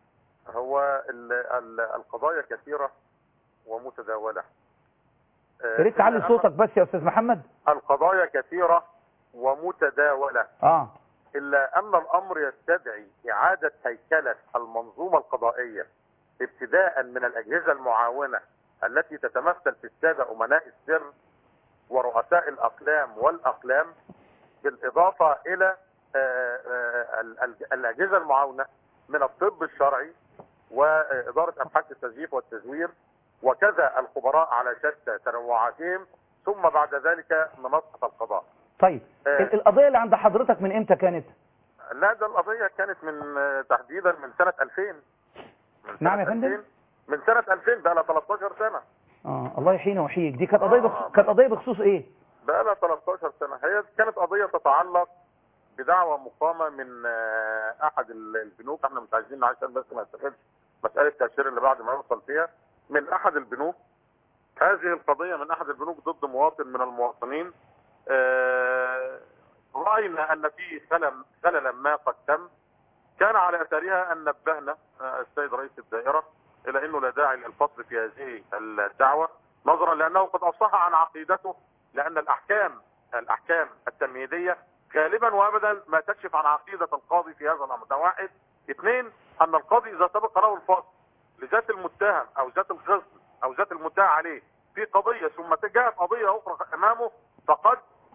هو ال ال القضايا كثيره ومتداوله آه، يا ريت تعلي إلا أن صوتك بس يا استاذ محمد القضايا كثيره ومتداوله اه الا ان الامر يستدعي اعاده هيكله المنظومه القضائيه ابتداء من الاجهزه المعاونه التي تتمثل في الساده امناء السر ورؤساء الاقلام والاقلام بالاضافه الى آه، آه، ال- ال- الاجهزه المعاونه من الطب الشرعي واداره ابحاث التزييف والتزوير وكذا الخبراء على شتى تنوعاتهم ثم بعد ذلك منصه القضاء. طيب آه. ال- القضيه اللي عند حضرتك من امتى كانت لا ده القضية كانت من آه، تحديدا من سنة 2000 من نعم سنة يا فندم. 2000 من سنة 2000 بقى لها 13 سنة اه الله يحيينا ويحييك دي كانت قضيه بخ... كانت قضيه بخصوص ايه بقى لها 13 سنة هي كانت قضية تتعلق بدعوة مقامة من آه، أحد ال- البنوك احنا مش عايزين عشان بس ما نستفدش مسألة التأشير اللي بعد ما يوصل فيها من أحد البنوك هذه القضية من أحد البنوك ضد مواطن من المواطنين آه، رأينا أن في خلل خللا ما قد تم كان على اثرها ان نبهنا آه، السيد رئيس الدائره الى انه لا داعي للفصل في هذه الدعوه نظرا لانه قد افصح عن عقيدته لان الاحكام الاحكام التمهيديه غالبا وابدا ما تكشف عن عقيده القاضي في هذا الامر ده واحد اثنين ان القاضي اذا سبق له الفصل لذات المتهم او ذات الخصم او ذات المدعى عليه في قضيه ثم جاءت قضيه اخرى امامه فقد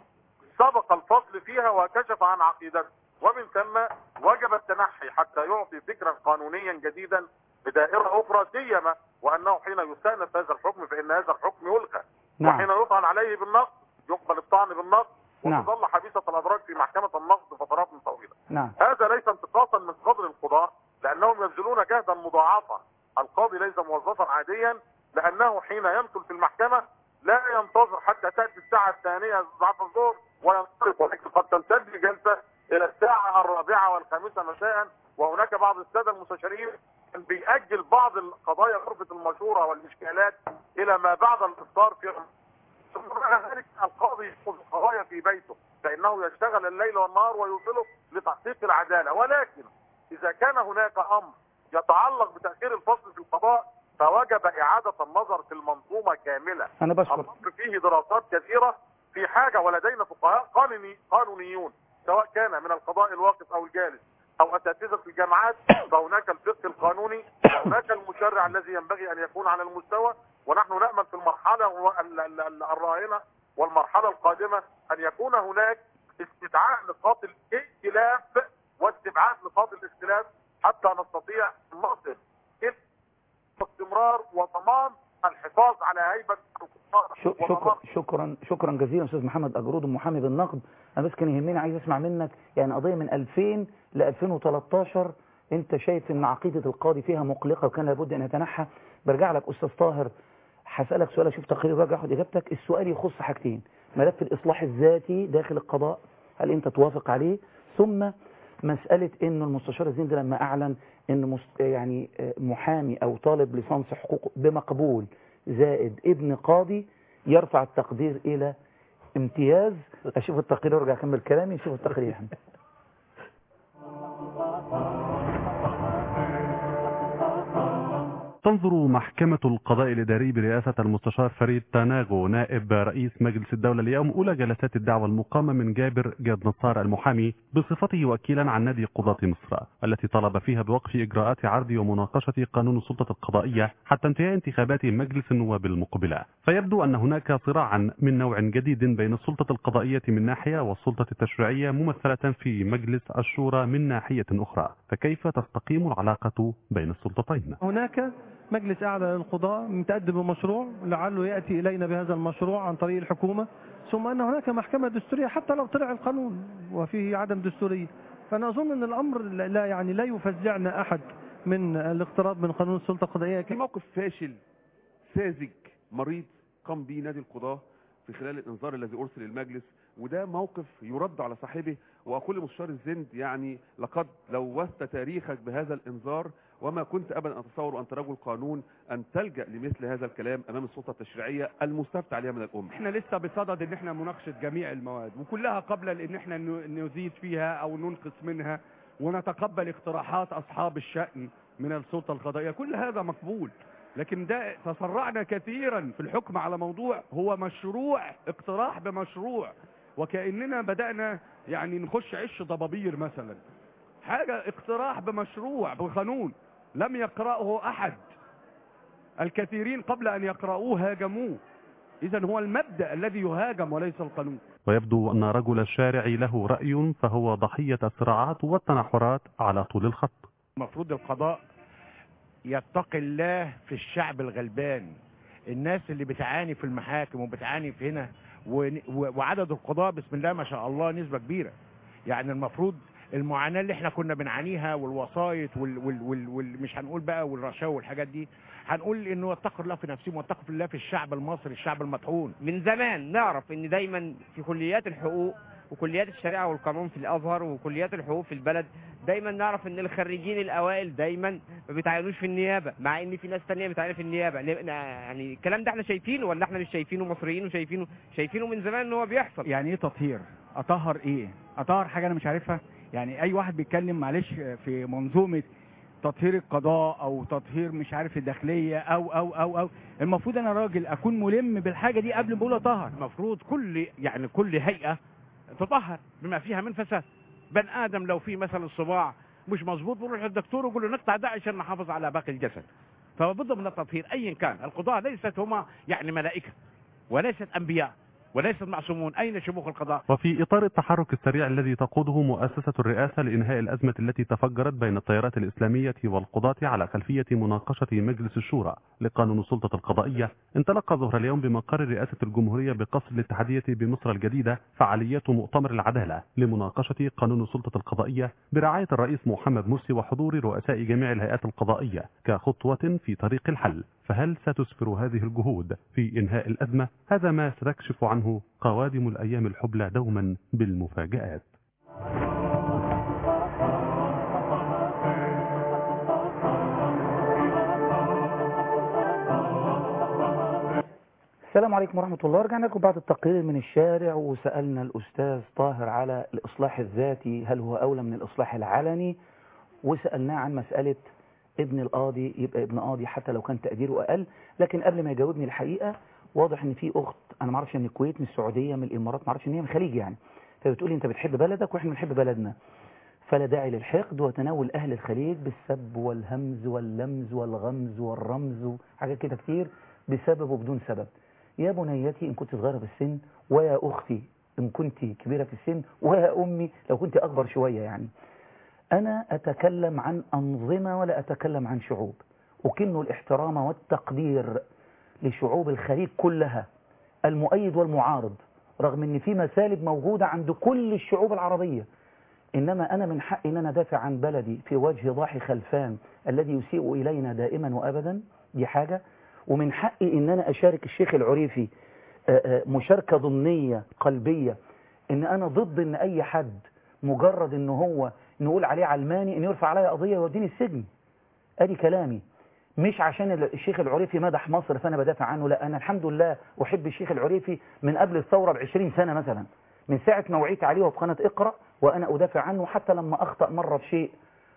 سبق الفصل فيها وكشف عن عقيدته ومن ثم وجب التنحي حتى يعطي فكرا قانونيا جديدا بدائرة أخرى سيما وأنه حين يستأنف هذا الحكم فإن هذا الحكم يلغى نعم. وحين يطعن عليه بالنقد يقبل الطعن بالنقد نعم. وتظل حبيسة الأدراج في محكمة النقد فترات طويلة نعم هذا ليس انتقاصا من قبل القضاء لأنهم يبذلون جهدا مضاعفا القاضي ليس موظفا عاديا لأنه حين يمثل في المحكمة لا ينتظر حتى تأتي الساعة الثانية بعد الظهر وينطلق ولكن قد تمتد الجلسة إلى الساعة الرابعة والخامسة مساء وهناك بعض السادة المستشارين كان بيأجل بعض القضايا غرفة المشورة والإشكالات إلى ما بعد الإفطار في ثم بعد ذلك القاضي يأخذ القضايا في بيته فإنه يشتغل الليل والنهار ويوصله لتحقيق العدالة ولكن إذا كان هناك أمر يتعلق بتأخير الفصل في القضاء فوجب إعادة النظر في المنظومة كاملة انا بشكر الأمر فيه دراسات كثيرة في حاجة ولدينا فقهاء قانوني قانونيون سواء كان من القضاء الواقف أو الجالس أو أساتذة الجامعات فهناك الفقه القانوني وهناك المشرع الذي ينبغي أن يكون على المستوى ونحن نأمل في المرحلة ال- ال- ال- الراهنة والمرحلة القادمة أن يكون هناك استدعاء نقاط الائتلاف واستبعاد نقاط الاختلاف حتى نستطيع أن نصل إلى استمرار وضمان الحفاظ على هيبة القضاء شو- شكرا وضمان شكرا شكرا جزيلا استاذ محمد اجرود محامي بالنقد انا بس كان يهمني عايز اسمع منك يعني قضيه من 2000 ل 2013 انت شايف ان عقيده القاضي فيها مقلقه وكان لابد ان يتنحى برجع لك استاذ طاهر هسالك سؤال اشوف تقرير راجع اخد اجابتك السؤال يخص حاجتين ملف الاصلاح الذاتي داخل القضاء هل انت توافق عليه ثم مسألة انه المستشار الزين ده لما اعلن ان مست... يعني آه، محامي او طالب ليسانس حقوق بمقبول زائد ابن قاضي يرفع التقدير الى امتياز اشوف التقرير وارجع اكمل كلامي شوف التقرير يا حمد. تنظر محكمة القضاء الإداري برئاسة المستشار فريد تاناغو نائب رئيس مجلس الدولة اليوم أولى جلسات الدعوة المقامة من جابر جاد نصار المحامي بصفته وكيلا عن نادي قضاة مصر التي طلب فيها بوقف إجراءات عرض ومناقشة قانون السلطة القضائية حتى انتهاء انتخابات مجلس النواب المقبلة فيبدو أن هناك صراعا من نوع جديد بين السلطة القضائية من ناحية والسلطة التشريعية ممثلة في مجلس الشورى من ناحية أخرى فكيف تستقيم العلاقة بين السلطتين؟ هناك مجلس أعلى للقضاء متقدم بمشروع لعله يأتي إلينا بهذا المشروع عن طريق الحكومة ثم أن هناك محكمة دستورية حتى لو طلع القانون وفيه عدم دستورية فأنا أظن أن الأمر لا يعني لا يفزعنا أحد من الاقتراب من قانون السلطة القضائية في موقف فاشل ساذج مريض قام به نادي القضاة في خلال الانذار الذي ارسل للمجلس وده موقف يرد على صاحبه واقول لمستشار الزند يعني لقد لوثت تاريخك بهذا الانذار وما كنت ابدا اتصور انت رجل قانون ان تلجا لمثل هذا الكلام امام السلطه التشريعيه المستفتى عليها من الامه. احنا لسه بصدد ان احنا مناقشه جميع المواد وكلها قبل ان احنا نزيد فيها او ننقص منها ونتقبل اقتراحات اصحاب الشان من السلطه القضائيه كل هذا مقبول لكن ده تسرعنا كثيرا في الحكم على موضوع هو مشروع اقتراح بمشروع وكأننا بدأنا يعني نخش عش ضبابير مثلا حاجة اقتراح بمشروع بقانون لم يقرأه أحد الكثيرين قبل أن يقرأوه هاجموه إذا هو المبدأ الذي يهاجم وليس القانون ويبدو أن رجل الشارع له رأي فهو ضحية الصراعات والتنحرات على طول الخط المفروض القضاء يتقي الله في الشعب الغلبان الناس اللي بتعاني في المحاكم وبتعاني في هنا وعدد القضاء بسم الله ما شاء الله نسبة كبيرة يعني المفروض المعاناة اللي احنا كنا بنعانيها والوسايط وال وال وال وال مش هنقول بقى والرشاوى والحاجات دي هنقول انه يتقوا الله في نفسهم ويتقوا الله في الشعب المصري الشعب المطحون من زمان نعرف ان دايما في كليات الحقوق وكليات الشريعة والقانون في الازهر وكليات الحقوق في البلد دايما نعرف ان الخريجين الاوائل دايما ما بيتعينوش في النيابه مع ان في ناس تانية بتعين في النيابه يعني الكلام ده احنا شايفينه ولا احنا مش شايفينه مصريين وشايفينه شايفينه من زمان ان هو بيحصل يعني ايه تطهير اطهر ايه اطهر حاجه انا مش عارفها يعني اي واحد بيتكلم معلش في منظومه تطهير القضاء او تطهير مش عارف الداخليه او او او او المفروض انا راجل اكون ملم بالحاجه دي قبل ما اقول اطهر المفروض كل يعني كل هيئه تطهر بما فيها من فساد بن ادم لو في مثلا صباع مش مظبوط بنروح للدكتور ويقول له نقطع ده عشان نحافظ على باقي الجسد فبد من التطهير ايا كان القضاة ليست هما يعني ملائكه وليست انبياء وليست معصومون أين شموخ القضاء وفي إطار التحرك السريع الذي تقوده مؤسسة الرئاسة لإنهاء الأزمة التي تفجرت بين التيارات الإسلامية والقضاة على خلفية مناقشة مجلس الشورى لقانون السلطة القضائية انطلق ظهر اليوم بمقر رئاسة الجمهورية بقصر الاتحادية بمصر الجديدة فعاليات مؤتمر العدالة لمناقشة قانون السلطة القضائية برعاية الرئيس محمد مرسي وحضور رؤساء جميع الهيئات القضائية كخطوة في طريق الحل فهل ستسفر هذه الجهود في إنهاء الأزمة؟ هذا ما ستكشف عنه قوادم الأيام الحبلى دوما بالمفاجآت السلام عليكم ورحمة الله رجعنا لكم بعد التقرير من الشارع وسألنا الأستاذ طاهر على الإصلاح الذاتي هل هو أولى من الإصلاح العلني وسألناه عن مسألة ابن القاضي يبقى ابن قاضي حتى لو كان تقديره أقل لكن قبل ما يجاوبني الحقيقة واضح ان في اخت انا ما اعرفش من الكويت من السعوديه من الامارات ما اعرفش ان هي من الخليج يعني فبتقول لي انت بتحب بلدك واحنا بنحب بلدنا فلا داعي للحقد وتناول اهل الخليج بالسب والهمز واللمز والغمز والرمز وحاجات كده كتير بسبب وبدون سبب يا بنيتي ان كنت صغيره في السن ويا اختي ان كنت كبيره في السن ويا امي لو كنت اكبر شويه يعني انا اتكلم عن انظمه ولا اتكلم عن شعوب اكن الاحترام والتقدير لشعوب الخليج كلها المؤيد والمعارض رغم ان في مسالب موجودة عند كل الشعوب العربية انما انا من حقي ان انا دافع عن بلدي في وجه ضاحي خلفان الذي يسيء الينا دائما وابدا دي حاجة ومن حقي ان انا اشارك الشيخ العريفي مشاركة ضمنية قلبية ان انا ضد ان اي حد مجرد ان هو نقول عليه علماني ان يرفع عليا قضية ويوديني السجن ادي كلامي مش عشان الشيخ العريفي مدح مصر فأنا بدافع عنه لا أنا الحمد لله أحب الشيخ العريفي من قبل الثورة بعشرين سنة مثلا من ساعة ما وعيت عليه وفي قناة اقرأ وأنا أدافع عنه حتى لما أخطأ مرة في شيء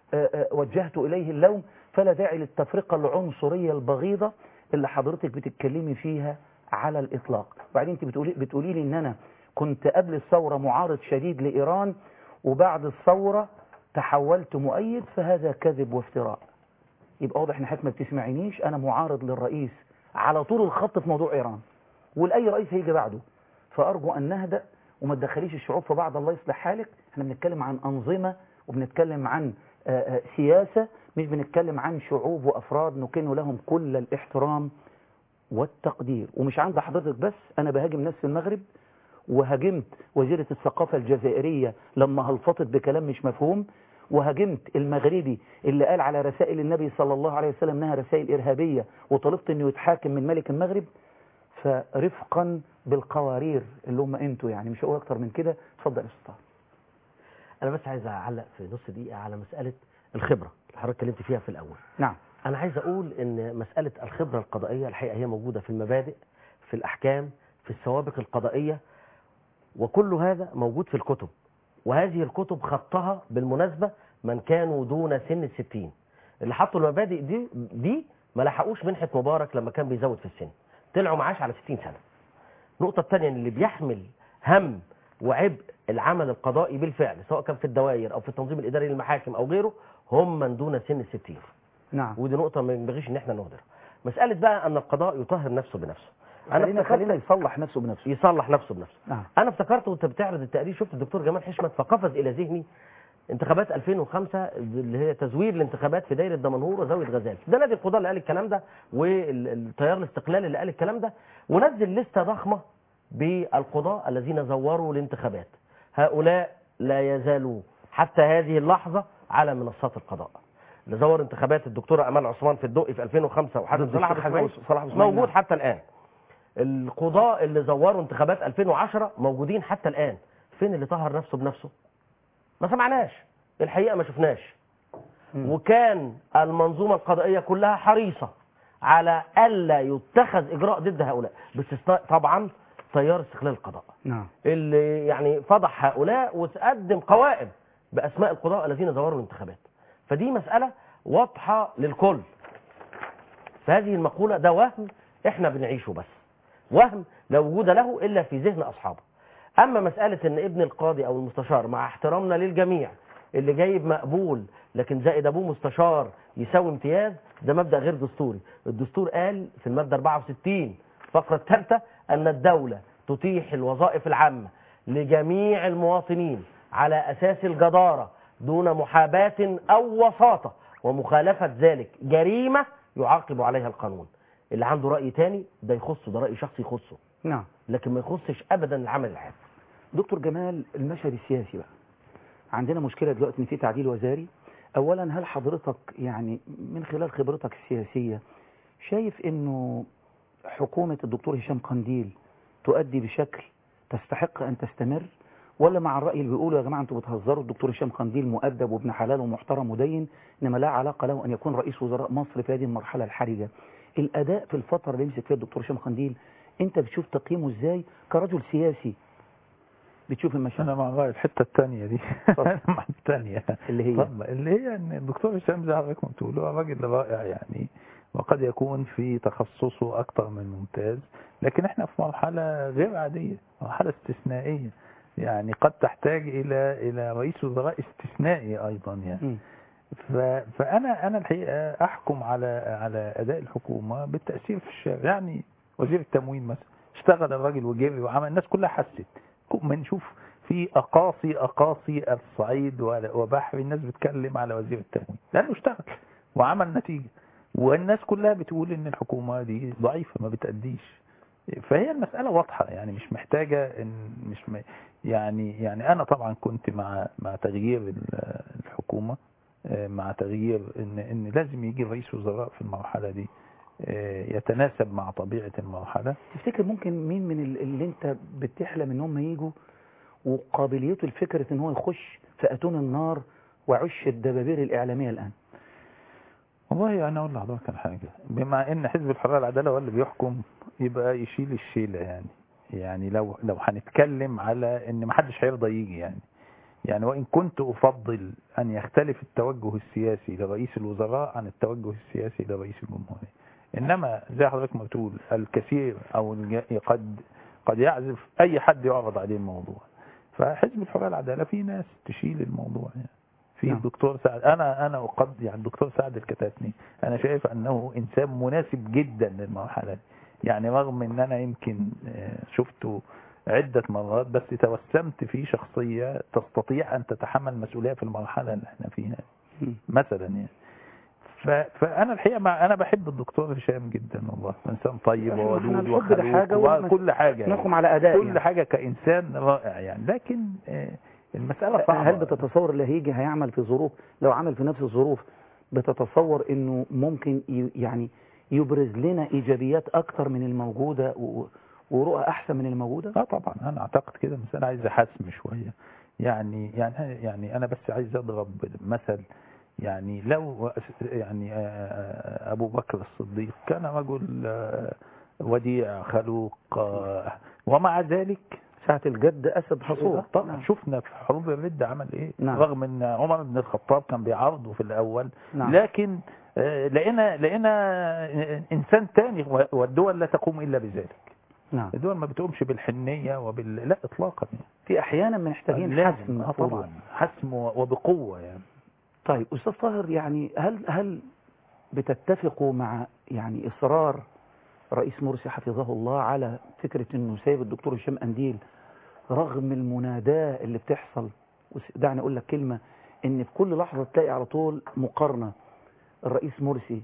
آه، آه، وجهت إليه اللوم فلا داعي للتفرقة العنصرية البغيضة اللي حضرتك بتتكلمي فيها على الإطلاق وبعدين انت بتقولي, بتقولي لي ان انا كنت قبل الثورة معارض شديد لإيران وبعد الثورة تحولت مؤيد فهذا كذب وافتراء يبقى واضح ان حضرتك ما بتسمعينيش انا معارض للرئيس على طول الخط في موضوع ايران ولاي رئيس هيجي بعده فارجو ان نهدأ وما تدخليش الشعوب في بعض الله يصلح حالك احنا بنتكلم عن انظمه وبنتكلم عن آه، آه، سياسه مش بنتكلم عن شعوب وافراد نكن لهم كل الاحترام والتقدير ومش عند حضرتك بس انا بهاجم ناس في المغرب وهاجمت وزيرة الثقافة الجزائرية لما هلفطت بكلام مش مفهوم وهاجمت المغربي اللي قال على رسائل النبي صلى الله عليه وسلم انها رسائل ارهابية وطلبت انه يتحاكم من ملك المغرب فرفقا بالقوارير اللي هم انتوا يعني مش هقول اكتر من كده اتفضل يا استاذ انا بس عايز اعلق في نص دقيقه على مساله الخبره اللي حضرتك اتكلمت فيها في الاول نعم انا عايز اقول ان مساله الخبره القضائيه الحقيقه هي موجوده في المبادئ في الاحكام في السوابق القضائيه وكل هذا موجود في الكتب وهذه الكتب خطها بالمناسبه من كانوا دون سن الستين اللي حطوا المبادئ دي دي ما لحقوش منحه مبارك لما كان بيزود في السن طلعوا معاش على 60 سنه النقطه الثانيه ان اللي بيحمل هم وعبء العمل القضائي بالفعل سواء كان في الدوائر او في التنظيم الاداري للمحاكم او غيره هم من دون سن الستين نعم ودي نقطه ما ينبغيش ان احنا نهدرها مساله بقى ان القضاء يطهر نفسه بنفسه خلينا افتكرت- خلينا يصلح نفسه بنفسه يصلح نفسه بنفسه نعم انا افتكرت وانت بتعرض التقرير شفت الدكتور جمال حشمت فقفز الى ذهني انتخابات 2005 اللي هي تزوير الانتخابات في دايره دمنهور وزاويه غزال ده نادي القضاء اللي قال الكلام ده والتيار الاستقلالي اللي قال الكلام ده ونزل لسته ضخمه بالقضاء الذين زوروا الانتخابات هؤلاء لا يزالوا حتى هذه اللحظه على منصات القضاء اللي زور انتخابات الدكتوره امال عثمان في الدقي في 2005 وحازم ضد صلاح الشيخ أبو إسماعيل صلاح أبو إسماعيل، موجود نعم. حتى الان القضاء اللي زوروا انتخابات 2010 موجودين حتى الآن فين اللي طهر نفسه بنفسه ما سمعناش الحقيقة ما شفناش وكان المنظومة القضائية كلها حريصة على ألا يتخذ إجراء ضد هؤلاء باستثناء طبعا تيار استقلال القضاء نعم اللي يعني فضح هؤلاء وتقدم قوائم بأسماء القضاء الذين زوروا الانتخابات فدي مسألة واضحة للكل فهذه المقولة ده وهم احنا بنعيشه بس وهم لا وجود له إلا في ذهن أصحابه أما مسألة أن ابن القاضي أو المستشار مع احترامنا للجميع اللي جايب مقبول لكن زائد أبوه مستشار يساوي امتياز ده مبدأ غير دستوري الدستور قال في المادة 64 الفقرة الثالثة أن الدولة تتيح الوظائف العامة لجميع المواطنين على أساس الجدارة دون محاباة أو وساطة ومخالفة ذلك جريمة يعاقب عليها القانون اللي عنده رأي تاني ده يخصه ده رأي شخصي يخصه نعم لكن ما يخصش أبدا العمل العام دكتور جمال المشهد السياسي بقى عندنا مشكلة دلوقتي ان في تعديل وزاري اولا هل حضرتك يعني من خلال خبرتك السياسية شايف انه حكومة الدكتور هشام قنديل تؤدي بشكل تستحق ان تستمر ولا مع الرأي اللي بيقولوا يا جماعة انتوا بتهزروا الدكتور هشام قنديل مؤدب وابن حلال ومحترم ودين انما لا علاقة له ان يكون رئيس وزراء مصر في هذه المرحلة الحرجة الاداء في الفترة اللي يمسك فيها الدكتور هشام قنديل انت بتشوف تقييمه ازاي كرجل سياسي بتشوف المشهد انا مع الرأي الحته الثانيه دي مع الثانيه اللي هي طب اللي هي ان الدكتور هشام زي حضرتك ما بتقول هو راجل رائع يعني وقد يكون في تخصصه اكثر من ممتاز لكن احنا في مرحله غير عاديه مرحله استثنائيه يعني قد تحتاج الى الى رئيس وزراء استثنائي ايضا يعني ف... فانا انا الحقيقه احكم على على اداء الحكومه بالتاثير في الشارع يعني وزير التموين مثلا اشتغل الراجل وجري وعمل الناس كلها حست بنشوف في اقاصي اقاصي الصعيد وبحر الناس بتتكلم على وزير التموين لانه اشتغل وعمل نتيجه والناس كلها بتقول ان الحكومه دي ضعيفه ما بتاديش فهي المساله واضحه يعني مش محتاجه ان مش م... يعني يعني انا طبعا كنت مع مع تغيير الحكومه مع تغيير ان ان لازم يجي رئيس وزراء في المرحله دي يتناسب مع طبيعه المرحله تفتكر ممكن مين من اللي انت بتحلم ان هم يجوا وقابليته لفكره ان هو يخش في اتون النار وعش الدبابير الاعلاميه الان والله انا اقول لحضرتك على حاجه بما ان حزب الحريه والعداله هو اللي بيحكم يبقى يشيل الشيله يعني يعني لو لو هنتكلم على ان ما حدش هيرضى يجي يعني يعني وإن كنت أفضل أن يختلف التوجه السياسي لرئيس الوزراء عن التوجه السياسي لرئيس الجمهورية إنما زي حضرتك ما بتقول الكثير أو الج- قد قد يعزف أي حد يعرض عليه الموضوع فحزب الحرية والعدالة في ناس تشيل الموضوع يعني في نعم. الدكتور سعد انا انا اقد يعني الدكتور سعد الكتاتني انا شايف انه انسان مناسب جدا للمرحله دي يعني رغم ان انا يمكن آه، شفته عدة مرات بس توسمت في شخصية تستطيع أن تتحمل مسؤولية في المرحلة اللي احنا فيها مثلا يعني ف... فأنا الحقيقة مع... أنا بحب الدكتور هشام جدا والله إنسان طيب إحنا وودود الحب ده حاجة وخلوق والمس- وكل حاجة يعني. نحكم على أداء كل يعني. حاجة كإنسان رائع يعني لكن آه، المسألة صعبة هل بتتصور اللي هيجي هيعمل في ظروف لو عمل في نفس الظروف بتتصور انه ممكن ي- يعني يبرز لنا ايجابيات اكتر من الموجوده و- ورؤى احسن من الموجوده اه طبعا انا اعتقد كده مسألة عايزة حسم شوية يعني يعني يعني انا بس عايز اضرب مثل يعني لو يعني آه، آه، ابو بكر الصديق كان رجل آه، وديع خلوق آه، ومع ذلك ساعة الجد اسد حصول طبعا شفنا في حروب الردة عمل ايه نعم. رغم ان عمر بن الخطاب كان بيعارضه في الاول نعم. لكن آه، لقينا لقينا انسان تاني والدول لا تقوم الا بذلك نعم الدول ما بتقومش بالحنية وبال لا اطلاقا يعني في احيانا محتاجين لازم. حسم آه طبعا حسم وبقوة يعني طيب استاذ طاهر يعني هل هل بتتفقوا مع يعني اصرار رئيس مرسي حفظه الله على فكره انه سايب الدكتور هشام قنديل رغم المناداه اللي بتحصل وس- دعني اقول لك كلمه ان في كل لحظه تلاقي على طول مقارنه الرئيس مرسي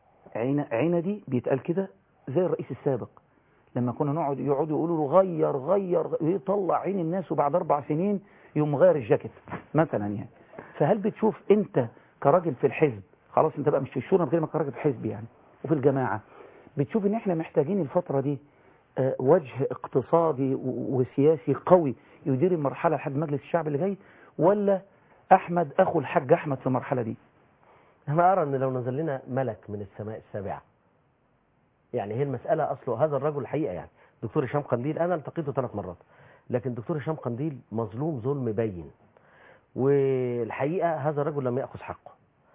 عين عندي بيتقال كده زي الرئيس السابق لما كنا نقعد يقعدوا يقولوا له غير غير غ- يطلع عين الناس وبعد اربع سنين يقوم غير الجاكيت مثلا يعني فهل بتشوف انت كراجل في الحزب خلاص انت بقى مش في الشورى انا بكلمك كراجل في حزب يعني وفي الجماعه بتشوف ان احنا محتاجين الفتره دي آه، وجه اقتصادي و- وسياسي قوي يدير المرحله لحد مجلس الشعب اللي جاي ولا احمد اخو الحاج احمد في المرحله دي أنا أرى أن لو نزل لنا ملك من السماء السابعة يعني هي المسألة أصله هذا الرجل الحقيقة يعني دكتور هشام قنديل أنا التقيته ثلاث مرات لكن دكتور هشام قنديل مظلوم ظلم باين والحقيقة هذا الرجل لم يأخذ حقه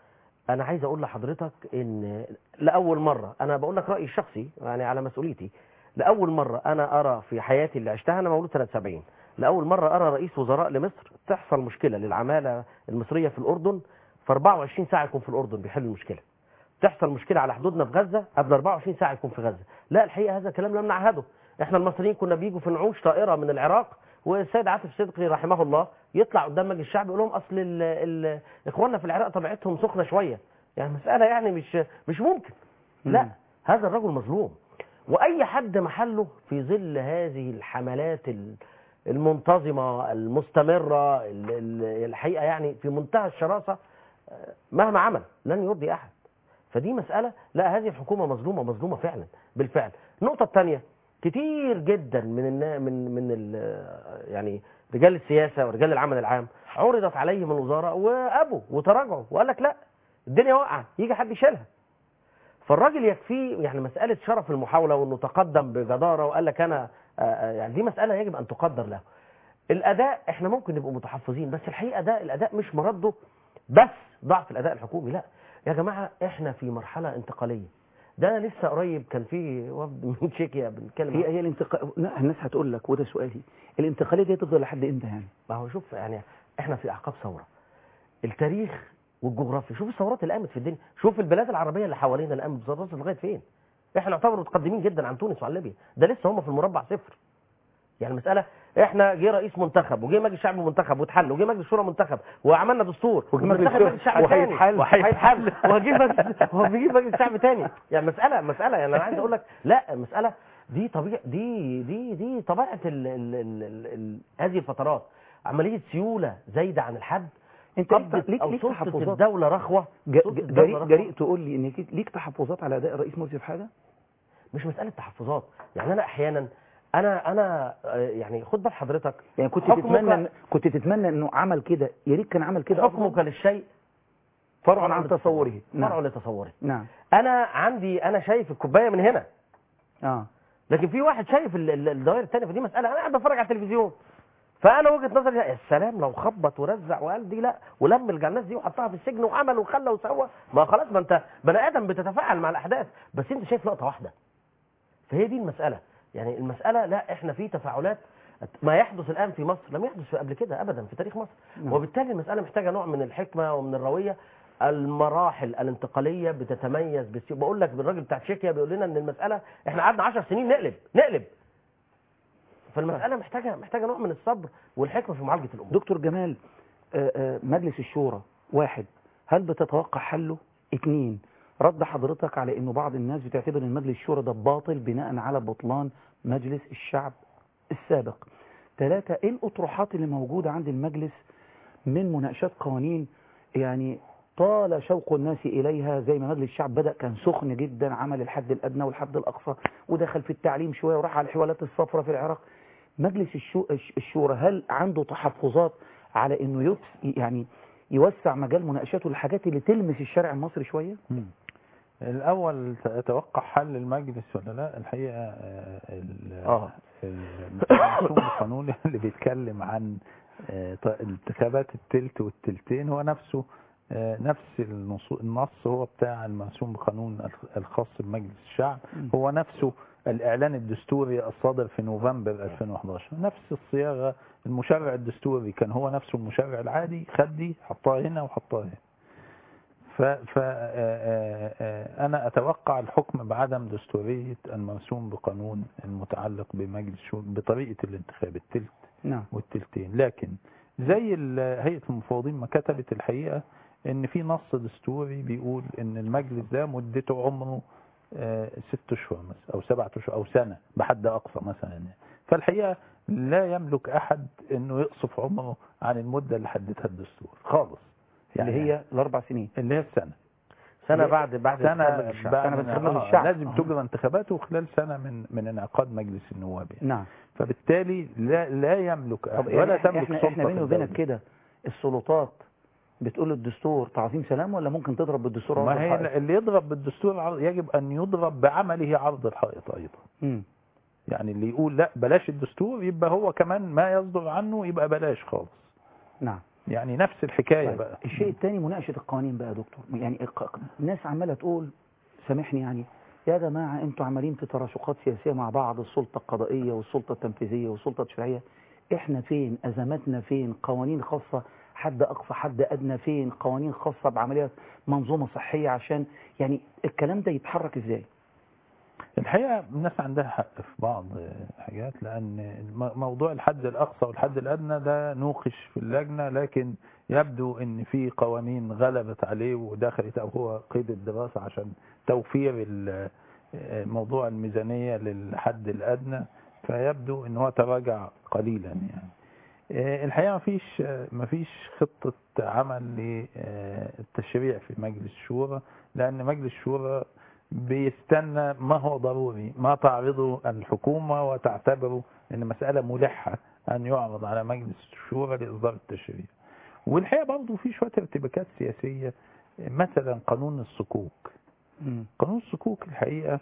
أنا عايز أقول لحضرتك إن لأول مرة أنا بقول لك رأيي الشخصي يعني على مسؤوليتي لأول مرة أنا أرى في حياتي اللي عشتها أنا مولود سنة 70 لأول مرة أرى رئيس وزراء لمصر تحصل مشكلة للعمالة المصرية في الأردن في 24 ساعة يكون في الأردن بيحل المشكلة تحصل مشكلة على حدودنا في غزة قبل 24 ساعة يكون في غزة لا الحقيقة هذا الكلام لم نعهده احنا المصريين كنا بيجوا في نعوش طائرة من العراق والسيد عاطف صدقي رحمه الله يطلع قدام مجلس الشعب يقول لهم اصل ال ال اخواننا في العراق طبيعتهم سخنة شوية يعني مسألة يعني مش مش ممكن لا هذا الرجل مظلوم واي حد محله في ظل هذه الحملات ال- المنتظمة المستمرة ال- ال- الحقيقة يعني في منتهى الشراسة آه، مهما عمل لن يرضي احد فدي مسألة لا هذه الحكومة مظلومة مظلومة فعلا بالفعل النقطة الثانية كتير جدا من النا من من ال- يعني رجال السياسة ورجال العمل العام عرضت عليهم الوزارة وأبوا وتراجعوا وقال لك لا الدنيا واقعة يجي حد يشيلها فالراجل يكفيه يعني مسألة شرف المحاولة وانه تقدم بجدارة وقال لك انا آه، آه، يعني دي مسألة يجب ان تقدر له الاداء احنا ممكن نبقى متحفظين بس الحقيقة ده الاداء مش مرده بس ضعف الاداء الحكومي لا يا جماعة احنا في مرحلة انتقالية ده انا لسه قريب كان في وفد من تشيكيا بنتكلم هي هي الانتقال لا الناس هتقول لك وده سؤالي الانتقاليه دي هتفضل لحد امتى يعني ما هو شوف يعني احنا في اعقاب ثوره التاريخ والجغرافيا شوف الثورات اللي قامت في الدنيا شوف البلاد العربيه اللي حوالينا اللي قامت بثورات لغايه فين احنا نعتبر متقدمين جدا عن تونس وعن ليبيا ده لسه هم في المربع صفر يعني المساله احنا جه رئيس منتخب وجه مجلس شعب منتخب واتحل وجه مجلس شورى منتخب وعملنا دستور وجه مجلس وبننتخب شورى مجلس شعب تاني وهيتحل. وهيتحل وهجيب مجلس وهجيب مجلس شعب تاني يعني مساله مساله يعني انا عايز اقول لك لا المساله دي طبيعه دي دي دي طبيعه ال ال ال ال ال هذه الفترات عمليه سيوله زايده عن الحد انت قبضت ليك او ليك سلطه تحفظات الدوله رخوه ج- سلطة ج- الدولة جريء رخوة. جريء تقول لي ان ليك- ليك تحفظات على اداء الرئيس مرسي في حاجه مش مساله تحفظات يعني انا احيانا انا انا آه، يعني خد بال حضرتك يعني كنت حكمك- تتمنى إن- كنت تتمنى انه عمل كده يا ريت كان عمل كده حكمك أفضل. للشيء فرع عن تصوره فرع نعم لتصوره نعم انا عندي انا شايف الكوبايه من هنا اه لكن في واحد شايف ال- ال- الدوائر الثانيه فدي مساله انا قاعد بتفرج على التلفزيون فانا وجهه نظري لا يا سلام لو خبط ورزع وقال دي لا ولم الناس دي وحطها في السجن وعمل وخلى وسوى ما خلاص ما انت بني ادم بتتفاعل مع الاحداث بس انت شايف لقطه واحده فهي دي المساله يعني المساله لا احنا في تفاعلات ما يحدث الان في مصر لم يحدث قبل كده ابدا في تاريخ مصر نعم. وبالتالي المساله محتاجه نوع من الحكمه ومن الرويه المراحل الانتقاليه بتتميز بس بقول لك الراجل بتاع تشيكيا بيقول لنا ان المساله احنا قعدنا 10 سنين نقلب نقلب فالمساله محتاجه محتاجه نوع من الصبر والحكمه في معالجه الامور دكتور جمال آه، آه، مجلس الشورى واحد هل بتتوقع حله اثنين رد حضرتك على انه بعض الناس بتعتبر ان مجلس الشورى ده باطل بناء على بطلان مجلس الشعب السابق ثلاثة ايه الاطروحات اللي موجودة عند المجلس من مناقشات قوانين يعني طال شوق الناس إليها زي ما مجلس الشعب بدأ كان سخن جدا عمل الحد الأدنى والحد الأقصى ودخل في التعليم شوية وراح على الحوالات الصفراء في العراق مجلس الشو- الش- الشورى هل عنده تحفظات على انه يبس يعني يوسع مجال مناقشاته للحاجات اللي تلمس الشارع المصري شوية الأول أتوقع حل المجلس ولا لا الحقيقة آه، ال- آه. المرسوم القانوني اللي بيتكلم عن آه، ط- انتخابات التلت والتلتين هو نفسه آه، نفس النص النص هو بتاع المرسوم بقانون الخ- الخاص بمجلس الشعب هو نفسه الإعلان الدستوري الصادر في نوفمبر 2011 نفس الصياغة المشرع الدستوري كان هو نفسه المشرع العادي خد دي حطها هنا وحطها هنا ف ف آه، آه، أنا أتوقع الحكم بعدم دستورية المرسوم بقانون المتعلق بمجلس الشورى بطريقة الانتخاب التلت نعم والتلتين لكن زي ال- هيئة المفوضين ما كتبت الحقيقة ان في نص دستوري بيقول ان المجلس ده مدته عمره آه، ست اشهر مثلا او سبعة اشهر او سنة بحد اقصى مثلا يعني. فالحقيقة لا يملك احد انه يقصف عمره عن المدة اللي حددها الدستور خالص اللي هي الاربع سنين اللي هي السنة سنة بعد بعد انتخاب سنة مجلس الشعب. بعد سنة بعد آه، انتخاب الشعب. لازم آه. تجرى انتخاباته خلال سنة من من انعقاد مجلس النواب يعني. نعم فبالتالي لا لا يملك طب أحد ولا احنا تملك احنا, سلطة احنا بيني في وبينك الدولة. كده السلطات بتقول الدستور تعظيم سلام ولا ممكن تضرب بالدستور عرض ما هي الحائط؟ اللي يضرب بالدستور عرض- يجب أن يضرب بعمله عرض الحائط أيضا مم. يعني اللي يقول لا بلاش الدستور يبقى هو كمان ما يصدر عنه يبقى بلاش خالص نعم يعني نفس الحكاية طيب. بقى الشيء الثاني مناقشة القوانين بقى يا دكتور يعني الق- الناس عمالة تقول سامحني يعني يا جماعة انتوا عمالين في تراشقات سياسية مع بعض السلطة القضائية والسلطة التنفيذية والسلطة التشريعية احنا فين ازماتنا فين قوانين خاصة حد اقصى حد ادنى فين قوانين خاصة بعمليات منظومة صحية عشان يعني الكلام ده يتحرك ازاي الحقيقة الناس عندها حق في بعض حاجات لأن الم- موضوع الحد الأقصى والحد الأدنى ده نوقش في اللجنة لكن يبدو أن في قوانين غلبت عليه ودخلت أو هو قيد الدراسة عشان توفير ال- موضوع الميزانية للحد الأدنى فيبدو أن هو تراجع قليلا يعني آه، الحقيقة مفيش آه، مفيش خطة عمل للتشريع في مجلس الشورى لأن مجلس الشورى بيستنى ما هو ضروري ما تعرضه الحكومة وتعتبره أن مسألة ملحة أن يعرض على مجلس الشورى لإصدار التشريع والحقيقة برضه في شوية ارتباكات سياسية مثلا قانون الصكوك قانون الصكوك الحقيقة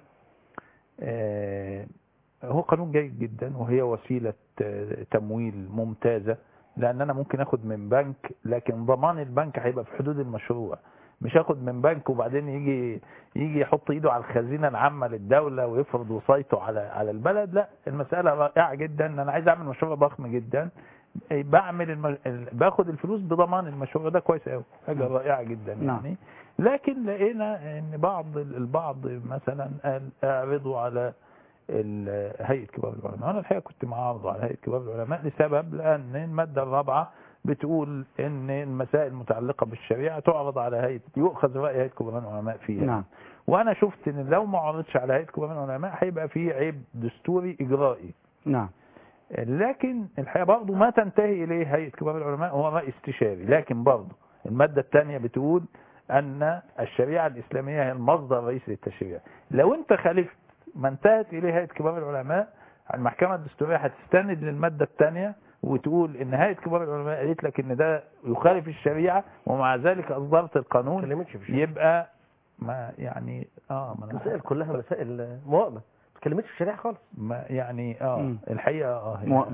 آه، هو قانون جيد جدا وهي وسيلة آه، تمويل ممتازة لأن أنا ممكن أخد من بنك لكن ضمان البنك هيبقى في حدود المشروع مش هاخد من بنك وبعدين يجي يجي يحط ايده على الخزينه العامه للدوله ويفرض وصايته على على البلد لا المساله رائعه جدا ان انا عايز اعمل مشروع ضخم جدا بعمل الم... ال- باخد الفلوس بضمان المشروع ده كويس قوي حاجه نعم. رائعه جدا نعم. يعني لكن لقينا ان بعض البعض مثلا قال اعرضوا على ال- هيئه كبار العلماء انا الحقيقه كنت معارضه على هيئه كبار العلماء لسبب لان الماده الرابعه بتقول ان المسائل المتعلقه بالشريعه تعرض على هيئه يؤخذ راي هيئه كبار العلماء فيها نعم. وانا شفت ان لو ما عرضتش على هيئه كبار العلماء هيبقى في عيب دستوري اجرائي نعم لكن الحقيقه برضه ما تنتهي اليه هيئه كبار العلماء هو راي استشاري لكن برضه الماده الثانيه بتقول ان الشريعه الاسلاميه هي المصدر الرئيسي للتشريع لو انت خالفت ما انتهت اليه هيئه كبار العلماء المحكمه الدستوريه هتستند للماده الثانيه وتقول ان هيئه كبار العلماء قالت لك ان ده يخالف الشريعه ومع ذلك اصدرت القانون يبقى ما يعني اه ما أنا المسائل كلها مسائل موائمة ما تكلمتش في الشريعة خالص ما يعني اه مم. الحقيقه اه هي- موائمة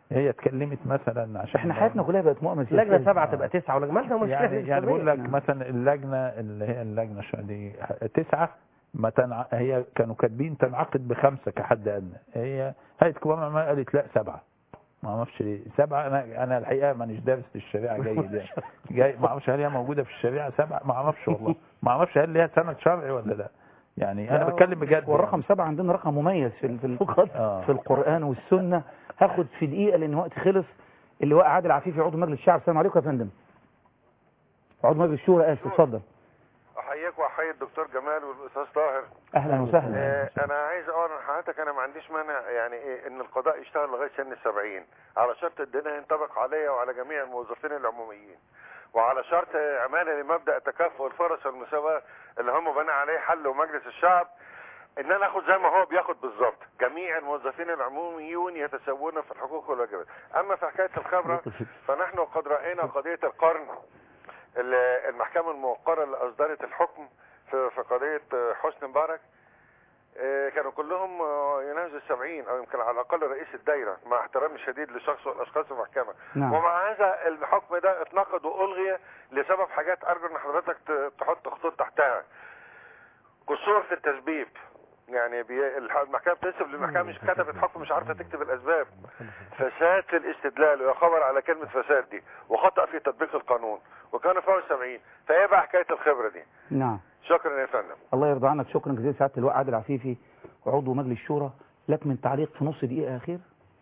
هي اتكلمت مثلا عشان احنا حياتنا كلها بقت مؤامره لجنه سبعه تبقى تسعه ولجنه ما لنا مشكله يعني, في يعني بقول لك الإسلامية. مثلا اللجنه اللي هي اللجنه شو دي تسعه ما تنع... هي كانوا كاتبين تنعقد بخمسه كحد ادنى هي هيئه كبار العلماء قالت لا سبعه ما اعرفش ليه سبعه انا انا الحقيقه مانيش دارس في الشريعه جيد يعني جاي ما اعرفش هل هي موجوده في الشريعه سبعه ما اعرفش والله ما اعرفش هل ليها سند شرعي ولا لا يعني انا لا، بتكلم بجد والرقم سبعة عندنا رقم مميز في ال- في اللغات في القرآن والسنة هاخد في دقيقة لأن وقت خلص اللي هو عادل عفيفي عضو مجلس الشعب السلام عليكم يا فندم عضو مجلس الشورى آسف اتفضل احييك واحيي الدكتور جمال والاستاذ طاهر أهلا وسهلا آه، انا عايز اقول لحضرتك انا ما عنديش مانع يعني ايه ان القضاء يشتغل لغايه سن السبعين على شرط الدين ينطبق عليا وعلى جميع الموظفين العموميين وعلى شرط عماله لمبدا تكافؤ الفرص والمساواه اللي هم بنى عليه حل ومجلس الشعب ان انا اخد زي ما هو بياخد بالظبط جميع الموظفين العموميون يتساوون في الحقوق والواجبات اما في حكايه الخبره فنحن قد راينا قضيه القرن ال- المحكمة الموقرة اللي أصدرت الحكم في في قضية حسني مبارك آه، كانوا كلهم آه، يناهزوا السبعين أو يمكن على الأقل رئيس الدايرة مع احترامي الشديد لشخص والأشخاص في المحكمة نعم. ومع هذا الحكم ده اتنقض وألغي لسبب حاجات أرجو إن حضرتك ت- تحط خطوط تحتها قصور في التسبيب يعني بي... الح- المحكمة بتنسب للمحكمة مش كتبت حكم مش عارفة تكتب الأسباب فساد في الاستدلال ويا خبر على كلمة فساد دي وخطأ في تطبيق القانون وكان فوق السبعين فايه بقى حكاية الخبرة دي نعم شكرا يا فندم الله يرضى عنك شكرا جزيلا سعادة اللواء عادل عفيفي عضو مجلس الشورى لك من تعليق في نص دقيقة أخير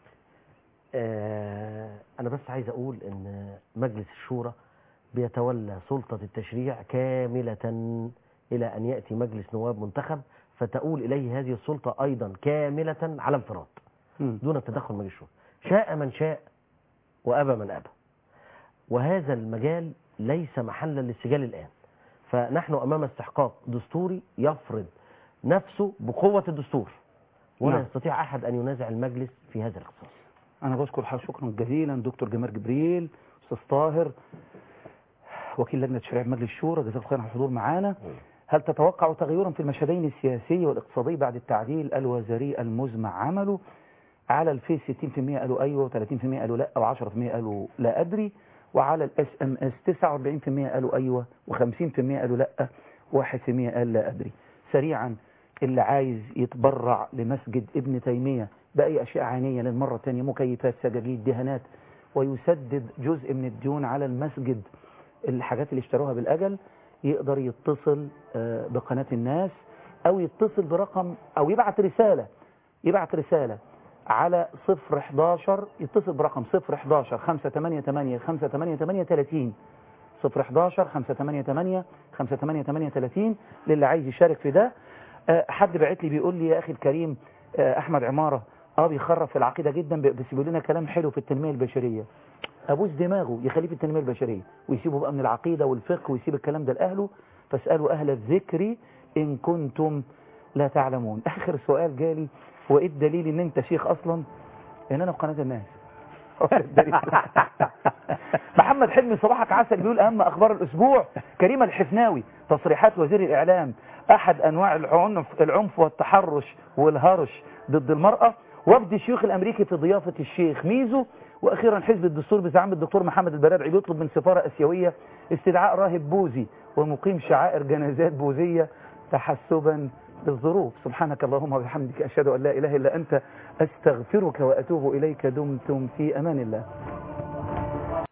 آه، أنا بس عايز أقول إن مجلس الشورى بيتولى سلطة التشريع كاملة إلى أن يأتي مجلس نواب منتخب فتؤول إليه هذه السلطة أيضا كاملة على انفراد دون التدخل مجلس الشورى شاء من شاء وأبى من أبى وهذا المجال ليس محلا للسجال الآن فنحن أمام استحقاق دستوري يفرض نفسه بقوة الدستور ولا نعم. يستطيع أحد أن ينازع المجلس في هذا الاختصاص أنا بشكر حضرتك شكرا جزيلا دكتور جمال جبريل أستاذ طاهر وكيل لجنة تشريع مجلس الشورى جزاك الله خير على الحضور معانا هل تتوقع تغيرا في المشهدين السياسي والاقتصادي بعد التعديل الوزاري المزمع عمله على الفيس 60% قالوا ايوه و30% قالوا لا و10% قالوا لا ادري وعلى الاس ام اس 49% قالوا ايوه و50% قالوا لا و1% قال لا ادري سريعا اللي عايز يتبرع لمسجد ابن تيمية بأي أشياء عينية للمرة الثانية مكيفات سجاجيد دهانات ويسدد جزء من الديون على المسجد الحاجات اللي اشتروها بالأجل يقدر يتصل آه، بقناة الناس أو يتصل برقم أو يبعت رسالة يبعت رسالة على 011 يتصل برقم 011 588 588 30 011 588 588 30 للي عايز يشارك في ده آه، حد بعت لي بيقول لي يا اخي الكريم آه، احمد عماره اه بيخرف في العقيده جدا ب- بس بيقول لنا كلام حلو في التنميه البشريه ابوس دماغه يخليه في التنميه البشريه ويسيبه بقى من العقيده والفقه ويسيب الكلام ده لاهله فاسالوا اهل الذكر ان كنتم لا تعلمون اخر سؤال جالي هو ايه الدليل ان انت شيخ اصلا ان انا في قناه الناس هو ده الدليل. محمد حلمي صباحك عسل بيقول اهم اخبار الاسبوع كريم الحفناوي تصريحات وزير الاعلام احد انواع العنف العنف والتحرش والهرش ضد المراه وفد الشيوخ الامريكي في ضيافه الشيخ ميزو واخيرا حزب الدستور بزعامه الدكتور محمد البرادعي بيطلب من سفاره اسيويه استدعاء راهب بوذي ومقيم شعائر جنازات بوذيه تحسبا بالظروف سبحانك اللهم وبحمدك اشهد ان لا اله الا انت استغفرك واتوب اليك دمتم في امان الله